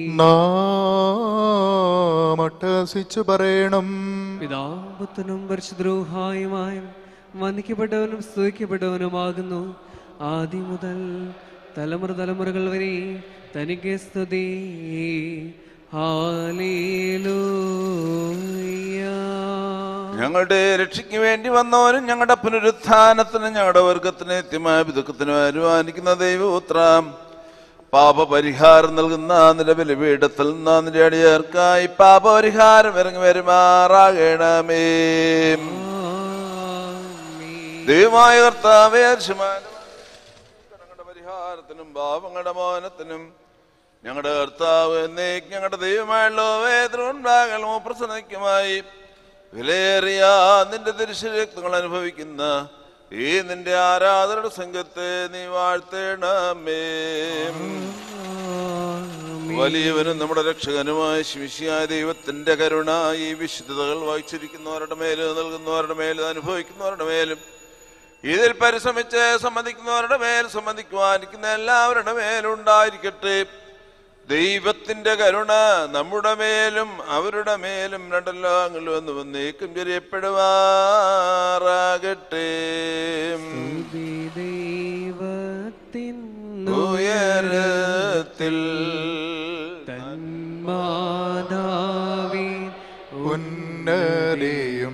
നാമട്ടസിച്ചു പറയണം പിതാപുത്തനും പരിശുദ്രോഹായുമായും വന്ദിക്കപ്പെട്ടവനും സ്തുതിക്കപ്പെട്ടവനുമാകുന്നു ആദ്യം മുതൽ തലമുറ തലമുറകൾ വരെ തനിക്ക് സ്തുതി ഹാലേലൂയ ഞങ്ങളുടെ രക്ഷയ്ക്ക് വേണ്ടി വന്നവരും ഞങ്ങളുടെ പുനരുത്ഥാനത്തിനും ഞങ്ങളുടെ വർഗത്തിന് നിത്യമായ വിദുഃഖത്തിനും അനുമാനിക്കുന്ന ദൈവപുത്രം പാപപരിഹാരം നൽകുന്ന നിന്റെ ബലിപീഠത്തിൽ നിന്ന് നിന്റെ അടിയർക്കായി പാപപരിഹാരം ഇറങ്ങി വരുമാറാകണമേ ദൈവമായ കർത്താവേ ഞങ്ങളുടെ പരിഹാരത്തിനും പാപങ്ങളുടെ മോനത്തിനും ഞങ്ങളുടെ കർത്താവ് എന്നേക്ക് ഞങ്ങളുടെ ദൈവമായുള്ള വേദനയുണ്ടാകലമോ പ്രസന്നയ്ക്കുമായി വിലയേറിയ നിന്റെ തിരുശരക്തങ്ങൾ അനുഭവിക്കുന്ന ഈ നിന്റെ ആരാധനയുടെ സംഘത്തെ നീ വാഴ്ത്തേണമേ വലിയവനും നമ്മുടെ രക്ഷകനുമായ ശിവിശിയായ ദൈവത്തിന്റെ കരുണ ഈ വിശുദ്ധതകൾ വായിച്ചിരിക്കുന്നവരുടെ മേലും നൽകുന്നവരുടെ മേലും അനുഭവിക്കുന്നവരുടെ മേലും ഇതിൽ പരിശ്രമിച്ച് സംബന്ധിക്കുന്നവരുടെ മേൽ സംബന്ധിക്കുവാനിരിക്കുന്ന എല്ലാവരുടെ മേലും ഉണ്ടായിരിക്കട്ടെ ദൈവത്തിന്റെ കരുണ നമ്മുടെ മേലും അവരുടെ മേലും രണ്ടെല്ലാങ്ങളും എന്ന് വന്നേക്കും ചെറിയപ്പെടുവാറാകട്ടെ ദൈവത്തിൻ ഉയരത്തിൽ മാതാവി ഉന്നതയും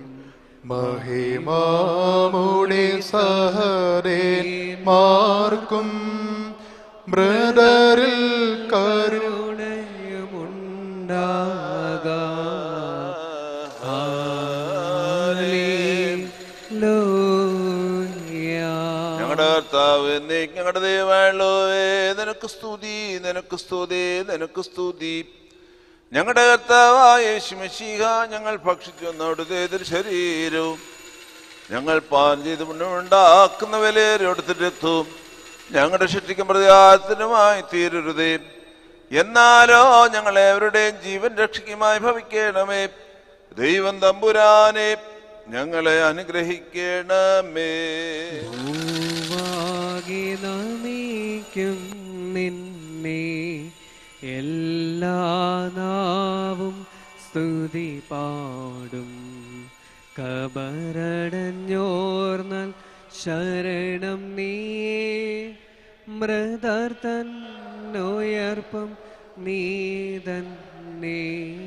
മഹിമാമുടെ സഹരേ മാർക്കും ബ്രദറിൽ കരുണയുമുണ്ടാകാ ഞങ്ങളുടെ കർത്താവ് എന്നേക്ക് ഞങ്ങളുടെ ദൈവമായുള്ളവേ നിനക്ക് സ്തുതി നിനക്ക് സ്തുതി നിനക്ക് സ്തുതി ഞങ്ങളുടെ കർത്താവായ യേശുമശീഹ ഞങ്ങൾ ഭക്ഷിച്ചു അവിടുത്തെ എതിർ ശരീരവും ഞങ്ങൾ പാൻ ചെയ്ത് ഉണ്ടാക്കുന്ന വിലയേറിയെടുത്തിട്ടെത്തും ഞങ്ങളുടെ ശക്തിക്കും പ്രതികാരത്തിനുമായി തീരരുതേ എന്നാലോ ഞങ്ങൾ ഏവരുടെയും ജീവൻ രക്ഷയ്ക്കുമായി ഭവിക്കണമേ ദൈവം തമ്പുരാനെ ഞങ്ങളെ അനുഗ്രഹിക്കണമേ ഭൂവാകെ നമിക്കും നിന്നെ എല്ലാ നാവും സ്തുതി പാടും കബറടഞ്ഞോർന്നാൽ ശരണം നീ മൃതർ തന്നുയർപ്പം നീ തന്നെ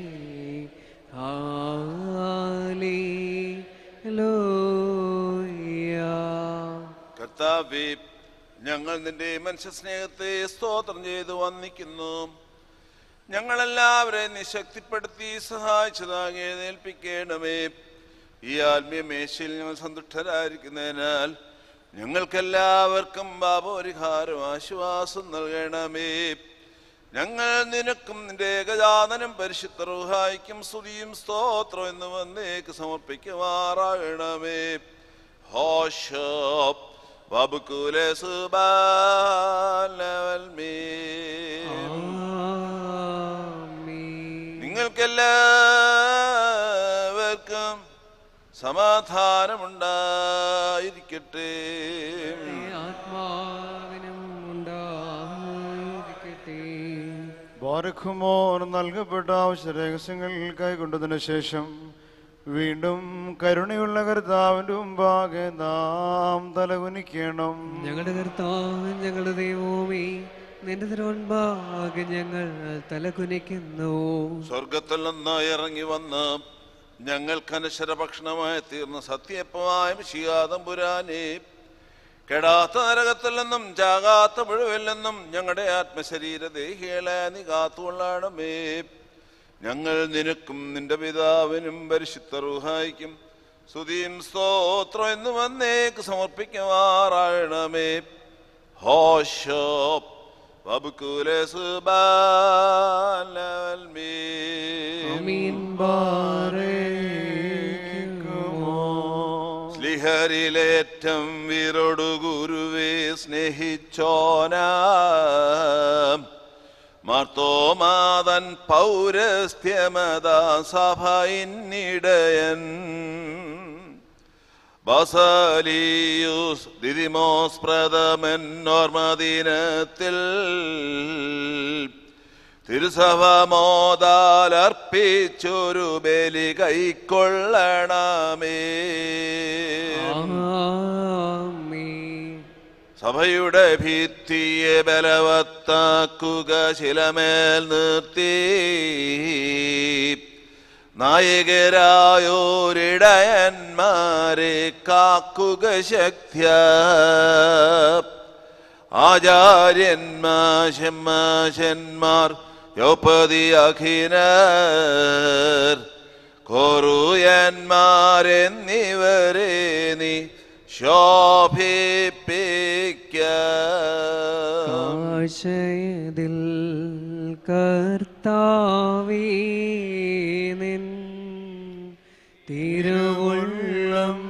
കർത്താവേ ഞങ്ങൾ നിന്റെ മനുഷ്യ സ്നേഹത്തെ സ്തോത്രം ചെയ്ത് വന്നിക്കുന്നു ഞങ്ങളെല്ലാവരെയും നീ ശക്തിപ്പെടുത്തി സഹായിച്ചതാകെ എഴുന്നേൽപ്പിക്കണമേ ഈ ആത്മീയ മേശയിൽ ഞങ്ങൾ സന്തുഷ്ടരായിരിക്കുന്നതിനാൽ ഞങ്ങൾക്കെല്ലാവർക്കും പാപപരിഹാരം ആശ്വാസം നൽകണമേ ഞങ്ങൾ നിനക്കും നിന്റെ ഏകജാതനും പരിശുദ്ധ റുഹായിക്കും സ്തുതിയും സ്തോത്രം എന്ന് വന്നേക്ക് സമർപ്പിക്കുമാറാകണമേ ഹോഷോപ്പ് വബുക്കുലെ സുബാലവൽമേ നിങ്ങൾക്കെല്ലാവർക്കും സമാധാനമുണ്ടായിരിക്കട്ടെ ആത്മാവിനും ഉണ്ടായിരിക്കട്ടെ ബാരഖുമോർ നൽകപ്പെട്ട ആവശ്യ രഹസ്യങ്ങൾ കൈക്കൊണ്ടതിനു ശേഷം വീണ്ടും കരുണയുള്ള കർത്താവിന്റെ മുമ്പാകെ നാം തലകുനിക്കണം ഞങ്ങളുടെ കർത്താവ് ഞങ്ങളുടെ ദൈവമേ നിന്റെ തിരുവൻപാകെ ഞങ്ങൾ തലകുനിക്കുന്നു സ്വർഗത്തിൽ നിന്ന് ഇറങ്ങി വന്ന് ഞങ്ങൾക്ക് അനശ്വര ഭക്ഷണമായി തീർന്ന സത്യപ്പമായ ശിയാതമ്പുരാനെ കെടാത്ത നരകത്തിൽ നിന്നും ചാകാത്ത മുഴുവിൽ നിന്നും ഞങ്ങളുടെ ആത്മശരീര ദേഹികളെ നീ കാത്തുകൊള്ളണമേ ഞങ്ങൾ നിനക്കും നിന്റെ പിതാവിനും പരിശുദ്ധ റുഹായിക്കും സ്തുതിയും സ്തോത്രം എന്ന് വന്നേക്ക് സമർപ്പിക്കുമാറാകണമേ ഹോഷോപ്പ് വബുക്കുലെ ആമീൻ സ്ലിഹരിലേറ്റം വീരോടു ഗുരുവെ സ്നേഹിച്ചോന മാർത്തോമാതൻ പൗരസ്ത്യമതാ സഭയിന്നിടയൻ ബസലിയൂസ് ദിദിമോസ് പ്രഥമൻ ഓർമ്മദിനത്തിൽ തിരുസഭ മോദാൽ അർപ്പിച്ചൊരു ബലി കൈക്കൊള്ളണമേ സഭയുടെ ഭിത്തിയെ ബലവത്താക്കുക ശിലമേൽ നിർത്തി നായകരായോരിടയന്മാരെ കാക്കുക ശക്തിയ ആചാര്യന്മാർ ഷമ്മാശന്മാർ യൗപതി അഖിനർ കൊറുയന്മാരെന്നിവരെ നീ ശോഭിപ്പിക്ക ആശയതിൽ കർത്താവേ നിൻ തിരുവുള്ളം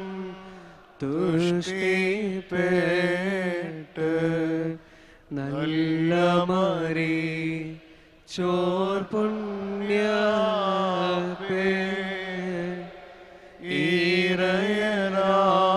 തുഷ്ടിപ്പേട്ട് നല്ല മറി ചോർ പുണ്യ ഈരയനാ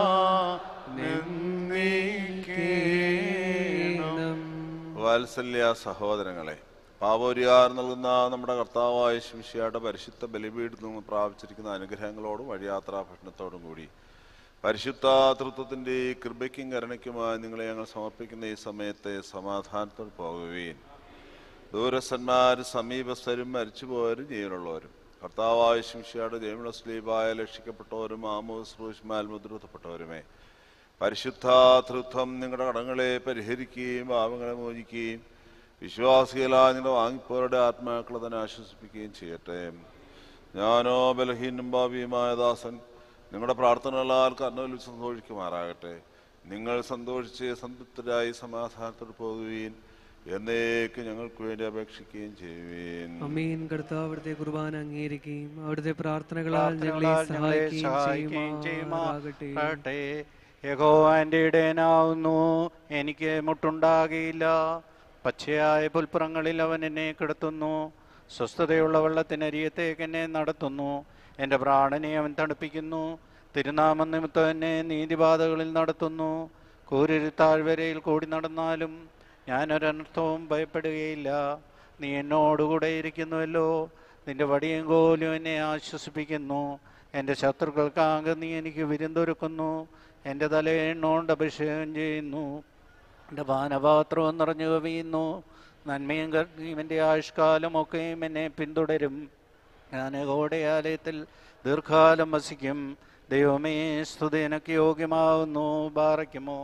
വാത്സല്യ സഹോദരങ്ങളെ പാപോരിയാർ നൽകുന്ന നമ്മുടെ കർത്താവായ ശിംഷിയുടെ പരിശുദ്ധ ബലിപീഠത്തിൽ നിന്ന് പ്രാപിച്ചിരിക്കുന്ന അനുഗ്രഹങ്ങളോടും വഴിയാത്രാ ഭക്ഷണത്തോടും കൂടി പരിശുദ്ധ തൃത്വത്തിന്റെ കൃപയ്ക്കും കരുണയ്ക്കുമായി നിങ്ങളെ ഞങ്ങൾ സമർപ്പിക്കുന്ന ഈ സമയത്തെ സമാധാനത്തോട് പോകുകയും ദൂരസ്ഥന്മാരും സമീപസ്ഥരും മരിച്ചുപോയവരും ജീവനുള്ളവരും കർത്താവായ ശിംഷിയുടെ ജയമുള്ള സ്ലീപായ രക്ഷിക്കപ്പെട്ടവരും ആമോസ്രൂഷ്മാൽ മുദ്രത്തപ്പെട്ടവരുമേ പരിശുദ്ധ തൃത്വം നിങ്ങളുടെ കടങ്ങളെ പരിഹരിക്കുകയും പാവങ്ങളെ മോചിക്കുകയും വിശ്വാസികളായ നിങ്ങളുടെ വാങ്ങിപ്പോരുടെ ആത്മാക്കളെ തന്നെ ആശ്വസിപ്പിക്കുകയും ചെയ്യട്ടെ ഞാനോ ബലഹീനും ഭാവിയുമായ ദാസൻ നിങ്ങളുടെ പ്രാർത്ഥനകളാൽ കർണവിൽ സന്തോഷിക്കുമാറാകട്ടെ നിങ്ങൾ സന്തോഷിച്ച് സംതൃപ്തരായി സമാധാനത്തോട് പോകുകയും എന്നേക്ക് ഞങ്ങൾക്ക് വേണ്ടി അപേക്ഷിക്കുകയും ചെയ്യുവീൻ അമീൻ കർത്താവ് അവിടുത്തെ കുർബാന അംഗീകരിക്കുകയും അവിടുത്തെ പ്രാർത്ഥനകളാൽ ഞങ്ങളെ പ്രാർത്ഥനകളാൽ ഞങ്ങളെ സഹായിക്കുകയും സഹായിക്കുകയും ചെയ്യുമാറാകട്ടെ ചെയ്യുമാറാകട്ടെ യഹോവാന്റെ ഇടയനാവുന്നു എനിക്ക് മുട്ടുണ്ടാകിയില്ല പച്ചയായ പുൽപ്പുറങ്ങളിൽ അവൻ എന്നെ കിടത്തുന്നു സ്വസ്ഥതയുള്ള വെള്ളത്തിനരിയത്തേക്ക് എന്നെ നടത്തുന്നു എൻ്റെ പ്രാണനെ അവൻ തണുപ്പിക്കുന്നു തിരുനാമം നിമിത്തം എന്നെ നീതിപാതകളിൽ നടത്തുന്നു കൂരിരു താഴ്വരയിൽ കൂടി നടന്നാലും ഞാനൊരനർത്ഥവും ഭയപ്പെടുകയില്ല നീ എന്നോടുകൂടെ ഇരിക്കുന്നുവല്ലോ നിന്റെ വടിയും കോലും എന്നെ ആശ്വസിപ്പിക്കുന്നു എൻ്റെ ശത്രുക്കൾക്കാകെ നീ എനിക്ക് വിരുന്നൊരുക്കുന്നു എൻ്റെ തലയെണ്ണോണ്ട് അഭിഷേകം ചെയ്യുന്നു എൻ്റെ പാനപാത്രവും നിറഞ്ഞു കവിയുന്നു നന്മയും കരുണയും എൻ്റെ ആയുഷ്കാലമൊക്കെയും എന്നെ പിന്തുടരും ഞാൻ ആലയത്തിൽ ദീർഘകാലം വസിക്കും ദൈവമേ സ്തുതി എനിക്ക് യോഗ്യമാവുന്നു ബാറയ്ക്കുമോ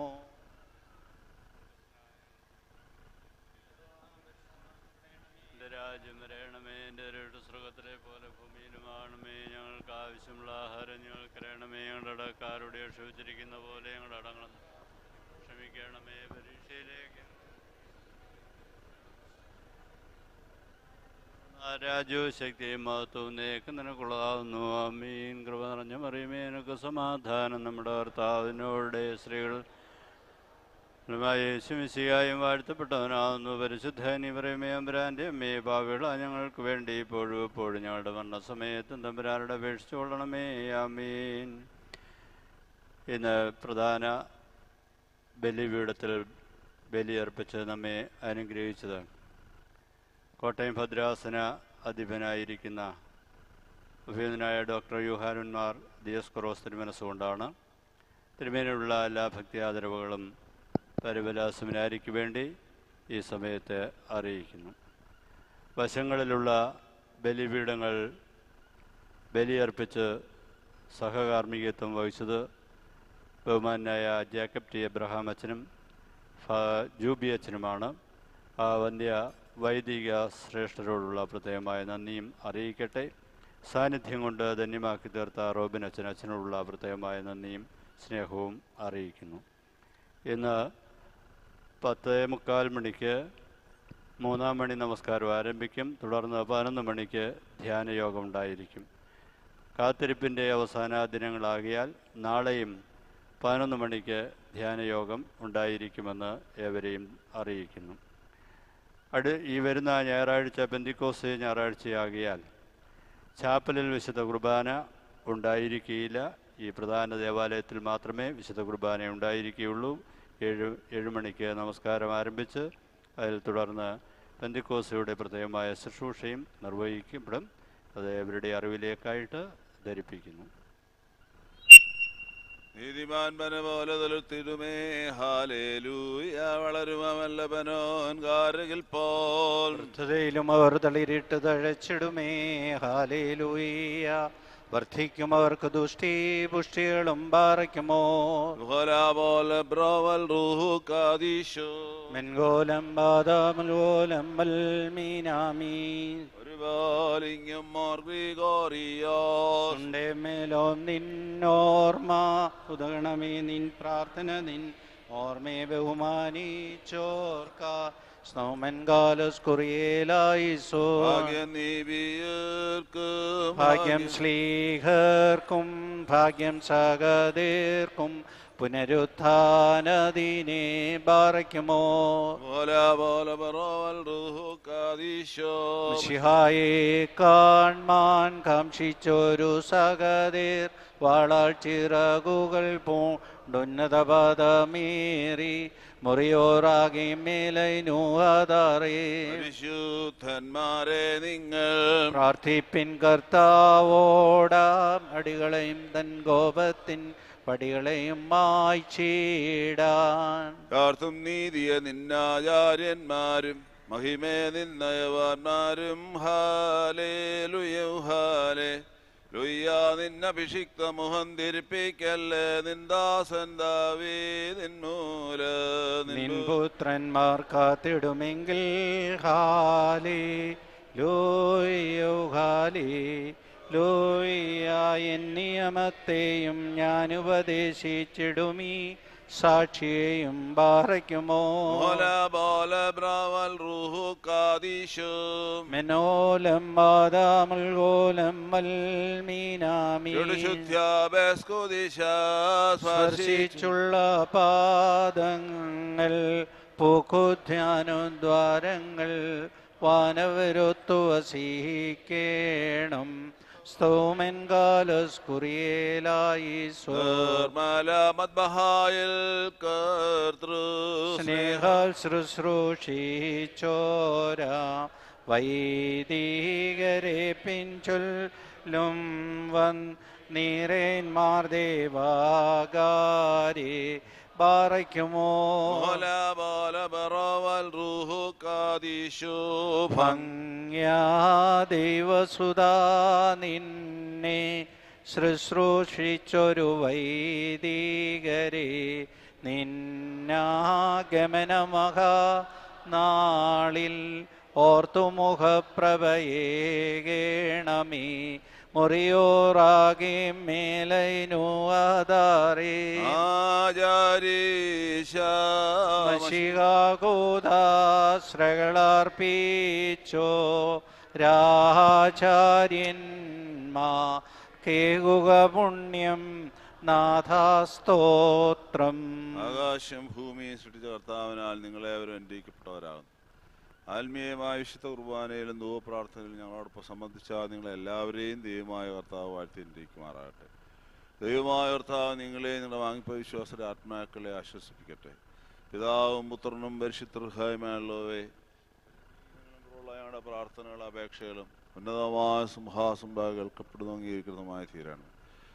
എൻ്റെ രാജ്യം വരയണമേ എൻ്റെ ഒരു സ്രോതത്തിലെ പോലെ ഭൂമിയിലുമാണമേ ഞങ്ങൾക്ക് ആവശ്യമുള്ള ആഹാരം ഞങ്ങൾക്ക് തരണമേ ഞങ്ങളുടെ അടക്കാരുടെ ക്ഷമിച്ചിരിക്കുന്ന പോലെ ഞങ്ങളുടെ അടങ്ങൾ ക്ഷമിക്കണമേ പരീക്ഷയിലേക്ക് രാജ്യവും ശക്തിയും മഹത്വവും നേക്ക് നിനക്കുള്ളതാവുന്നു അമ്മീൻ കൃപ നിറഞ്ഞ മറിയുമേ നിനക്ക് സമാധാനം നമ്മുടെ ഭർത്താവിനോടെ സ്ത്രീകൾ യേശുമിശിയായും വാഴ്ത്തപ്പെട്ടവനാകുന്നു പരിശുദ്ധനി പറയുമേ അമ്പരാൻ്റെ അമ്മേ പാവിള ഞങ്ങൾക്ക് വേണ്ടി ഇപ്പോഴും എപ്പോഴും ഞങ്ങളുടെ മരണസമയത്തും തമ്പുരാരുടെ അപേക്ഷിച്ചു കൊള്ളണമേ ആമീൻ ഇന്ന് പ്രധാന ബലിപീഠത്തിൽ ബലിയർപ്പിച്ച് നമ്മെ അനുഗ്രഹിച്ചത് കോട്ടയം ഭദ്രാസന അധിപനായിരിക്കുന്ന അഭിനന്ദനായ ഡോക്ടർ യുഹാനുന്മാർ ദിയസ് കൊറോസ് തിരുമനസ്സുകൊണ്ടാണ് തിരുമേനുള്ള എല്ലാ ഭക്തി ആദരവുകളും പരിബല സെമിനാരിക്ക് വേണ്ടി ഈ സമയത്ത് അറിയിക്കുന്നു വശങ്ങളിലുള്ള ബലിപീഠങ്ങൾ ബലിയർപ്പിച്ച് സഹകാർമ്മികത്വം വഹിച്ചത് ബഹുമാനായ ജേക്കബ് ടി എബ്രഹാം അച്ഛനും ഫ- ജൂബി അച്ഛനുമാണ് ആ വന്ധ്യ വൈദിക ശ്രേഷ്ഠരോടുള്ള പ്രത്യേകമായ നന്ദിയും അറിയിക്കട്ടെ സാന്നിധ്യം കൊണ്ട് ധന്യമാക്കി തീർത്ത റോബിൻ അച്ഛൻ അച്ഛനോടുള്ള പ്രത്യേകമായ നന്ദിയും സ്നേഹവും അറിയിക്കുന്നു ഇന്ന് പത്ത് മുക്കാൽ മണിക്ക് മൂന്നാം മണി നമസ്കാരം ആരംഭിക്കും തുടർന്ന് പതിനൊന്ന് മണിക്ക് ധ്യാനയോഗം ഉണ്ടായിരിക്കും കാത്തിരിപ്പിൻ്റെ അവസാന ദിനങ്ങളാകിയാൽ നാളെയും പതിനൊന്ന് മണിക്ക് ധ്യാനയോഗം ഉണ്ടായിരിക്കുമെന്ന് ഏവരെയും അറിയിക്കുന്നു അടു ഈ വരുന്ന ഞായറാഴ്ച ബന്ദിക്കോസ് ഞായറാഴ്ചയാകിയാൽ ചാപ്പലിൽ വിശുദ്ധ കുർബാന ഉണ്ടായിരിക്കുകയില്ല ഈ പ്രധാന ദേവാലയത്തിൽ മാത്രമേ വിശുദ്ധ കുർബാന ഉണ്ടായിരിക്കുകയുള്ളൂ ഏഴ് ഏഴ് മണിക്ക് നമസ്കാരം ആരംഭിച്ച് അതിൽ തുടർന്ന് പെന്തിക്കോസയുടെ പ്രത്യേകമായ ശുശ്രൂഷയും നിർവഹിക്കപ്പെടും അത് ഇവരുടെ അറിവിലേക്കായിട്ട് ധരിപ്പിക്കുന്നു നീതിമാൻ പന പോലെ തലുത്തിടുമേ ഹാലേലൂയ വളരുമല്ലപനോൻ കാരകിൽ പോൽ വൃദ്ധതയിലും അവർ തളിരിട്ട് തഴച്ചിടുമേ ഹാലേലൂയ വർദ്ധിക്കും അവർക്ക് ദുഷ്ടി പുഷ്ടികളും പാറയ്ക്കുമോ പോലെ ബ്രോവൽ റൂഹു കാദീശോ മെൻഗോലം ബാദാമൽഗോലം മൽമീനാമീ ഒരുപാലിങ്ങും മോർഗ്രിഗോറിയോസ് ഉണ്ടേ മേലോം നിന്നോർമ്മ ഉദകണമേ നിൻ പ്രാർത്ഥന നിൻ ഓർമ്മയെ ബഹുമാനിച്ചോർക്ക സ്നൗമൻ കാലസ് കുറിയേലായിസോ ഭാഗ്യം നീവിയർക്കും ഭാഗ്യം ശ്ലീഹർക്കും ഭാഗ്യം സഹതീർക്കും പുനരുത്ഥാനദിനെ ബാറയ്ക്കുമോ പോലെ പോലെ ബ്രോവൽ റൂഹു കാദീശോ മിശിഹായെ കാൺമാൻ കാംക്ഷിച്ചൊരു സഹതീർ വാളാൾ ചിറകുകൾ പൂണ്ടുന്നത പദമേറി മുറിയോറാകെ മേലൈനു അതാറേ പരിശുദ്ധന്മാരെ നിങ്ങൾ പ്രാർത്ഥിപ്പിൻ കർത്താവോടാം അടികളെയും തൻ കോപത്തിൻ പടികളെയും മായ്ച്ചിടാൻ കാർത്തും നീതിയ നിന്നാചാര്യന്മാരും മഹിമേ നിന്നയവാന്മാരും ഹാലേ ലുയൗ ഹാലേ ലുയ്യ നിന്നഭിഷിക്ത മുഖം തിരിപ്പിക്കല്ലേ നിന്ദാസൻ ദാവീ നിന്നൂല നിൻ പുത്രന്മാർ കാത്തിടുമെങ്കിൽ ഹാലേ ലോയോ ഹാലേ ലോയ എൻ നിയമത്തെയും ഞാൻ ഉപദേശിച്ചിടുമീ സാക്ഷിയെയും പാറയ്ക്കുമോ മോല ബോല ബ്രാവൽ റൂഹു കാദീശോ മെനോലം മാതാമുൽഗോലം മൽമീനാമീ ശുദ്ധ്യാബേസ്കുദിശ സ്പർശിച്ചുള്ള പാദങ്ങൾ പൂക്കുധ്യാനം ദ്വാരങ്ങൾ വാനവരൊത്തു വസിക്കേണം സ്തോമൻ കാലസ് കുറിയേലായി സ്വർമല മദ്ബഹായിൽ കർത്തൃ സ്നേഹാൽ ശുശ്രൂഷിച്ചോര വൈദികരെ പിഞ്ചൊല്ലും വൻ നീരേന്മാർ ദേവാകാരെ ബാറയ്ക്കുമോ മോല ബോല ബറവൽ റൂഹു കാദീശോ ഭംഗ്യാ ദൈവസുതാ നിന്നെ ശുശ്രൂഷിച്ചൊരു വൈദികരെ നിന്നാഗമനമഹ നാളിൽ ഓർത്തുമുഖപ്രഭയേകേണമേ മുറിയോറാകെ മേലൈനു ആധാരേ മഷികാകൂതാശ്രകളർപ്പിച്ചോ രാചാര്യന്മാ കേകുക പുണ്യം നാഥാസ്തോത്രം ആകാശം ഭൂമിയും സൃഷ്ടിച്ച കർത്താവിനാൽ നിങ്ങളേവരും അനുഗ്രഹിക്കപ്പെട്ടവരാകുന്നു ആത്മീയമായ വിശുദ്ധ കുർബാനയിലും ദൂവ പ്രാർത്ഥനയിലും ഞങ്ങളോടൊപ്പം സംബന്ധിച്ച നിങ്ങളെല്ലാവരെയും ദൈവമായ കർത്താവ് വാഴ്ത്തി അനുഗ്രഹിക്കുമാറാകട്ടെ ദൈവമായ കർത്താവ് നിങ്ങളെ നിങ്ങളുടെ വാങ്ങിപ്പോയ വിശ്വാസത്തെ ആത്മാക്കളെ ആശ്വസിപ്പിക്കട്ടെ പിതാവും പുത്രനും പരിശുദ്ധർഹായ്മയുള്ളവേ ഞങ്ങളുടെ പ്രാർത്ഥനകളും അപേക്ഷകളും ഉന്നതമായ സിംഹാസംഭാ കേൾക്കപ്പെടുന്നു അംഗീകരിക്കുന്നതുമായ തീരാണ്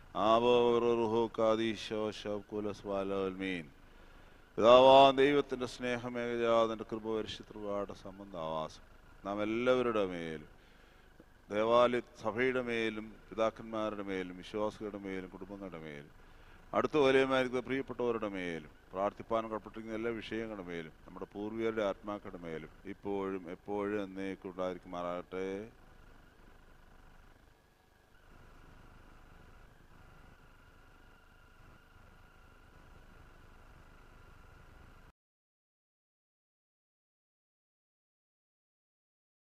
ആബോറൂഹോക്കാദീശോശബ്കുലസ്വാലോൽമീൻ പിതാവാൻ ദൈവത്തിൻ്റെ സ്നേഹമേഖജാതിൻ്റെ കൃപ പരിശുദ്ധയുടെ സംബന്ധാവാസം നാം എല്ലാവരുടെ മേലും ദേവാലയ സഭയുടെ മേലും പിതാക്കന്മാരുടെ മേലും വിശ്വാസികളുടെ മേലും കുടുംബങ്ങളുടെ മേലും അടുത്ത വലയമായിരിക്കുന്ന പ്രിയപ്പെട്ടവരുടെ മേലും പ്രാർത്ഥിപ്പാൻ കടപ്പെട്ടിരിക്കുന്ന എല്ലാ വിഷയങ്ങളുടെ മേലും നമ്മുടെ പൂർവികരുടെ ആത്മാക്കളുടെ മേലും ഇപ്പോഴും എപ്പോഴും എന്നേക്കും ഉണ്ടായിരിക്കുമാറാകട്ടെ